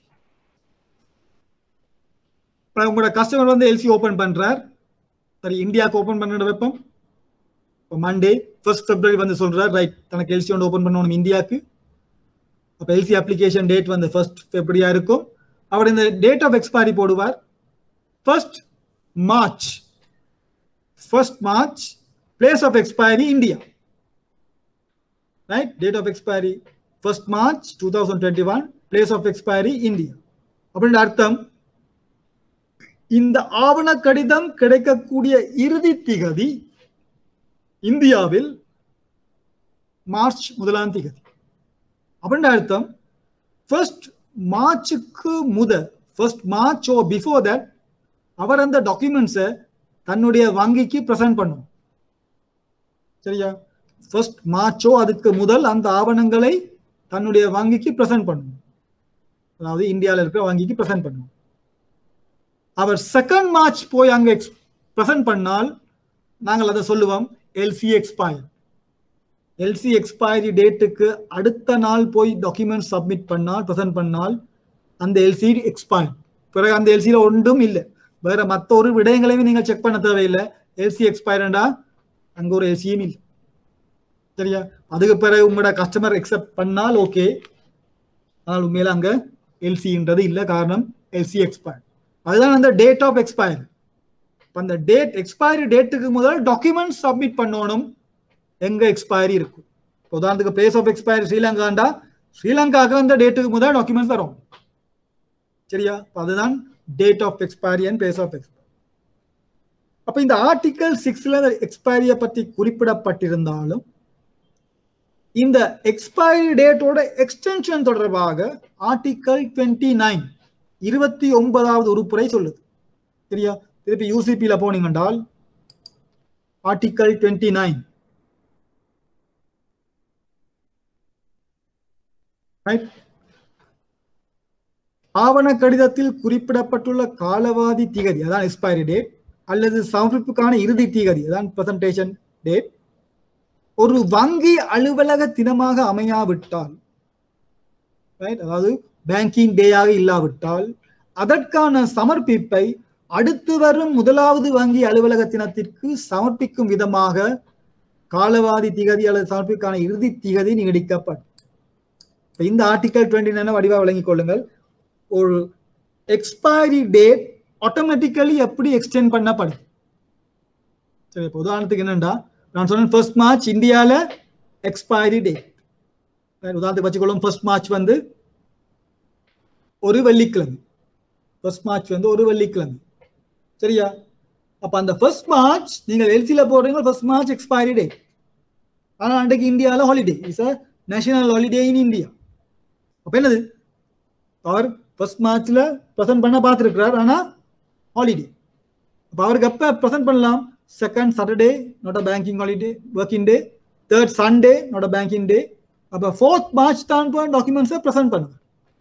இப்போ உங்களோட கஸ்டமர் வந்து எல்சி ஓபன் பண்றார் சரி இந்தியாவுக்கு ஓபன் பண்ணுற வெப்பம் இப்போ மண்டே ஃபர்ஸ்ட் பிப்ரவரி வந்து சொல்றார் ரைட் தனக்கு எல்சி வந்து ஓபன் பண்ணணும் இந்தியாவுக்கு அப்போ எல்சி அப்ளிகேஷன் டேட் வந்து ஃபர்ஸ்ட் பிப்ரவரியா இருக்கும் அவர் இந்த டேட் ஆஃப் எக்ஸ்பைரி போடுவார் first March first March, place of expiry India. Right? Date of expiry 1st March 2021, place of expiry India. அப்படின்ற அர்த்தம் இந்த ஆவண கடிதம் கிடைக்கக்கூடிய இறுதி திகதி இந்தியாவில் மார்ச் முதலாம் திகதி அப்படின்ற அர்த்தம் ஃபர்ஸ்ட் மார்ச்சுக்கு முத first March or before that அவர் அந்த டாக்குமெண்ட்ஸை தன்னுடைய வங்கிக்கு பிரசன்ட் பண்ணும் சரியா ஃபர்ஸ்ட் மார்ச்சோ அதுக்கு முதல் அந்த ஆவணங்களை தன்னுடைய வங்கிக்கு பிரசன்ட் பண்ணும் அதாவது இந்தியாவில் இருக்கிற வங்கிக்கு பிரசன்ட் பண்ணும் அவர் செகண்ட் மார்ச் போய் அங்க பிரசன்ட் பண்ணால் நாங்கள் அதை சொல்லுவோம் எல்சி எக்ஸ்பயர் எல்சி எக்ஸ்பைரி டேட்டுக்கு அடுத்த நாள் போய் டாக்குமெண்ட் சப்மிட் பண்ணால் பிரசன்ட் பண்ணால் அந்த எல்சி எக்ஸ்பயர் பிறகு அந்த எல்சியில் ஒன்றும் இல்லை வேற மற்ற ஒரு விடயங்களையும் நீங்கள் செக் பண்ண தேவையில்லை எல்சி எக்ஸ்பயர்டா அங்க ஒரு எல்சியும் இல்லை சரியா அதுக்கு பிறகு உங்களோட கஸ்டமர் எக்ஸெப்ட் பண்ணால் ஓகே ஆனால் உண்மையில அங்க எல்சின்றது இல்லை காரணம் எல்சி எக்ஸ்பயர் அதுதான் அந்த டேட் ஆஃப் எக்ஸ்பயர் அந்த டேட் எக்ஸ்பைரி டேட்டுக்கு முதல் டாக்குமெண்ட் சப்மிட் பண்ணணும் எங்க எக்ஸ்பைரி இருக்கும் உதாரணத்துக்கு பிளேஸ் ஆஃப் எக்ஸ்பைரி ஸ்ரீலங்காண்டா ஸ்ரீலங்காவுக்கு அந்த டேட்டுக்கு முதல் டாக்குமெண்ட்ஸ் வரும் சரியா அதுதான் date of expiry and place of expiry அப்ப இந்த ஆர்டிகல் சிக்ஸ்ல எக்ஸ்பைரியை பற்றி குறிப்பிடப்பட்டிருந்தாலும் இந்த எக்ஸ்பைரி டேட்டோட எக்ஸ்டென்ஷன் தொடர்பாக ஆர்டிகல் டுவெண்ட்டி நைன் இருபத்தி ஒன்பதாவது உறுப்புரை சொல்லுது சரியா திருப்பி யூசிபியில போனீங்கன்றால் ஆர்டிகல் டுவெண்ட்டி நைன் ஆவண கடிதத்தில் குறிப்பிடப்பட்டுள்ள காலவாதி திகதி அதான் எக்ஸ்பைரி டேட் அல்லது சமர்ப்பிப்புக்கான இறுதி திகதி அதான் பிரசன்டேஷன் டேட் ஒரு வங்கி அலுவலக தினமாக அமையாவிட்டால் right? அதாவது பேங்கிங் டேயாக இல்லாவிட்டால் அதற்கான சமர்ப்பிப்பை அடுத்து வரும் முதலாவது வங்கி அலுவலக தினத்திற்கு சமர்ப்பிக்கும் விதமாக காலவாதி திகதி அல்லது சமர்ப்பிக்கான இறுதி திகதி நீடிக்கப்படும் இப்ப இந்த ஆர்டிகல் டுவெண்ட்டி நைன் வடிவா விளங்கிக் கொள்ளுங்கள் ஒரு எக்ஸ்பைரி டேட் ஆட்டோமேட்டிக்கலி எப்படி எக்ஸ்டெண்ட் பண்ணப்படும் சரி இப்போ உதாரணத்துக்கு என்னண்டா நான் சொன்னேன் ஃபர்ஸ்ட் மார்ச் இந்தியால எக்ஸ்பைரி டேட் உதாரணத்துக்கு வச்சுக்கொள்ளும் ஃபர்ஸ்ட் மார்ச் வந்து ஒரு வெள்ளிக்கிழமை ஃபர்ஸ்ட் மார்ச் வந்து ஒரு வெள்ளிக்கிழமை சரியா அப்ப அந்த ஃபர்ஸ்ட் மார்ச் நீங்கள் எல்சியில போடுறீங்க ஃபர்ஸ்ட் மார்ச் எக்ஸ்பைரி டேட் ஆனா அன்றைக்கு இந்தியால holiday is a national holiday in India அப்ப என்னது அவர் ஃபர்ஸ்ட் மார்ச்ல ப்ரெசென்ட் பண்ண பார்த்துருக்கிறார் ஆனா ஹாலிடே அப்போ அவருக்கு எப்போ ப்ரெசென்ட் பண்ணலாம் second Saturday not a banking holiday working day third Sunday not a banking day அப்போ ஃபோர்த் மார்ச் தான் டாக்குமெண்ட்ஸை ப்ரெசென்ட் பண்ணுவார்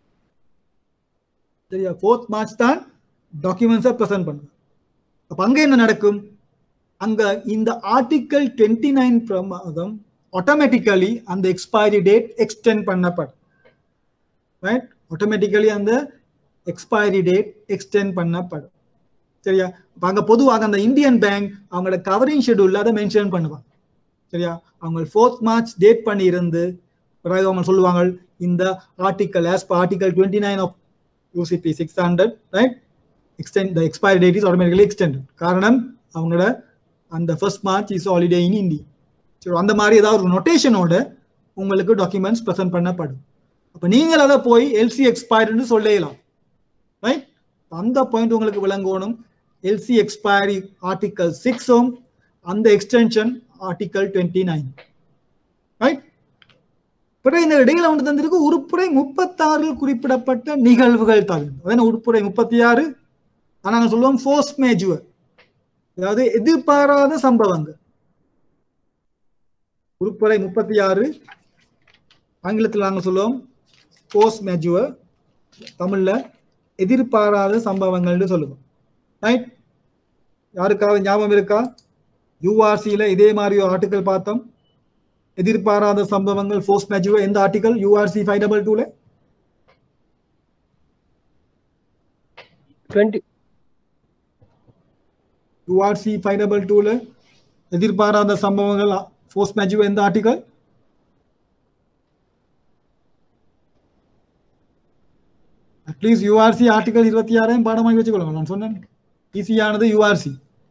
சரியா ஃபோர்த் மார்ச் தான் டாக்குமெண்ட்ஸை ப்ரெசென்ட் பண்ணுவார் அப்போ அங்கே என்ன நடக்கும் அங்க இந்த ஆர்டிக்கல் டுவெண்ட்டி நைன் பிரமாதம் ஆட்டோமேட்டிக்கலி அந்த எக்ஸ்பைரி டேட் எக்ஸ்டெண்ட் பண்ணப்படும் ரைட் ஆட்டோமேட்டிக்கலி அந்த எக்ஸ்பைரி டேட் எக்ஸ்டெண்ட் பண்ணப்படும் சரியா அப்ப அங்க பொதுவாக அந்த இந்தியன் பேங்க் அவங்களோட கவரிங் ஷெடியூல்ல அதை மென்ஷன் பண்ணுவாங்க சரியா அவங்க ஃபோர்த் மார்ச் டேட் பண்ணி இருந்து பிறகு அவங்க சொல்லுவாங்க இந்த article as article twenty nine of UCP six hundred right extend the expiry date is automatically extend காரணம் அவங்களோட அந்த first March is holiday in India சரி அந்த மாதிரி ஏதாவது ஒரு நொட்டேஷனோட உங்களுக்கு டாக்குமெண்ட்ஸ் ப்ரெசென்ட் பண்ணப்படும் அப்போ நீங்கள் அதை போய் எல்சி எக்ஸ்பயர்னு சொல்லலாம் ரைட் அந்த பாயிண்ட் உங்களுக்கு விளங்கணும் எல்சி எக்ஸ்பயரி ஆர்டிக்கல் சிக்ஸும் அந்த extension article twenty nine right பிறகு இந்த இடையில ஒன்று தந்திருக்கு உருப்புரை முப்பத்தாறில் குறிப்பிடப்பட்ட நிகழ்வுகள் தவிர அதான் உருப்புரை முப்பத்தி ஆறு நாங்கள் சொல்லுவோம் ஃபோர்ஸ் மேஜுவர் அதாவது எதிர்பாராத சம்பவங்கள் உருப்படை முப்பத்தி ஆறு ஆங்கிலத்தில் நாங்கள் சொல்லுவோம் போஸ்ட் மேஜுவர் தமிழ்ல எதிர்பாராத சம்பவங்கள்னு சொல்லுவோம் ரைட் யாருக்காவது ஞாபகம் இருக்கா யூஆர்சியில இதே மாதிரி ஒரு ஆர்டிக்கல் பார்த்தோம் எதிர்பாராத சம்பவங்கள் போஸ்ட் மேஜுவர் எந்த ஆர்டிக்கல் யூஆர்சி ஃபைவ் டபுள் டூல டுவெண்ட்டி யூஆர்சி ஃபைவ் டபுள் டூல எதிர்பாராத சம்பவங்கள் போஸ்ட் மேஜுவர் எந்த ஆர்டிக்கல் அட்லீஸ்ட் யூஆர்சி ஆர்டிகல் இருபத்தி ஆறையும் பாடமாகி வச்சுக்கொள்ளுங்க நான் சொன்னேன் ஈஸியானது யூஆர்சி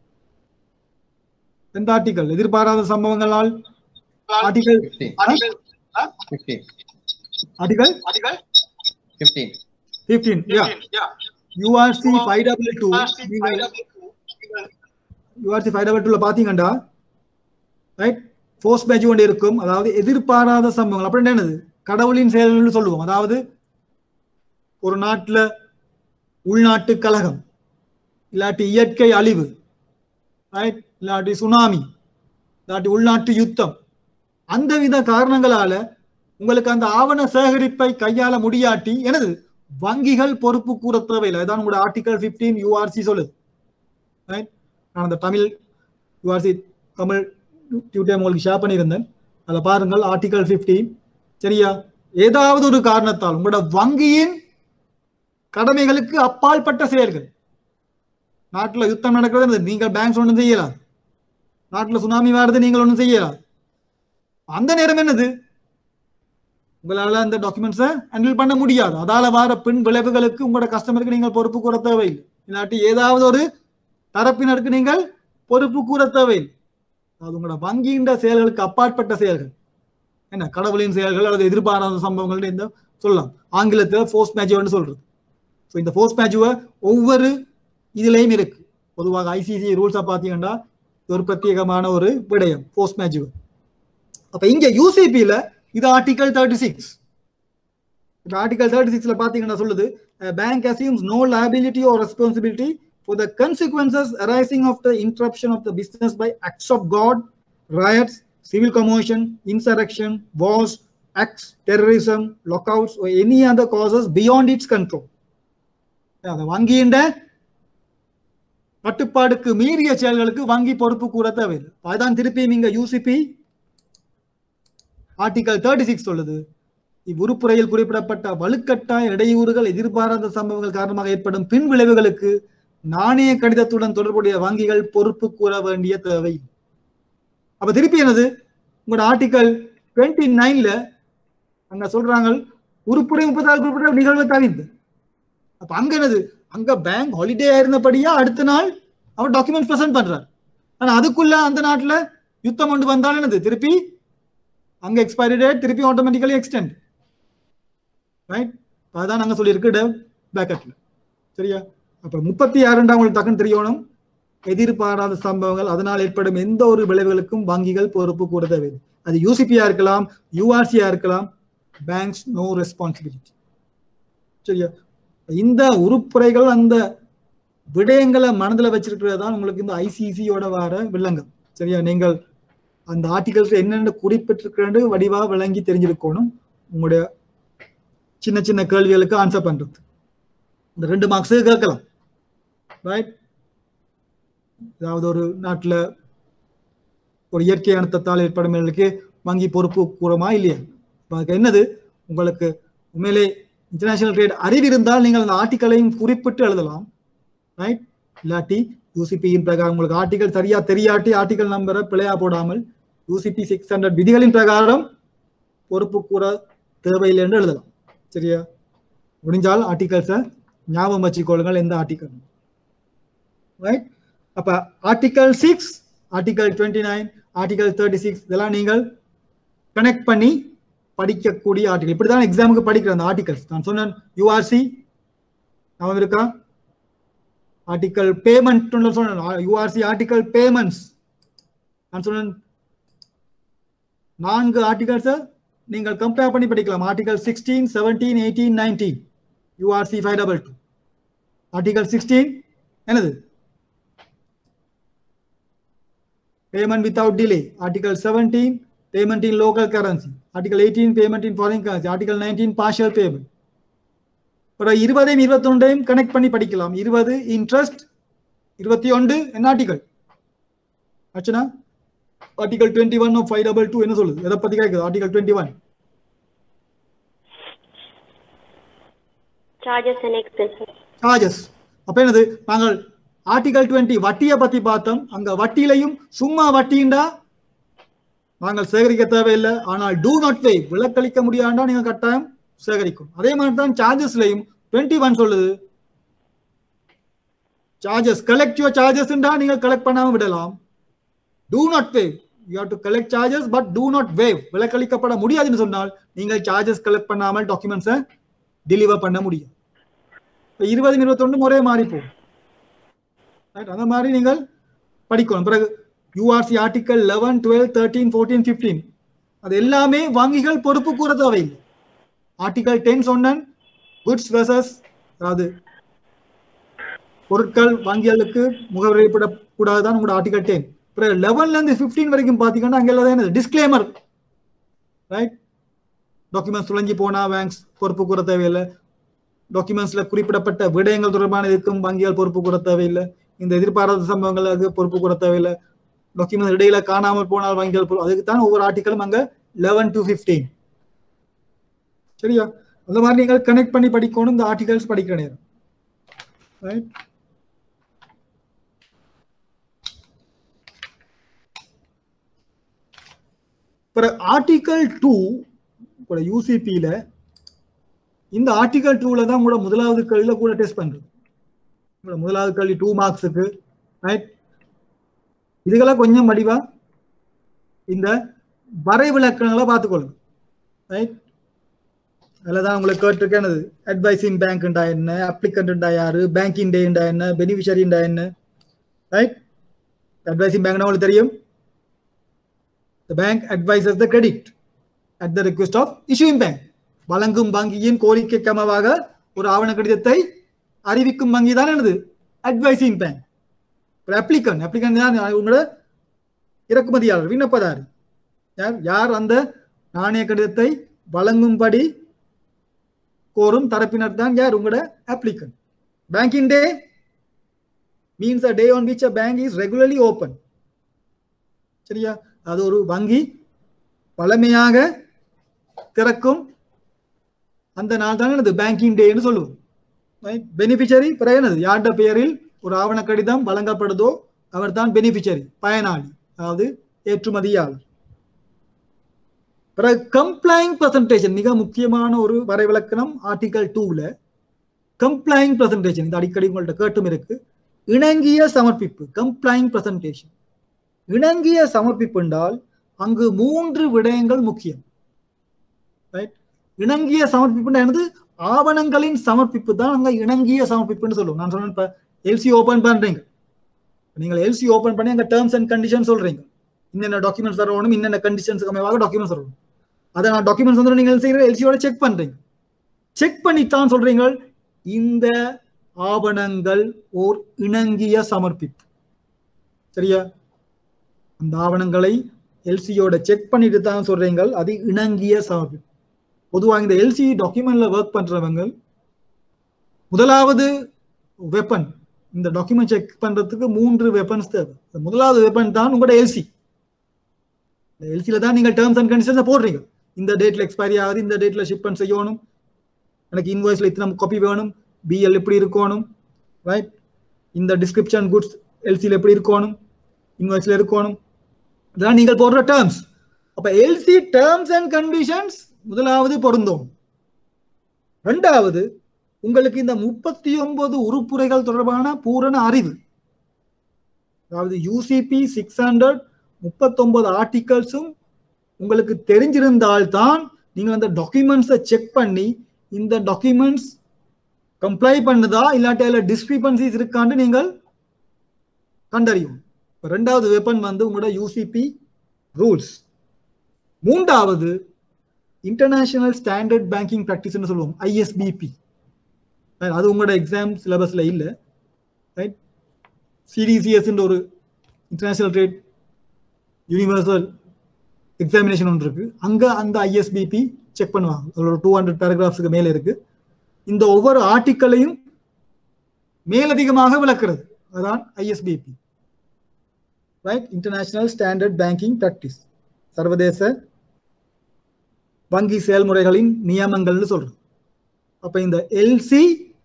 எந்த ஆர்டிகல் எதிர்பாராத சம்பவங்களால் article Fifteen. Huh? Fifteen. Article Fifteen. Fifteen yeah URC five double two நீங்கள் யூஆர்சி ஃபைவ் டபுள் டூல பாத்தீங்கண்டா ரைட் ஃபோர்ஸ் பேஜ் கொண்டு இருக்கும் அதாவது எதிர்பாராத சம்பவங்கள் அப்படின்னு என்னது கடவுளின் செயல்கள்னு சொல்லுவோம் அதாவது ஒரு நாட்டுல உள்நாட்டு கலகம் இல்லாட்டி இயற்கை அழிவு ரைட் இல்லாட்டி சுனாமி இல்லாட்டி உள்நாட்டு யுத்தம் அந்த வித காரணங்களால உங்களுக்கு அந்த ஆவண சேகரிப்பை கையாள முடியாட்டி எனது வங்கிகள் பொறுப்பு கூற தேவையில்லை இதான் உங்களோட ஆர்டிகல் பிப்டீன் யூஆர்சி சொல்லுது ரைட் நான் அந்த தமிழ் யூஆர்சி தமிழ் டியூட்டர் உங்களுக்கு ஷேர் பண்ணியிருந்தேன் அதில் பாருங்கள் ஆர்டிகல் பிப்டீன் சரியா ஏதாவது ஒரு காரணத்தால் உங்களோட வங்கியின் கடமைகளுக்கு அப்பாற்பட்ட செயல்கள் நாட்டில் யுத்தம் நடக்கிறது நீங்கள் பேங்க்ஸ் ஒன்றும் செய்யலாம் நாட்டில் சுனாமி வருது நீங்கள் ஒன்றும் செய்யலாம் அந்த நேரம் என்னது உங்களால அந்த டாக்குமெண்ட்ஸை ஹேண்டில் பண்ண முடியாது அதால வர பின் விளைவுகளுக்கு உங்களோட கஸ்டமருக்கு நீங்கள் பொறுப்பு கூற தேவையில்லை இல்லாட்டி ஏதாவது ஒரு தரப்பினருக்கு நீங்கள் பொறுப்பு கூற தேவையில்லை அது உங்களோட வங்கியின் செயல்களுக்கு அப்பாற்பட்ட செயல்கள் என்ன கடவுளின் செயல்கள் அல்லது எதிர்பாராத சம்பவங்கள் இந்த சொல்லலாம் ஆங்கிலத்தில் ஃபோர்ஸ் மேஜுவர்னு சொல்றது ஸோ இந்த ஃபோர்ஸ் மேஜுவை ஒவ்வொரு இதுலேயும் இருக்கு பொதுவாக ஐசிசி ரூல்ஸை பார்த்தீங்கன்னா இது ஒரு பிரத்யேகமான ஒரு விடயம் போஸ்ட் மேட்ச் அப்ப இங்க யூசிபியில இது ஆர்டிகல் தேர்ட்டி சிக்ஸ் இந்த ஆர்டிகல் தேர்ட்டி சிக்ஸ்ல பாத்தீங்கன்னா சொல்லுது bank assumes no liability or responsibility for the consequences arising of the interruption of the business by acts of God, riots, civil commotion, insurrection, wars, acts, terrorism, lockouts, or any other causes beyond its control. அது வங்கியின் கட்டுப்பாடுக்கு மீறிய செயல்களுக்கு வங்கி பொறுப்பு கூற தேவையில்லை அதுதான் திருப்பியும் இங்க யூசிபி ஆர்டிகல் தேர்ட்டி சிக்ஸ் சொல்லுது இவ்வுறுப்புரையில் குறிப்பிடப்பட்ட வலுக்கட்டாய இடையூறுகள் எதிர்பாராத சம்பவங்கள் காரணமாக ஏற்படும் பின் விளைவுகளுக்கு நாணய கடிதத்துடன் தொடர்புடைய வங்கிகள் பொறுப்பு கூற வேண்டிய தேவை அப்ப திருப்பி என்னது உங்களோட ஆர்டிகல் டுவெண்ட்டி நைன்ல அங்க சொல்றாங்க உருப்புரை முப்பத்தாறு குறிப்பிட்ட நிகழ்வு தவிர்த்து அப்ப அங்க என்னது அங்க பேங்க் ஹாலிடே இருந்தபடியா அடுத்த நாள் அவர் டாக்குமெண்ட் பிரசன்ட் பண்றார் ஆனா அதுக்குள்ள அந்த நாட்டுல யுத்தம் கொண்டு வந்தாலும் என்னது திருப்பி அங்க எக்ஸ்பைரி டேட் திருப்பி ஆட்டோமேட்டிக்கலி எக்ஸ்டெண்ட் ரைட் அதுதான் நாங்க சொல்லியிருக்கு பேக்கெட்ல சரியா அப்ப முப்பத்தி ஆறுண்டா உங்களுக்கு டக்குன்னு தெரியணும் எதிர்பாராத சம்பவங்கள் அதனால் ஏற்படும் எந்த ஒரு விளைவுகளுக்கும் வங்கிகள் பொறுப்பு கூற தேவையில்லை அது யூசிபியா இருக்கலாம் யூஆர்சியா இருக்கலாம் பேங்க்ஸ் நோ ரெஸ்பான்சிபிலிட்டி சரியா இந்த உருப்புரைகள் அந்த விடயங்களை மனதில் வச்சிருக்கிறது தான் உங்களுக்கு இந்த ஐசிசியோட வர வில்லங்கம் சரியா நீங்கள் அந்த ஆர்டிகல்ஸ் என்னென்ன குறிப்பிட்டிருக்கிறது வடிவா விளங்கி தெரிஞ்சிருக்கணும் உங்களுடைய சின்ன சின்ன கேள்விகளுக்கு ஆன்சர் பண்றது இந்த ரெண்டு மார்க்ஸ் கேட்கலாம் ரைட் அதாவது ஒரு நாட்டுல ஒரு இயற்கை அனர்த்தத்தால் ஏற்படும் இடங்களுக்கு வங்கி பொறுப்பு கூறமா இல்லையா அப்ப அதுக்கு என்னது உங்களுக்கு உண்மையிலே இன்டர்நேஷனல் ட்ரேட் அறிவு இருந்தால் நீங்கள் அந்த ஆர்டிக்கலையும் குறிப்பிட்டு எழுதலாம் ரைட் இல்லாட்டி யூசிபியின் பிரகாரம் உங்களுக்கு ஆர்டிகல் சரியா தெரியாட்டி ஆர்டிகல் நம்பரை பிழையா போடாமல் யூசிபி சிக்ஸ் ஹண்ட்ரட் விதிகளின் பிரகாரம் பொறுப்பு கூற தேவையில்லை என்று எழுதலாம் சரியா முடிஞ்சால் ஆர்டிகல்ஸை ஞாபகம் வச்சுக்கொள்ளுங்கள் எந்த ஆர்டிகல் ரைட் அப்ப article six article twenty nine article thirty six இதெல்லாம் நீங்கள் கனெக்ட் பண்ணி படிக்கக்கூடிய ஆர்டிகல் இப்படிதான் எக்ஸாமுக்கு படிக்கிற அந்த ஆர்டிகல்ஸ் நான் சொன்னேன் யூஆர்சி ஞாபகம் இருக்கா ஆர்டிகல் பேமெண்ட் சொன்னேன் யூஆர்சி ஆர்டிகல் பேமெண்ட்ஸ் நான் சொன்னேன் நான்கு ஆர்டிகல்ஸை நீங்கள் கம்பேர் பண்ணி படிக்கலாம் article sixteen seventeen eighteen nineteen URC five double two article sixteen என்னது payment without delay. Article 17, payment in local currency. Article 18, payment in foreign currency. Article 19, partial payment. அப்புறம் இருபதையும் இருபத்தொன்றையும் கனெக்ட் பண்ணி படிக்கலாம் இருபது இன்ட்ரெஸ்ட் இருபத்தி ஒன்று என்ன ஆர்டிகல் ஆச்சுனா article twenty one five double two என்ன சொல்லுது எதை பத்தி கேட்குது article twenty one Charges and expenses. Charges அப்ப என்னது நாங்கள் ஆர்டிகல் டுவெண்ட்டி வட்டியை பத்தி பார்த்தோம் அங்க வட்டியிலையும் சும்மா வட்டிண்டா நாங்கள் சேகரிக்க தேவையில்லை ஆனால் டூ நாட் வே விலக்களிக்க முடியாண்டா நீங்க கட்டாயம் சேகரிக்கும் அதே மாதிரி தான் சார்ஜஸ்லையும் டுவெண்ட்டி ஒன் சொல்லுது சார்ஜஸ் கலெக்ட் யுவர் சார்ஜஸ்ன்றா நீங்க கலெக்ட் பண்ணாம விடலாம் do not waive you have to collect charges but do not waive விலக்களிக்கப்பட முடியாதுன்னு சொன்னால் நீங்கள் சார்ஜஸ் கலெக்ட் பண்ணாமல் டாக்குமெண்ட்ஸை டெலிவர் பண்ண முடியும் இப்போ இருபது இருபத்தொன்று ஒரே மாறி போகும் ரைட் அந்த மாதிரி நீங்கள் படிக்கணும் பிறகு URC article eleven twelve thirteen fourteen fifteen அது எல்லாமே வங்கிகள் பொறுப்பு கூற தேவையில்லை ஆர்டிகல் டென் சொன்னன் குட்ஸ் வெசஸ் அதாவது பொருட்கள் வங்கிகளுக்கு முகவரிப்படக்கூடாதுதான் உங்களோட ஆர்டிகல் டென் பிறகு லெவன்ல இருந்து ஃபிஃப்டீன் வரைக்கும் பார்த்தீங்கன்னா அங்கே எல்லாம் என்னது டிஸ்க்ளைமர் ரைட் டாக்குமெண்ட்ஸ் துளைஞ்சி போனா பேங்க்ஸ் பொறுப்பு கூற தேவையில்லை டாக்குமெண்ட்ஸ்ல குறிப்பிடப்பட்ட விடயங்கள் தொடர்பான இதுக்கும் வங்கிகள் பொறுப்பு கூற தேவையில்லை இந்த எதிர்பாராத சம்பவங்களுக்கு பொறுப்பு கூற தேவையில்லை டாக்குமெண்ட் இடையில காணாமல் போனால் வங்கிகள் பொறுப்பு அதுக்கு தான் ஒவ்வொரு ஆர்டிக்கலும் அங்க லெவன் டு ஃபிஃப்டீன் சரியா அந்த மாதிரி நீங்கள் கனெக்ட் பண்ணி படிக்கணும் இந்த ஆர்டிகல்ஸ் படிக்கிற நேரம் ரைட் அப்புறம் ஆர்டிகல் டூ கூட யூசிபியில இந்த ஆர்டிகல் டூல தான் உங்களோட முதலாவது கேள்வியில கூட டெஸ்ட் பண்றது உங்களோட முதலாவது கேள்வி டூ மார்க்ஸுக்கு ரைட் இதுக்கெல்லாம் கொஞ்சம் வடிவா இந்த வரை விளக்கங்களை பார்த்துக்கொள்ளுங்க ரைட் அதில் தான் உங்களுக்கு கேட்டிருக்கேன் அட்வைசிங் பேங்க்ண்டா என்ன அப்ளிகண்ட்டா யாரு பேங்கிங் டேண்டா என்ன பெனிஃபிஷரிண்டா என்ன ரைட் அட்வைசிங் பேங்க் உங்களுக்கு தெரியும் the bank advises the credit at the request of issuing bank வழங்கும் வங்கியின் கோரிக்கைக்கு அமைவாக ஒரு ஆவண கடிதத்தை அறிவிக்கும் வங்கி தான் என்னது அட்வைசிங் பேங்க் அப்ளிகன் அப்ளிகன் தான் உங்களோட இறக்குமதியாளர் விண்ணப்பதார் யார் யார் அந்த நாணய கடிதத்தை வழங்கும்படி கோரும் தரப்பினர் தான் யார் உங்களோட applicant banking day means a day on which a bank is regularly open சரியா அது ஒரு வங்கி பழமையாக திறக்கும் அந்த நாள் தான் எனது பேங்கிங் டேன்னு சொல்லுவோம் பெனிஃபிஷரி பிறகு என்னது யார்ட பெயரில் ஒரு ஆவண கடிதம் வழங்கப்படுதோ அவர் தான் பெனிஃபிஷரி பயனாளி அதாவது ஏற்றுமதியாளர் பிறகு கம்ப்ளைங் பிரசன்டேஷன் மிக முக்கியமான ஒரு வரைவிலக்கணம் ஆர்டிகல் டூல கம்ப்ளைங் பிரசன்டேஷன் இந்த அடிக்கடி உங்கள்ட்ட கேட்டும் இருக்கு இணங்கிய சமர்ப்பிப்பு கம்ப்ளைங் பிரசன்டேஷன் இணங்கிய சமர்ப்பிப்பு என்றால் அங்கு மூன்று விடயங்கள் முக்கியம் ரைட் இணங்கிய சமர்ப்பிப்பு என்னது ஆவணங்களின் சமர்ப்பிப்பு தான் அங்க இணங்கிய சமர்ப்பிப்புன்னு சொல்லுவோம் நான் சொன்னேன் இப்ப எல்சி ஓபன் பண்றீங்க நீங்கள் எல்சி ஓபன் பண்ணி அங்க டேர்ம்ஸ் அண்ட் கண்டிஷன் சொல்றீங்க இன்னென்ன டாக்குமெண்ட்ஸ் தரணும் இன்னென்ன கண்டிஷன்ஸ் அமைவாக டாக்குமெண்ட்ஸ் தரணும் அதை நான் டாக்குமெண்ட்ஸ் வந்து நீங்கள் செய்கிற எல்சியோட செக் பண்றீங்க செக் பண்ணித்தான் சொல்றீங்க இந்த ஆவணங்கள் ஓர் இணங்கிய சமர்ப்பிப்பு சரியா அந்த ஆவணங்களை எல்சியோட செக் பண்ணிட்டு தான் சொல்றீங்க அது இணங்கிய சமர்ப்பிப்பு பொதுவாக இந்த எல்சி டாக்குமெண்ட்ல ஒர்க் பண்றவங்க முதலாவது வெப்பன் இந்த டாக்குமெண்ட் செக் பண்றதுக்கு மூன்று வெப்பன்ஸ் தேவை இந்த முதலாவது வெப்பன் தான் உங்களோட எல்சி இந்த எல்சியில தான் நீங்கள் டேர்ம்ஸ் அண்ட் கண்டிஷன்ஸ் போடுறீங்க இந்த டேட்ல எக்ஸ்பைரி ஆகுது இந்த டேட்ல ஷிப்மெண்ட் செய்யணும் எனக்கு இன்வாய்ஸ்ல இத்தனை காப்பி வேணும் பிஎல் எப்படி இருக்கணும் ரைட் இந்த டிஸ்கிரிப்ஷன் குட்ஸ் எல்சியில் எப்படி இருக்கணும் இன்வாய்ஸ்ல இருக்கணும் இதெல்லாம் நீங்கள் போடுற டேர்ம்ஸ் அப்ப எல்சி டேர்ம்ஸ் அண்ட் கண்டிஷன்ஸ் முதலாவது பொருந்தும் ரெண்டாவது உங்களுக்கு இந்த முப்பத்தி ஒன்பது உறுப்புரைகள் தொடர்பான பூரண அறிவு அதாவது யூசிபி சிக்ஸ் ஹண்ட்ரட் முப்பத்தொன்பது ஆர்டிகல்ஸும் உங்களுக்கு தெரிஞ்சிருந்தால்தான் நீங்கள் அந்த டாக்குமெண்ட்ஸை செக் பண்ணி இந்த டாக்குமெண்ட்ஸ் கம்ப்ளை பண்ணுதா இல்லாட்டி அதில் டிஸ்கிரிபன்சிஸ் இருக்கான்னு நீங்கள் கண்டறியும் இப்ப ரெண்டாவது வெப்பன் வந்து உங்களோட யூசிபி ரூல்ஸ் மூன்றாவது இன்டர்நேஷனல் ஸ்டாண்டர்ட் பேங்கிங் ப்ராக்டிஸ்னு சொல்லுவோம் ஐஎஸ்பிபி அது உங்களோட எக்ஸாம் சிலபஸ்ல இல்லை ரைட் சிடிசிஎஸ் ஒரு இன்டர்நேஷனல் ட்ரேட் யூனிவர்சல் எக்ஸாமினேஷன் ஒன்று இருக்கு அங்க அந்த ஐஎஸ்பிபி செக் பண்ணுவாங்க ஒரு டூ ஹண்ட்ரட் பேராகிராஃப்ஸுக்கு மேலே இருக்கு இந்த ஒவ்வொரு ஆர்டிக்கலையும் மேலதிகமாக விளக்குறது அதான் ISBP right international standard banking practice சர்வதேச வங்கி செயல்முறைகளின் நியமங்கள்னு சொல்றோம் அப்ப இந்த எல்சி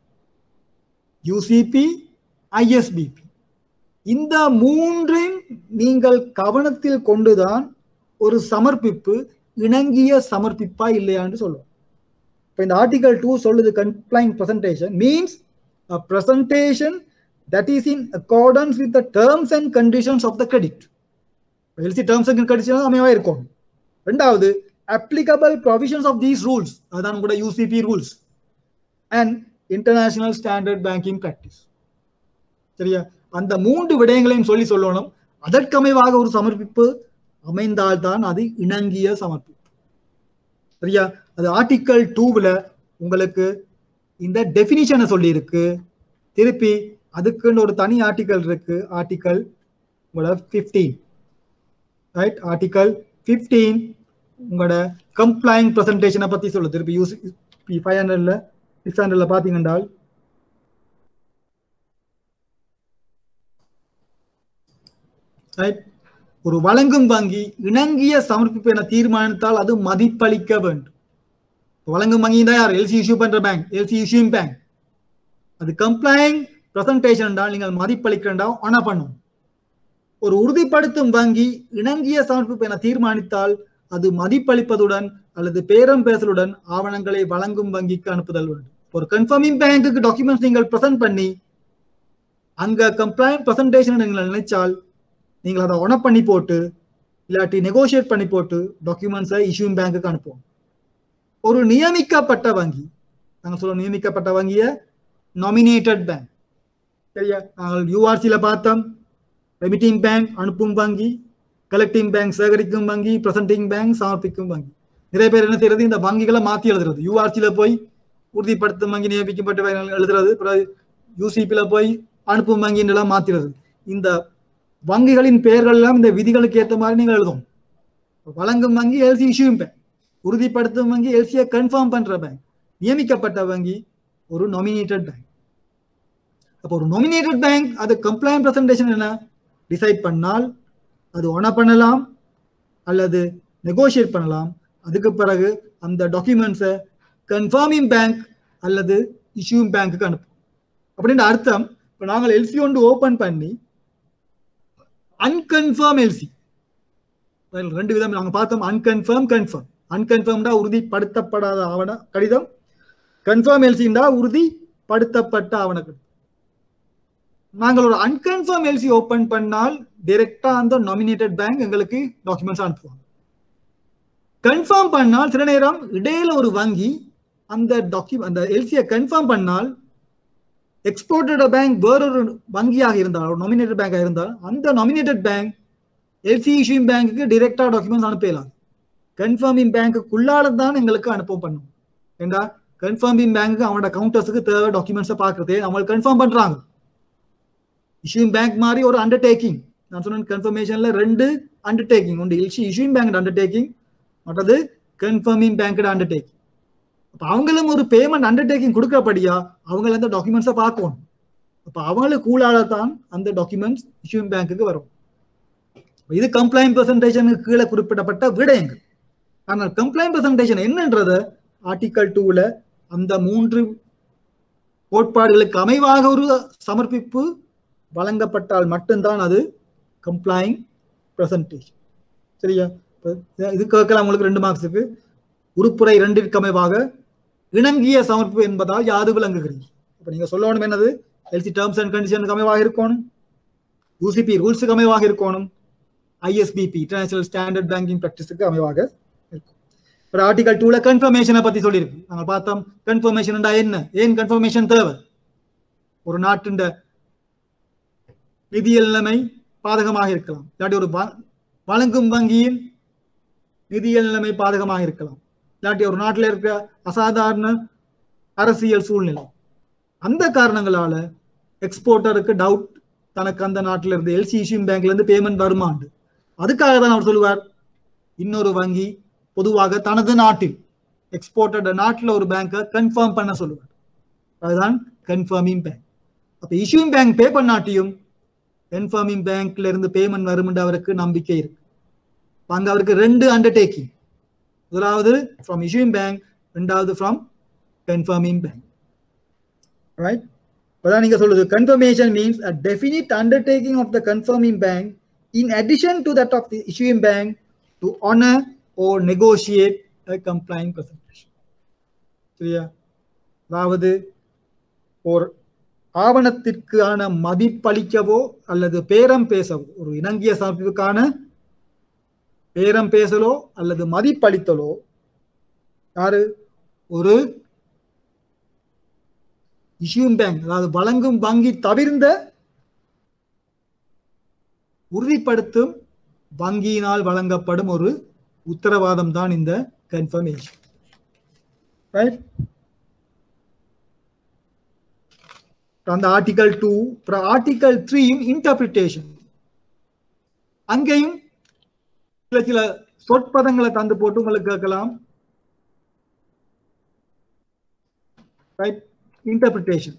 யூசிபி ஐஎஸ்பிபி இந்த மூன்றையும் நீங்கள் கவனத்தில் கொண்டுதான் ஒரு சமர்ப்பிப்பு இணங்கிய சமர்ப்பிப்பா இல்லையான்னு சொல்லுவோம் இப்போ இந்த ஆர்டிகல் டூ சொல்லுது complying presentation means a presentation that is in accordance with the terms and conditions of the credit LC terms and condition அமைவா இருக்கும் ரெண்டாவது applicable provisions of these rules அதான் கூட UCP rules and international standard banking practice சரியா அந்த மூன்று விடயங்களையும் சொல்லி சொல்லணும் அதற்கமைவாக ஒரு சமர்ப்பிப்பு அமைந்தால்தான் அது இணங்கிய சமர்ப்பிப்பு சரியா அது ஆர்டிக்கல் டூவில் உங்களுக்கு இந்த டெபினிஷனை சொல்லியிருக்கு திருப்பி அதுக்குன்னு ஒரு தனி ஆர்டிக்கல் இருக்கு ஆர்டிக்கல் உங்களோட ஃபிஃப்டீன் ரைட் ஆர்டிக்கல் ஃபிஃப்டீன் உங்களோட கம்ப்ளைங் ப்ரெசன்டேஷனை பற்றி சொல்லுது திருப்பி யூஸ் ஃபைவ் ஹண்ட்ரட்ல சிக்ஸ் ஹண்ட்ரட்ல பார்த்தீங்கன்னா ரைட் ஒரு வழங்கும் வங்கி இணங்கிய சமர்ப்பிப்பு என தீர்மானித்தால் அது மதிப்பளிக்க வேண்டும் வழங்கும் வங்கி தான் யார் எல்சி இஷ்யூ பண்ற பேங்க் எல்சி இஷ்யூங் பேங்க் அது கம்ப்ளைங் ப்ரெசன்டேஷன் என்றால் நீங்கள் மதிப்பளிக்கிறா ஆனா பண்ணும் ஒரு உறுதிப்படுத்தும் வங்கி இணங்கிய சமர்ப்பிப்பு என தீர்மானித்தால் அது மதிப்பளிப்பதுடன் அல்லது பேரம் பேசலுடன் ஆவணங்களை வழங்கும் வங்கிக்கு அனுப்புதல் வேண்டும் ஒரு கன்ஃபர்மிங் பேங்குக்கு டாக்குமெண்ட்ஸ் நீங்கள் ப்ரெசென்ட் பண்ணி அங்க கம்ப்ளைண்ட் ப்ரெசன்டேஷன் நீங்கள் நினைச்சால் நீங்கள் அதை ஒன பண்ணி போட்டு இல்லாட்டி நெகோசியேட் பண்ணி போட்டு டாக்குமெண்ட்ஸை இஷ்யூங் பேங்குக்கு அனுப்புவோம் ஒரு நியமிக்கப்பட்ட வங்கி நாங்கள் சொல்லுவோம் நியமிக்கப்பட்ட வங்கியை நாமினேட்டட் பேங்க் சரியா நாங்கள் யூஆர்சியில் பார்த்தோம் ரெமிட்டிங் பேங்க் அனுப்பும் வங்கி கலெக்டிங் பேங்க் சேகரிக்கும் வங்கி பிரசன்டிங் பேங்க் சமர்ப்பிக்கும் வங்கி நிறைய பேர் என்ன செய்யறது இந்த வங்கிகளை மாத்தி எழுதுறது யூஆர்சியில போய் உறுதிப்படுத்தும் வங்கி நியமிக்கப்பட்ட வங்கிகள் எழுதுறது பிறகு யூசிபில போய் அனுப்பும் வங்கின்னு எல்லாம் மாத்திடுறது இந்த வங்கிகளின் பெயர்கள் எல்லாம் இந்த விதிகளுக்கு ஏற்ற மாதிரி நீங்க எழுதும் வழங்கும் வங்கி எல்சி இஷ்யூம் பேங்க் உறுதிப்படுத்தும் வங்கி எல்சியை கன்ஃபார்ம் பண்ற பேங்க் நியமிக்கப்பட்ட வங்கி ஒரு நாமினேட்டட் பேங்க் அப்போ ஒரு நாமினேட்டட் பேங்க் அது கம்ப்ளைண்ட் பிரசன்டேஷன் என்ன டிசைட் பண்ணால் அது ஒன பண்ணலாம் அல்லது நெகோஷியேட் பண்ணலாம் அதுக்கு பிறகு அந்த டாக்குமெண்ட்ஸை கன்ஃபார்மிங் பேங்க் அல்லது இஷ்யூம் பேங்க்குக்கு அனுப்பும் அப்படின்ற அர்த்தம் இப்போ நாங்கள் எல்சி ஒன்று ஓப்பன் பண்ணி அன்கன்ஃபார்ம் எல்சி ரெண்டு விதம் நாங்கள் பார்த்தோம் அன்கன்ஃபார்ம் கன்ஃபார்ம் அன்கன்ஃபார்ம்டா உறுதிப்படுத்தப்படாத ஆவண கடிதம் கன்ஃபார்ம் எல்சிண்டா உறுதிப்படுத்தப்பட்ட ஆவண கடிதம் நாங்கள் ஒரு அன்கன்ஃபார்ம் எல்சி ஓபன் பண்ணால் டைரக்டா அந்த நாமினேட்டட் பேங்க் எங்களுக்கு டாக்குமெண்ட்ஸ் அனுப்புவாங்க கன்ஃபார்ம் பண்ணால் சில நேரம் இடையில ஒரு வங்கி அந்த டாக்குமெண்ட் அந்த எல்சியை கன்ஃபார்ம் பண்ணால் எக்ஸ்போர்ட்டட் பேங்க் வேறொரு வங்கியாக இருந்தால் ஒரு நாமினேட்டட் பேங்காக இருந்தால் அந்த நாமினேட்டட் பேங்க் எல்சி இஷ்யூங் பேங்க்குக்கு டைரக்டா டாக்குமெண்ட்ஸ் அனுப்பலாம் கன்ஃபார்மிங் பேங்க்குள்ளால தான் எங்களுக்கு அனுப்ப பண்ணும் ஏண்டா கன்ஃபார்மிங் பேங்க்கு அவனோட கவுண்டர்ஸுக்கு தேவை டாக்குமெண்ட்ஸை பார்க்கறதே அவங்க கன்ஃபார்ம் பண்றாங்க இஷ்யூங் பேங்க் மாதிரி ஒரு அண்டர்டேக்கிங் நான் சொன்ன கன்ஃபர்மேஷன்ல ரெண்டு அண்டர்டேக்கிங் உண்டு இஷ்யூ இஷ்யூங் பேங்க் அண்டர்டேக்கிங் மற்றது கன்ஃபர்மிங் பேங்க் அண்டர்டேக்கிங் அப்போ அவங்களும் ஒரு பேமெண்ட் அண்டர்டேக்கிங் கொடுக்கறபடியா அவங்கள அந்த டாக்குமெண்ட்ஸை பார்க்கணும் அப்போ அவங்களுக்கு கூலால தான் அந்த டாக்குமெண்ட்ஸ் இஷ்யூங் பேங்க்குக்கு வரும் இது கம்ப்ளைண்ட் பிரசன்டேஷனுக்கு கீழே குறிப்பிடப்பட்ட விடயங்கள் ஆனால் கம்ப்ளைண்ட் பிரசன்டேஷன் என்னன்றத ஆர்டிகல் டூல அந்த மூன்று கோட்பாடுகளுக்கு அமைவாக ஒரு சமர்ப்பிப்பு வழங்கப்பட்டால் மட்டும்தான் அது கம்ப்ளைங் பிரசன்டேஷன் சரியா இது கேட்கலாம் உங்களுக்கு ரெண்டு மார்க்ஸுக்கு உறுப்புரை ரெண்டிற்கு அமைவாக இணங்கிய சமர்ப்பு என்பதால் யாது விளங்குகிறீங்க இப்போ நீங்க சொல்லணும் என்னது எல்சி டேர்ம்ஸ் அண்ட் கண்டிஷனுக்கு அமைவாக இருக்கணும் யூசிபி ரூல்ஸுக்கு அமைவாக இருக்கணும் ஐஎஸ்பிபி இன்டர்நேஷனல் ஸ்டாண்டர்ட் பேங்கிங் ப்ராக்டிஸுக்கு அமைவாக இருக்கும் ஒரு ஆர்டிகல் டூல கன்ஃபர்மேஷனை பத்தி சொல்லியிருக்கு நாங்கள் பார்த்தோம் கன்ஃபர்மேஷன் என்ன ஏன் கன்ஃபர்மேஷன் தேவை ஒரு நாட்டின் நிதியியல் நிலைமை பாதகமாக இருக்கலாம் இல்லாட்டி ஒரு வழங்கும் வங்கியின் நிதியியல் நிலைமை பாதகமாக இருக்கலாம் இல்லாட்டி ஒரு நாட்டில் இருக்கிற அசாதாரண அரசியல் சூழ்நிலை அந்த காரணங்களால எக்ஸ்போர்ட்டருக்கு டவுட் தனக்கு அந்த நாட்டில் இருந்து எல்சி இஷ்யூம் பேங்க்ல இருந்து பேமெண்ட் வருமாண்டு அதுக்காக தான் அவர் சொல்லுவார் இன்னொரு வங்கி பொதுவாக தனது நாட்டில் எக்ஸ்போர்ட்டட் நாட்டில் ஒரு பேங்கை கன்ஃபார்ம் பண்ண சொல்லுவார் அதுதான் கன்ஃபார்மிங் பேங்க் அப்போ இஷ்யூம் பேங்க் பே பண்ணாட்டியும் கன்ஃபார்மிங் பேங்க்ல இருந்து பேமெண்ட் வரும்னு அவருக்கு நம்பிக்கை இருக்கு அங்க அவருக்கு ரெண்டு அண்டர்டேக்கிங் முதலாவது ஃப்ரம் இஷ்யூம் பேங்க் ரெண்டாவது ஃப்ரம் கன்ஃபார்மிங் பேங்க் ரைட் இப்பதான் நீங்க சொல்லுது confirmation means a definite undertaking of the confirming bank in addition to that of the issuing bank to honour or negotiate a complying presentation சரியா அதாவது ஒரு ஆவணத்திற்கான மதிப்பளிக்கவோ அல்லது பேரம் பேசவோ ஒரு இணங்கிய சமர்ப்பிப்புக்கான பேரம் பேசலோ அல்லது மதிப்பளித்தலோ யாரு ஒரு இஷ்யூம் பேங்க் அதாவது வழங்கும் வங்கி தவிர்ந்த உறுதிப்படுத்தும் வங்கியினால் வழங்கப்படும் ஒரு உத்தரவாதம் தான் இந்த கன்ஃபர்மேஷன் ரைட் அந்த ஆர்டிகல் டூ ஆர்டிகல் த்ரீயும் இன்டர்பிரிட்டேஷன் அங்கேயும் சில சில சொற்பதங்களை தந்து போட்டு உங்களுக்கு கேட்கலாம் இன்டர்பிரிட்டேஷன்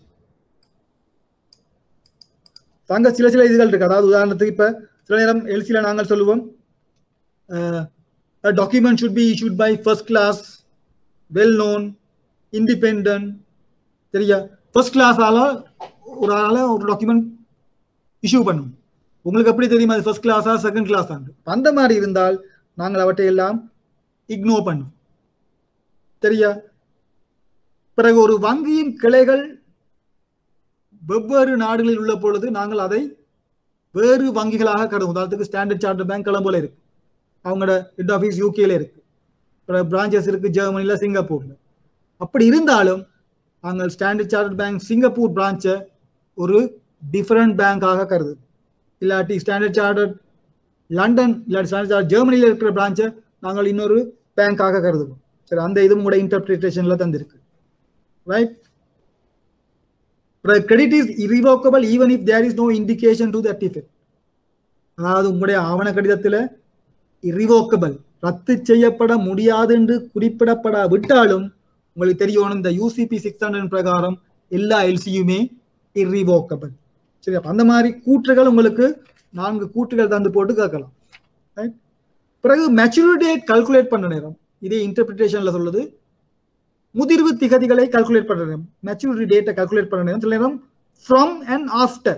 அங்க சில சில இதுகள் இருக்கு அதாவது உதாரணத்துக்கு இப்ப சில நேரம் எல்சியில நாங்கள் சொல்லுவோம் document should be issued by first class well known independent சரியா ஃபர்ஸ்ட் கிளாஸால ஒரு ஆளால ஒரு டாக்குமெண்ட் இஷ்யூ பண்ணும் உங்களுக்கு எப்படி தெரியும் அது ஃபர்ஸ்ட் கிளாஸா செகண்ட் கிளாஸா அந்த மாதிரி இருந்தால் நாங்கள் அவற்றை எல்லாம் இக்னோர் பண்ணுவோம் சரியா பிறகு ஒரு வங்கியின் கிளைகள் வெவ்வேறு நாடுகளில் உள்ள பொழுது நாங்கள் அதை வேறு வங்கிகளாக கருதும் உதாரணத்துக்கு ஸ்டாண்டர்ட் சார்ட்டர் பேங்க் கிளம்புல இருக்கு அவங்களோட ஹெட் ஆஃபீஸ் யூகேல இருக்கு பிரான்ச்சஸ் இருக்கு ஜெர்மனில சிங்கப்பூர்ல அப்படி இருந்தாலும் நாங்கள் ஸ்டாண்டர்ட் சார்ட்டர்ட் பேங்க் சிங்கப்பூர் பிரான்ச்சை ஒரு டிஃபரண்ட் பேங்காக கருது இல்லாட்டி ஸ்டாண்டர்ட் சார்ட்டர்ட் லண்டன் இல்லாட்டி ஸ்டாண்டர்ட் சார்ட் ஜெர்மனியில் இருக்கிற பிரான்ச்சை நாங்கள் இன்னொரு பேங்காக கருதுவோம் சரி அந்த இதுவும் கூட இன்டர்பிரிட்டேஷன்ல தந்திருக்கு right credit is irrevocable even if there is no indication to that effect அதாவது உங்களுடைய ஆவண கடிதத்தில் irrevocable ரத்து செய்யப்பட முடியாது என்று குறிப்பிடப்படாவிட்டாலும் உங்களுக்கு தெரியணும் இந்த யூசிபி சிக்ஸ் ஹண்ட்ரட் பிரகாரம் எல்லா எல்சியுமே irrevocable சரி அப்ப அந்த மாதிரி கூற்றுகள் உங்களுக்கு நான்கு கூற்றுகள் தந்து போட்டு கேட்கலாம் Right? பிறகு மெச்சூரிட்டி டேட் கல்குலேட் பண்ண நேரம் இதே இன்டர்பிரிட்டேஷன்ல சொல்லுது முதிர்வு திகதிகளை கல்குலேட் பண்ற நேரம் மெச்சூரிட்டி டேட்டை கல்குலேட் பண்ண நேரம் சில நேரம் from and after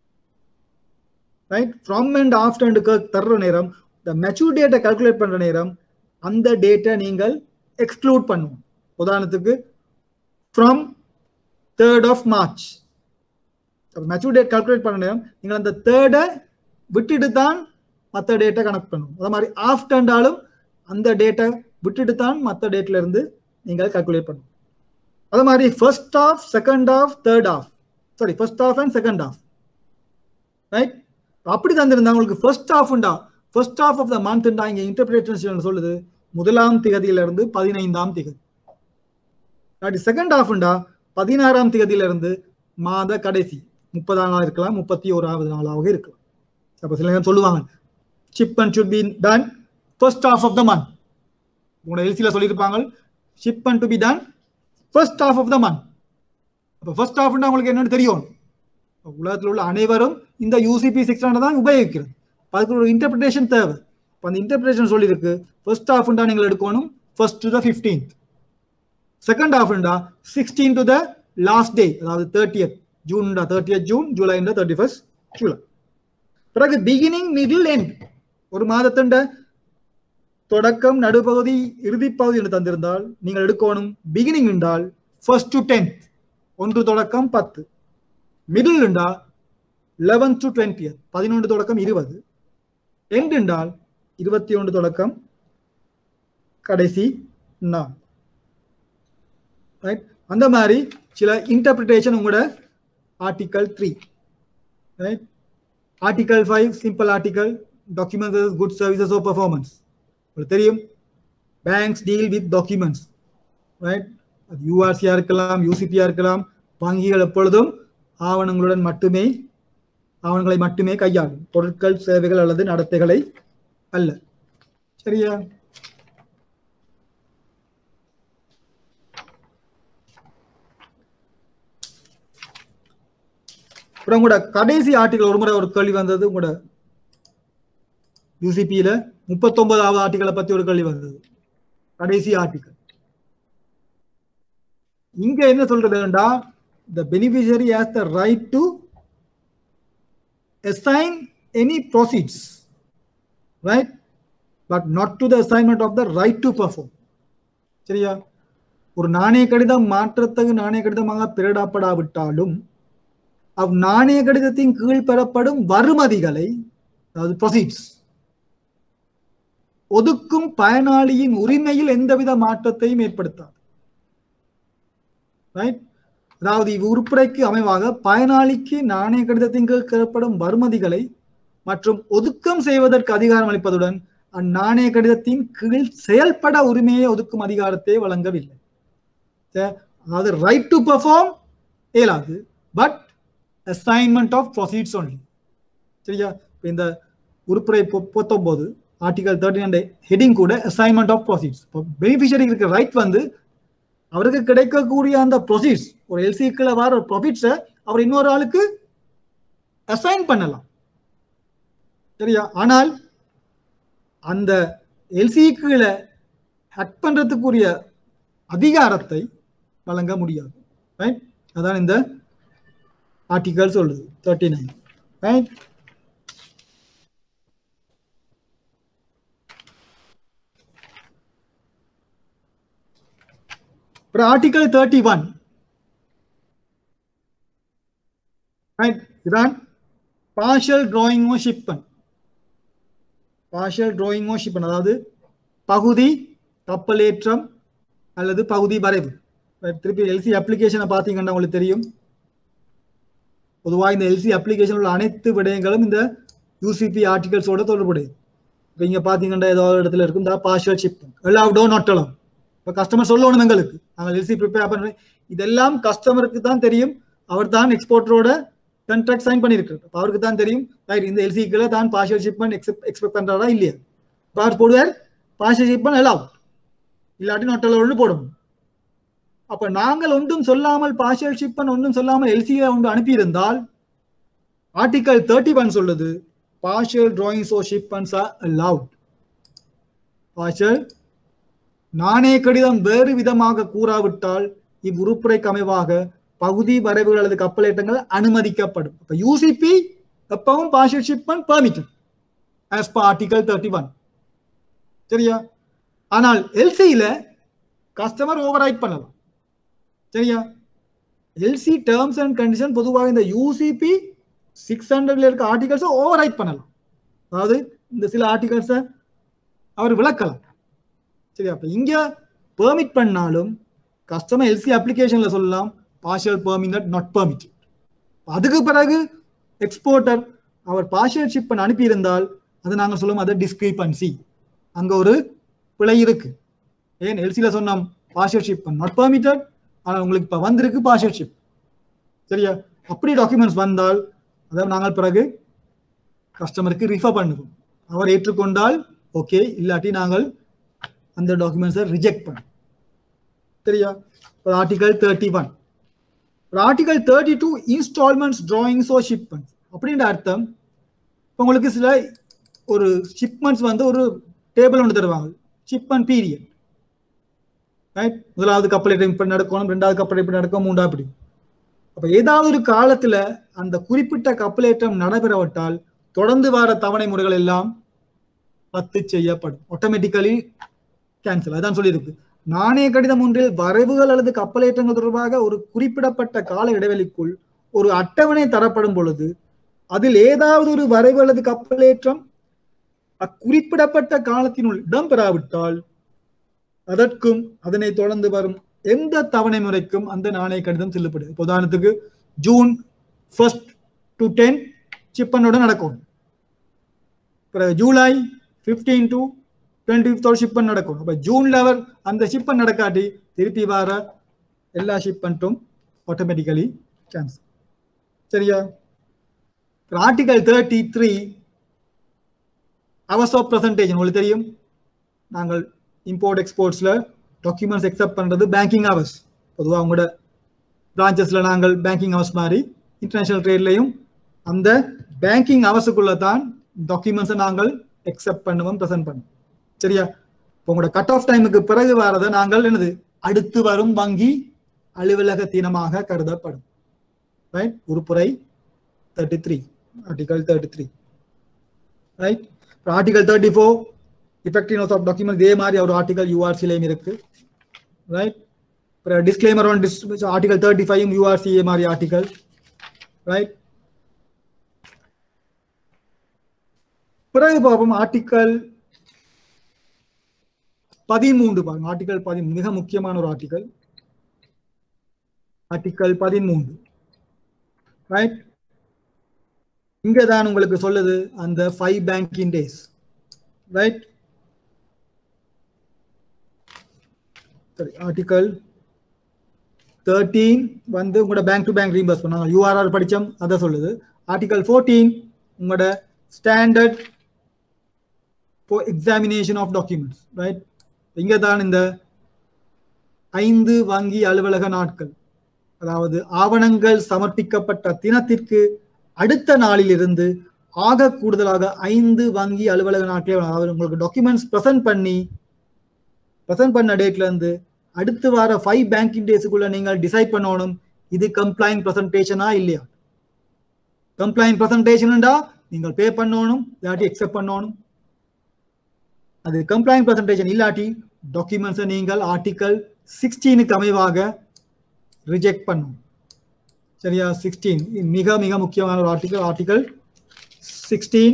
right from and after தர்ற நேரம் இந்த மெச்சூர் டேட்டை கல்குலேட் பண்ற நேரம் அந்த டேட்டை நீங்கள் எக்ஸ்க்ளூட் பண்ணுவோம் உதாரணத்துக்கு from third of March mature date calculate பண்ண நேரம் நீங்கள் அந்த தேர்டை விட்டுட்டு தான் மற்ற டேட்டை கனெக்ட் பண்ணுவோம் அதே மாதிரி ஆஃப்டர்ண்டாலும் அந்த டேட்டை விட்டுட்டு தான் மற்ற டேட்ல இருந்து நீங்கள் கால்குலேட் பண்ணணும் அதே மாதிரி first of second of third of sorry first of and second of right அப்படி தந்திருந்தா உங்களுக்கு ஃபர்ஸ்ட் ஆஃப்ண்டா ஃபர்ஸ்ட் ஆஃப் ஆஃப் த மந்த்ண்டா இங்க இன்டர்பிரேஷன் சொல்லுது முதலாம் திகதியில இருந்து பதினைந்தாம் திகதி இல்லாட்டி செகண்ட் ஆஃப்ண்டா பதினாறாம் திகதியில இருந்து மாத கடைசி முப்பதாம் நாள் இருக்கலாம் முப்பத்தி ஓராவது நாளாக இருக்கலாம் அப்ப சில நேரம் சொல்லுவாங்க ship and should be done first of of the month உங்களோட எல்சியில் சொல்லியிருப்பாங்க ship and to be done first of of the month அப்போ ஃபர்ஸ்ட் ஆஃப்னா உங்களுக்கு என்னன்னு தெரியும் உலகத்தில் உள்ள அனைவரும் இந்த யூசிபி சிக்ஸ் ஹண்ட்ரட் தான் உபயோகிக்கிறது அப்ப அதுக்கு ஒரு இன்டர்பிரிட்டேஷன் தேவை இப்போ அந்த இன்டர்பிரிட்டேஷன் சொல்லியிருக்கு ஃபர்ஸ்ட் ஆஃப்ண்டா நீங்கள் எடுக்கணும் first to the fifteenth second ஆஃப்ண்டா sixteen to the last day அதாவது தேர்ட்டியத் ஜூன்டா தேர்ட்டியத் ஜூன் ஜூலைண்டா தேர்ட்டி ஃபர்ஸ்ட் ஜூலை பிறகு பிகினிங் மிடில் எண்ட் ஒரு மாதத்துண்ட தொடக்கம் நடுப்பகுதி இறுதி பகுதி என்று தந்திருந்தால் நீங்கள் எடுக்கணும் பிகினிங் என்றால் ஃபர்ஸ்ட் டு டென்த் ஒன்று தொடக்கம் பத்து மிடில் என்றால் லெவன்த் டு டுவெண்ட்டி பதினொன்று தொடக்கம் இருபது எண்ட் என்றால் இருபத்தி ஒன்று தொடக்கம் கடைசி நாள் ரைட் அந்த மாதிரி சில இன்டர்பிரிட்டேஷன் உங்களோட article three right article five simple article documents good services of performance உங்களுக்கு தெரியும் banks deal with documents right அது யூஆர்சியா இருக்கலாம் யூசிபியா இருக்கலாம் வங்கிகள் எப்பொழுதும் ஆவணங்களுடன் மட்டுமே ஆவணங்களை மட்டுமே கையாளும் பொருட்கள் சேவைகள் அல்லது நடத்தைகளை அல்ல சரியா அப்புறம் உங்களோட கடைசி ஆர்டிகல் ஒரு முறை ஒரு கேள்வி வந்தது உங்களோட யூசிபியில முப்பத்தொன்பதாவது ஆர்டிகளை பத்தி ஒரு கேள்வி வந்தது கடைசி ஆர்டிகல் இங்க என்ன சொல்றதுண்டா the beneficiary has the right to assign any proceeds right but not to the assignment of the right to perform சரியா ஒரு நாணய கடிதம் மாற்றத்தகு நாணய கடிதமாக பிரடப்படாவிட்டாலும் அவ் நாணய கடிதத்தின் கீழ் பெறப்படும் வருமதிகளை அதாவது ப்ரொசீட்ஸ் ஒதுக்கும் பயனாளியின் உரிமையில் எந்தவித மாற்றத்தையும் ஏற்படுத்தாது ரைட் அதாவது இவ் உருப்படைக்கு அமைவாக பயனாளிக்கு நாணய கடிதத்தின் கீழ் பெறப்படும் வருமதிகளை மற்றும் ஒதுக்கம் செய்வதற்கு அதிகாரம் அளிப்பதுடன் அந்நாணய கடிதத்தின் கீழ் செயல்பட உரிமையை ஒதுக்கும் அதிகாரத்தை வழங்கவில்லை அதாவது ரைட் டு பெர்ஃபார்ம் இயலாது but assignment of proceeds only சரியா இந்த உருப்படை பொத்தொம்போது ஆர்டிகல் தேர்ட்டின் ஹெட்டிங் கூட அசைன்மெண்ட் ஆஃப் ப்ரொசீட்ஸ் இப்போ பெனிஃபிஷரிக்கு இருக்க ரைட் வந்து அவருக்கு கிடைக்கக்கூடிய அந்த ப்ரொசீட்ஸ் ஒரு எல்சிக்குள்ள வர ஒரு ப்ராஃபிட்ஸை அவர் இன்னொரு ஆளுக்கு அசைன் பண்ணலாம் சரியா ஆனால் அந்த எல்சிக்குள்ள ஹக் பண்றதுக்குரிய அதிகாரத்தை வழங்க முடியாது ரைட் அதான் இந்த ஆர்டிகல் சொல்லுது தேர்ட்டி நைன் ரைட் அப்புறம் ஆர்டிகல் தேர்ட்டி ஒன் ரைட் இதான் பார்ஷல் டிராயிங்கோ ஷிப்பன் பார்ஷல் டிராயிங்கோ ஷிப்பன் அதாவது பகுதி கப்பலேற்றம் அல்லது பகுதி வரைவு திருப்பி எல்சி அப்ளிகேஷனை பார்த்தீங்கன்னா உங்களுக்கு தெரியும் பொதுவாக இந்த எல்சி அப்ளிகேஷன் உள்ள அனைத்து விடயங்களும் இந்த யூசிபி ஆர்டிகல்ஸோட தொடர்புடையது இப்போ இங்கே பார்த்தீங்கன்னா ஏதோ ஒரு இடத்துல இருக்கும் இந்த பார்ஷியல் ஷிப் அலவுடோ நாட் அலவ் இப்போ கஸ்டமர் சொல்லணும் எங்களுக்கு நாங்கள் எல்சி ப்ரிப்பேர் பண்ணுறோம் இதெல்லாம் கஸ்டமருக்கு தான் தெரியும் அவர் தான் எக்ஸ்போர்ட்டரோட கண்ட்ராக்ட் சைன் பண்ணியிருக்காரு அப்போ அவருக்கு தான் தெரியும் ரைட் இந்த எல்சிக்குள்ள தான் பார்ஷியல் ஷிப்மெண்ட் எக்ஸெப்ட் எக்ஸ்பெக்ட் பண்ணுறாரா இல்லையா இப்போ அவர் போடுவார் பார்ஷியல் ஷிப்மெண்ட் அலவ் இல்லாட்டி நாட் அலவுட்னு போடணும் அப்ப நாங்கள் ஒன்றும் சொல்லாமல் பார்ஷியல் ஷிப்பன் ஒன்றும் சொல்லாமல் எல்சியை ஒன்று அனுப்பியிருந்தால் ஆர்டிகல் தேர்ட்டி ஒன் சொல்லுது partial drawings or shipments are allowed partial நாணய கடிதம் வேறு விதமாக கூறாவிட்டால் இவ்வுறுப்புரைக்கு அமைவாக பகுதி வரைவுகள் அல்லது கப்பலேற்றங்கள் அனுமதிக்கப்படும் அப்ப யூசிபி எப்பவும் partial shipment permitted as per article thirty one சரியா ஆனால் எல்சியில கஸ்டமர் ஓவர் பண்ணலாம் சரியா எல்சி டேர்ம்ஸ் அண்ட் கண்டிஷன் பொதுவாக இந்த யூசிபி சிக்ஸ் ஹண்ட்ரட்ல இருக்க ஆர்டிகல்ஸை ஓவர் பண்ணலாம் அதாவது இந்த சில ஆர்டிகல்ஸை அவர் விளக்கலாம் சரி அப்ப இங்க பெர்மிட் பண்ணாலும் கஸ்டமர் எல்சி அப்ளிகேஷன்ல சொல்லலாம் பார்ஷியல் பெர்மிட் நாட் பெர்மிட் அதுக்கு பிறகு எக்ஸ்போர்ட்டர் அவர் பார்ஷியல் ஷிப் பண்ண அனுப்பியிருந்தால் அது நாங்கள் சொல்லுவோம் அது டிஸ்கிரிபன்சி அங்க ஒரு பிழை இருக்கு ஏன் எல்சியில் சொன்னோம் பார்ஷியல் ஷிப் நாட் பெர்மிட்டட் ஆனால் உங்களுக்கு இப்போ வந்திருக்கு பார்ஷியல் ஷிப் சரியா அப்படி டாக்குமெண்ட்ஸ் வந்தால் அதை நாங்கள் பிறகு கஸ்டமருக்கு ரிஃபர் பண்ணுவோம் அவர் ஏற்றுக்கொண்டால் ஓகே இல்லாட்டி நாங்கள் அந்த டாக்குமெண்ட்ஸை ரிஜெக்ட் பண்ணும் சரியா ஒரு ஆர்டிகல் தேர்ட்டி ஒன் ஒரு article thirty two instalments drawings or shipments அப்படின்ற அர்த்தம் இப்போ உங்களுக்கு சில ஒரு ஷிப்மெண்ட்ஸ் வந்து ஒரு டேபிள் ஒன்று தருவாங்க ஷிப்மெண்ட் பீரியட் ரைட் முதலாவது கப்பல் இப்படி நடக்கணும் ரெண்டாவது கப்பல் இப்படி நடக்கும் மூன்றாவது இப்படி அப்ப ஏதாவது ஒரு காலத்துல அந்த குறிப்பிட்ட கப்பலேற்றம் நடைபெறவிட்டால் தொடர்ந்து வர தவணை முறைகள் எல்லாம் ரத்து செய்யப்படும் ஆட்டோமேட்டிக்கலி கேன்சல் அதான் சொல்லியிருக்கு நாணய கடிதம் ஒன்றில் வரைவுகள் அல்லது கப்பலேற்றங்கள் தொடர்பாக ஒரு குறிப்பிடப்பட்ட கால இடைவெளிக்குள் ஒரு அட்டவணை தரப்படும் பொழுது அதில் ஏதாவது ஒரு வரைவு அல்லது கப்பலேற்றம் அக்குறிப்பிடப்பட்ட காலத்தினுள் இடம்பெறாவிட்டால் அதற்கும் அதனை தொடர்ந்து வரும் எந்த தவணை முறைக்கும் அந்த நாணய கடிதம் செல்லுபடுது இப்போ உதாரணத்துக்கு ஜூன் ஃபர்ஸ்ட் டு டென் சிப்பனோட நடக்கும் பிறகு ஜூலை ஃபிஃப்டீன் டு டுவெண்ட்டி ஃபிஃப்த்தோட ஷிப்பன் நடக்கும் அப்போ ஜூன் லெவல் அந்த ஷிப்பன் நடக்காட்டி திருப்பி வர எல்லா ஷிப்பன்ட்டும் ஆட்டோமேட்டிக்கலி கேன்சல் சரியா article thirty three hours of presentation உங்களுக்கு தெரியும் நாங்கள் இம்போர்ட் எக்ஸ்போர்ட்ஸில் டாக்குமெண்ட்ஸ் எக்ஸப்ட் பண்ணுறது பேங்கிங் ஹவர்ஸ் பொதுவாக உங்களோட பிரான்ச்சஸில் நாங்கள் பேங்கிங் ஹவர்ஸ் மாதிரி இன்டர்நேஷனல் ட்ரேட்லையும் அந்த பேங்கிங் ஹவர்ஸுக்குள்ளே தான் டாக்குமெண்ட்ஸை நாங்கள் எக்ஸப்ட் பண்ணுவோம் ப்ரெசென்ட் பண்ணுவோம் சரியா இப்போ உங்களோட கட் ஆஃப் டைமுக்கு பிறகு வரதை நாங்கள் என்னது அடுத்து வரும் வங்கி அலுவலக தினமாக கருதப்படும் ரைட் உருப்புரை thirty three article thirty three right article thirty four effectiveness of document இதே மாதிரி ஒரு ஆர்டிகல் யூஆர்சிலையும் இருக்கு ரைட் அப்புறம் disclaimer on this article thirty five யூஆர்சிஏ மாதிரி ஆர்டிகல் ரைட் பிறகு பார்ப்போம் ஆர்டிகல் பதிமூன்று பாருங்க ஆர்டிகல் பதிமூணு மிக முக்கியமான ஒரு ஆர்டிகல் ஆர்டிகல் பதிமூன்று ரைட் இங்க தான் உங்களுக்கு சொல்லுது அந்த ஃபைவ் பேங்கிங் டேஸ் ரைட் சரி ஆர்டிகல் தேர்ட்டீன் வந்து உங்களோட பேங்க் டு பேங்க் ரீம்பர்ஸ் பண்ணாங்க யூஆர்ஆர் படித்தோம் அதை சொல்லுது ஆர்டிகல் ஃபோர்டீன் உங்களோட standard examination of documents right இங்கே தான் இந்த ஐந்து வங்கி அலுவலக நாட்கள் அதாவது ஆவணங்கள் சமர்ப்பிக்கப்பட்ட தினத்திற்கு அடுத்த நாளிலிருந்து ஆக கூடுதலாக ஐந்து வங்கி அலுவலக நாட்களே அதாவது உங்களுக்கு டாக்குமெண்ட்ஸ் ப்ரெசென்ட் பண்ணி ப்ரெசென்ட் பண்ண டேட்ல இருந்து அடுத்து வர ஃபைவ் பேங்கிங் டேஸுக்குள்ள நீங்கள் டிசைட் பண்ணணும் இது கம்ப்ளைண்ட் ப்ரெசன்டேஷனா இல்லையா கம்ப்ளைண்ட் ப்ரெசன்டேஷன்டா நீங்கள் பே பண்ணணும் இல்லாட்டி எக்ஸெப்ட் பண்ணணும் அது கம்ப்ளைண்ட் ப்ரெசன்டேஷன் இல்லாட்டி டாக்குமெண்ட்ஸை நீங்கள் ஆர்டிக்கல் சிக்ஸ்டீனுக்கு அமைவாக ரிஜெக்ட் பண்ணும் சரியா சிக்ஸ்டீன் மிக மிக முக்கியமான ஒரு ஆர்டிக்கல் ஆர்டிக்கல் சிக்ஸ்டீன்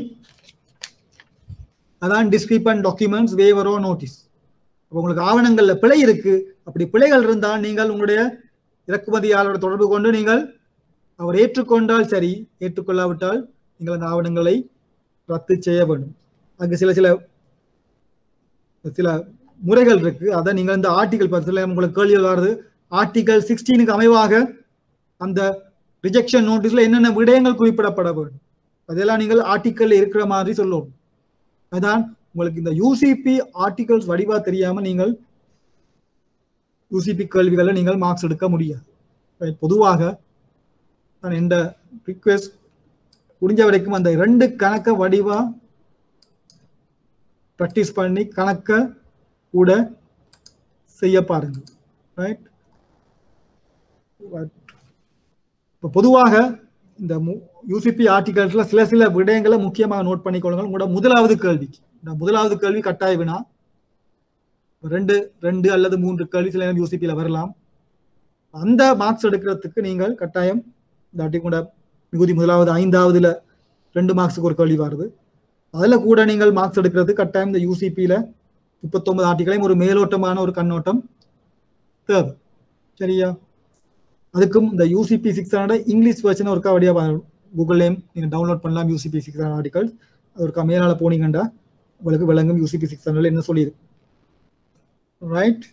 அதான் டிஸ்கிரிப்பன் டாக்குமெண்ட்ஸ் வேவரோ நோட்டீஸ் உங்களுக்கு ஆவணங்கள்ல பிழை இருக்கு அப்படி பிழைகள் இருந்தால் நீங்கள் உங்களுடைய இறக்குமதியாளரோட தொடர்பு கொண்டு நீங்கள் அவர் ஏற்றுக்கொண்டால் சரி ஏற்றுக்கொள்ளாவிட்டால் நீங்கள் அந்த ஆவணங்களை ரத்து செய்ய வேண்டும் அங்கு சில சில சில முறைகள் இருக்கு அதை நீங்கள் இந்த ஆர்டிகல் பத்தில உங்களுக்கு கேள்விகள் வருது ஆர்டிகல் சிக்ஸ்டீனுக்கு அமைவாக அந்த ரிஜெக்ஷன் நோட்டீஸ்ல என்னென்ன விடயங்கள் குறிப்பிடப்பட வேண்டும் அதெல்லாம் நீங்கள் ஆர்டிக்கல் இருக்கிற மாதிரி சொல்லணும் அதான் உங்களுக்கு இந்த யூசிபி ஆர்டிகல்ஸ் வடிவா தெரியாம நீங்கள் யூசிபி கேள்விகளை நீங்கள் மார்க்ஸ் எடுக்க முடியாது Right? பொதுவாக நான் இந்த ரிக்வெஸ்ட் முடிஞ்ச வரைக்கும் அந்த ரெண்டு கணக்க வடிவா ப்ராக்டிஸ் பண்ணி கணக்க கூட செய்ய பாருங்க ரைட் இப்போ பொதுவாக இந்த யூசிபி ஆர்டிகல்ஸ்ல சில சில விடயங்களை முக்கியமாக நோட் பண்ணிக்கொள்ளுங்கள் உங்களோட முதலாவது கேள்வி இந்த முதலாவது கேள்வி கட்டாய வினா ரெண்டு ரெண்டு அல்லது மூன்று கேள்வி சில நேரம் யூசிபியில் வரலாம் அந்த மார்க்ஸ் எடுக்கிறதுக்கு நீங்கள் கட்டாயம் இந்த வாட்டி கூட மிகுதி முதலாவது ஐந்தாவதுல ரெண்டு மார்க்ஸுக்கு ஒரு கேள்வி வருது அதுல கூட நீங்கள் மார்க்ஸ் எடுக்கிறது கட்டாயம் இந்த யூசிபியில முப்பத்தொன்பது ஆர்டிகளையும் ஒரு மேலோட்டமான ஒரு கண்ணோட்டம் தேவை சரியா அதுக்கும் இந்த UCP six hundred English version ஒருக்கா வழியா கூகுள்லேயும் நீங்கள் டவுன்லோட் பண்ணலாம் யூசிபி சிக்ஸ் ஹண்ட்ரட் ஆர்டிகல்ஸ் அது ஒருக்கா மேலால போனீங்கண்டா உங்களுக்கு விளங்கும் யூசிபி சிக்ஸ் ஹண்ட்ரட்ல என்ன சொல்லியிருக்கு ரைட்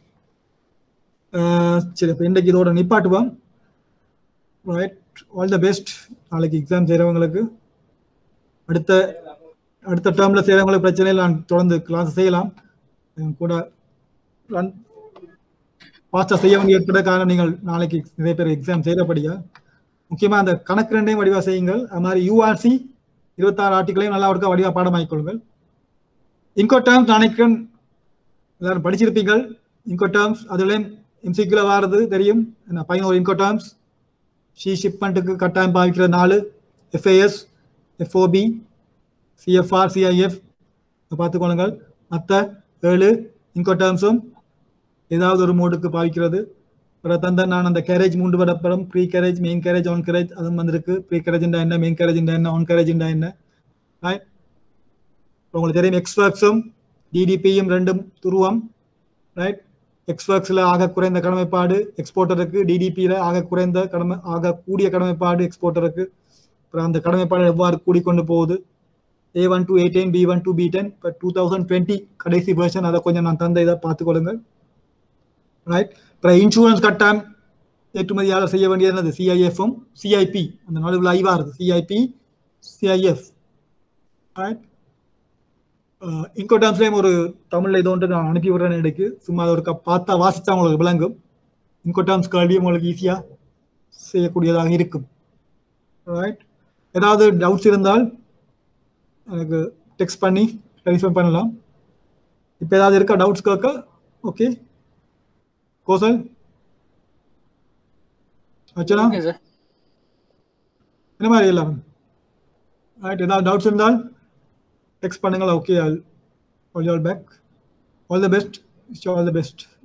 சரி இப்போ இன்றைக்கு இதோட நிப்பாட்டுவோம் ரைட் ஆல் த பெஸ்ட் நாளைக்கு எக்ஸாம் செய்கிறவங்களுக்கு அடுத்த அடுத்த டேர்மில் செய்கிறவங்களுக்கு பிரச்சனை இல்லை நான் தொடர்ந்து கிளாஸ் செய்யலாம் என் கூட ரன் ஃபாஸ்ட்டாக செய்ய வேண்டிய ஏற்பட காரணம் நீங்கள் நாளைக்கு நிறைய பேர் எக்ஸாம் செய்கிறபடியா முக்கியமாக அந்த கணக்கு ரெண்டையும் வடிவாக செய்யுங்கள் அது மாதிரி யூஆர்சி இருபத்தாறு ஆர்டிகளையும் நல்லா ஒருக்கா வடிவாக பாடமாக்கிக் கொள்ளுங்கள் இன்கோ டேர்ம்ஸ் நினைக்கிறேன் எல்லாரும் படிச்சிருப்பீங்கள் இன்கோ டேர்ம்ஸ் அதுலேயும் எம்சிக்யூல வாரது தெரியும் என்ன பதினோரு இன்கோ டேர்ம்ஸ் ஷீ ஷிப்மெண்ட்டுக்கு கட்டாயம் பாவிக்கிற நாலு எஃப்ஏஎஸ் எஃப்ஓபி சிஎஃப்ஆர் சிஐஎஃப் பார்த்துக்கொள்ளுங்கள் மற்ற ஏழு இன்கோ டேர்ம்ஸும் ஏதாவது ஒரு மோடுக்கு பாவிக்கிறது அப்புறம் தந்த நான் அந்த கேரேஜ் மூன்று வடப்படம் pre carriage main carriage on carriage அதுவும் வந்திருக்கு ப்ரீ கேரேஜ்ண்டா என்ன மெயின் கேரேஜ்ண்டா என்ன ஆன் கேரேஜ்ண்டா என்ன Right? உங்களுக்கு தெரியும் எக்ஸ்வர்க்ஸும் டிடிபியும் ரெண்டும் துருவம் ரைட் எக்ஸ்வர்க்ஸில் ஆக குறைந்த கடமைப்பாடு எக்ஸ்போர்ட்டருக்கு டிடிபியில் ஆக குறைந்த கடமை ஆக கூடிய கடமைப்பாடு எக்ஸ்போர்ட்டருக்கு அப்புறம் அந்த கடமைப்பாடு எவ்வாறு கூடிக்கொண்டு போகுது A one two eight ten B one two B ten இப்போ டூ தௌசண்ட் டுவெண்ட்டி கடைசி வெர்ஷன் அதை கொஞ்சம் நான் தந்த இதை பார்த்துக்கொள்ளுங்கள் ரைட் அப்புறம் இன்சூரன்ஸ் கட்டாயம் ஏற்றுமதியாளர் செய்ய வேண்டியது என்னது சிஐஎஃப்பும் சிஐபி அந்த நடுவில் ஐவா இருக்குது சிஐபி சிஐஎஃப் ரைட் இன்கோ டேர்ம்ஸ்லேயும் ஒரு தமிழில் இது ஒன்று நான் அனுப்பி விடுறேன் எனக்கு சும்மா அதை ஒரு க- பார்த்தா வாசித்தா உங்களுக்கு விளங்கும் இன்கோ டேர்ம்ஸ் கேள்வி உங்களுக்கு ஈஸியாக செய்யக்கூடியதாக இருக்கும் ரைட் ஏதாவது டவுட்ஸ் இருந்தால் எனக்கு டெக்ஸ்ட் பண்ணி கிளாரிஃபை பண்ணலாம் இப்போ ஏதாவது இருக்கா டவுட்ஸ் கேட்க okay Kosal Archana okay sir என்ன மாதிரி எல்லாரும் ரைட் ஏதாவது டவுட்ஸ் இருந்தால் டெக்ஸ்ட் பண்ணுங்கள் okay all all back all the best all the best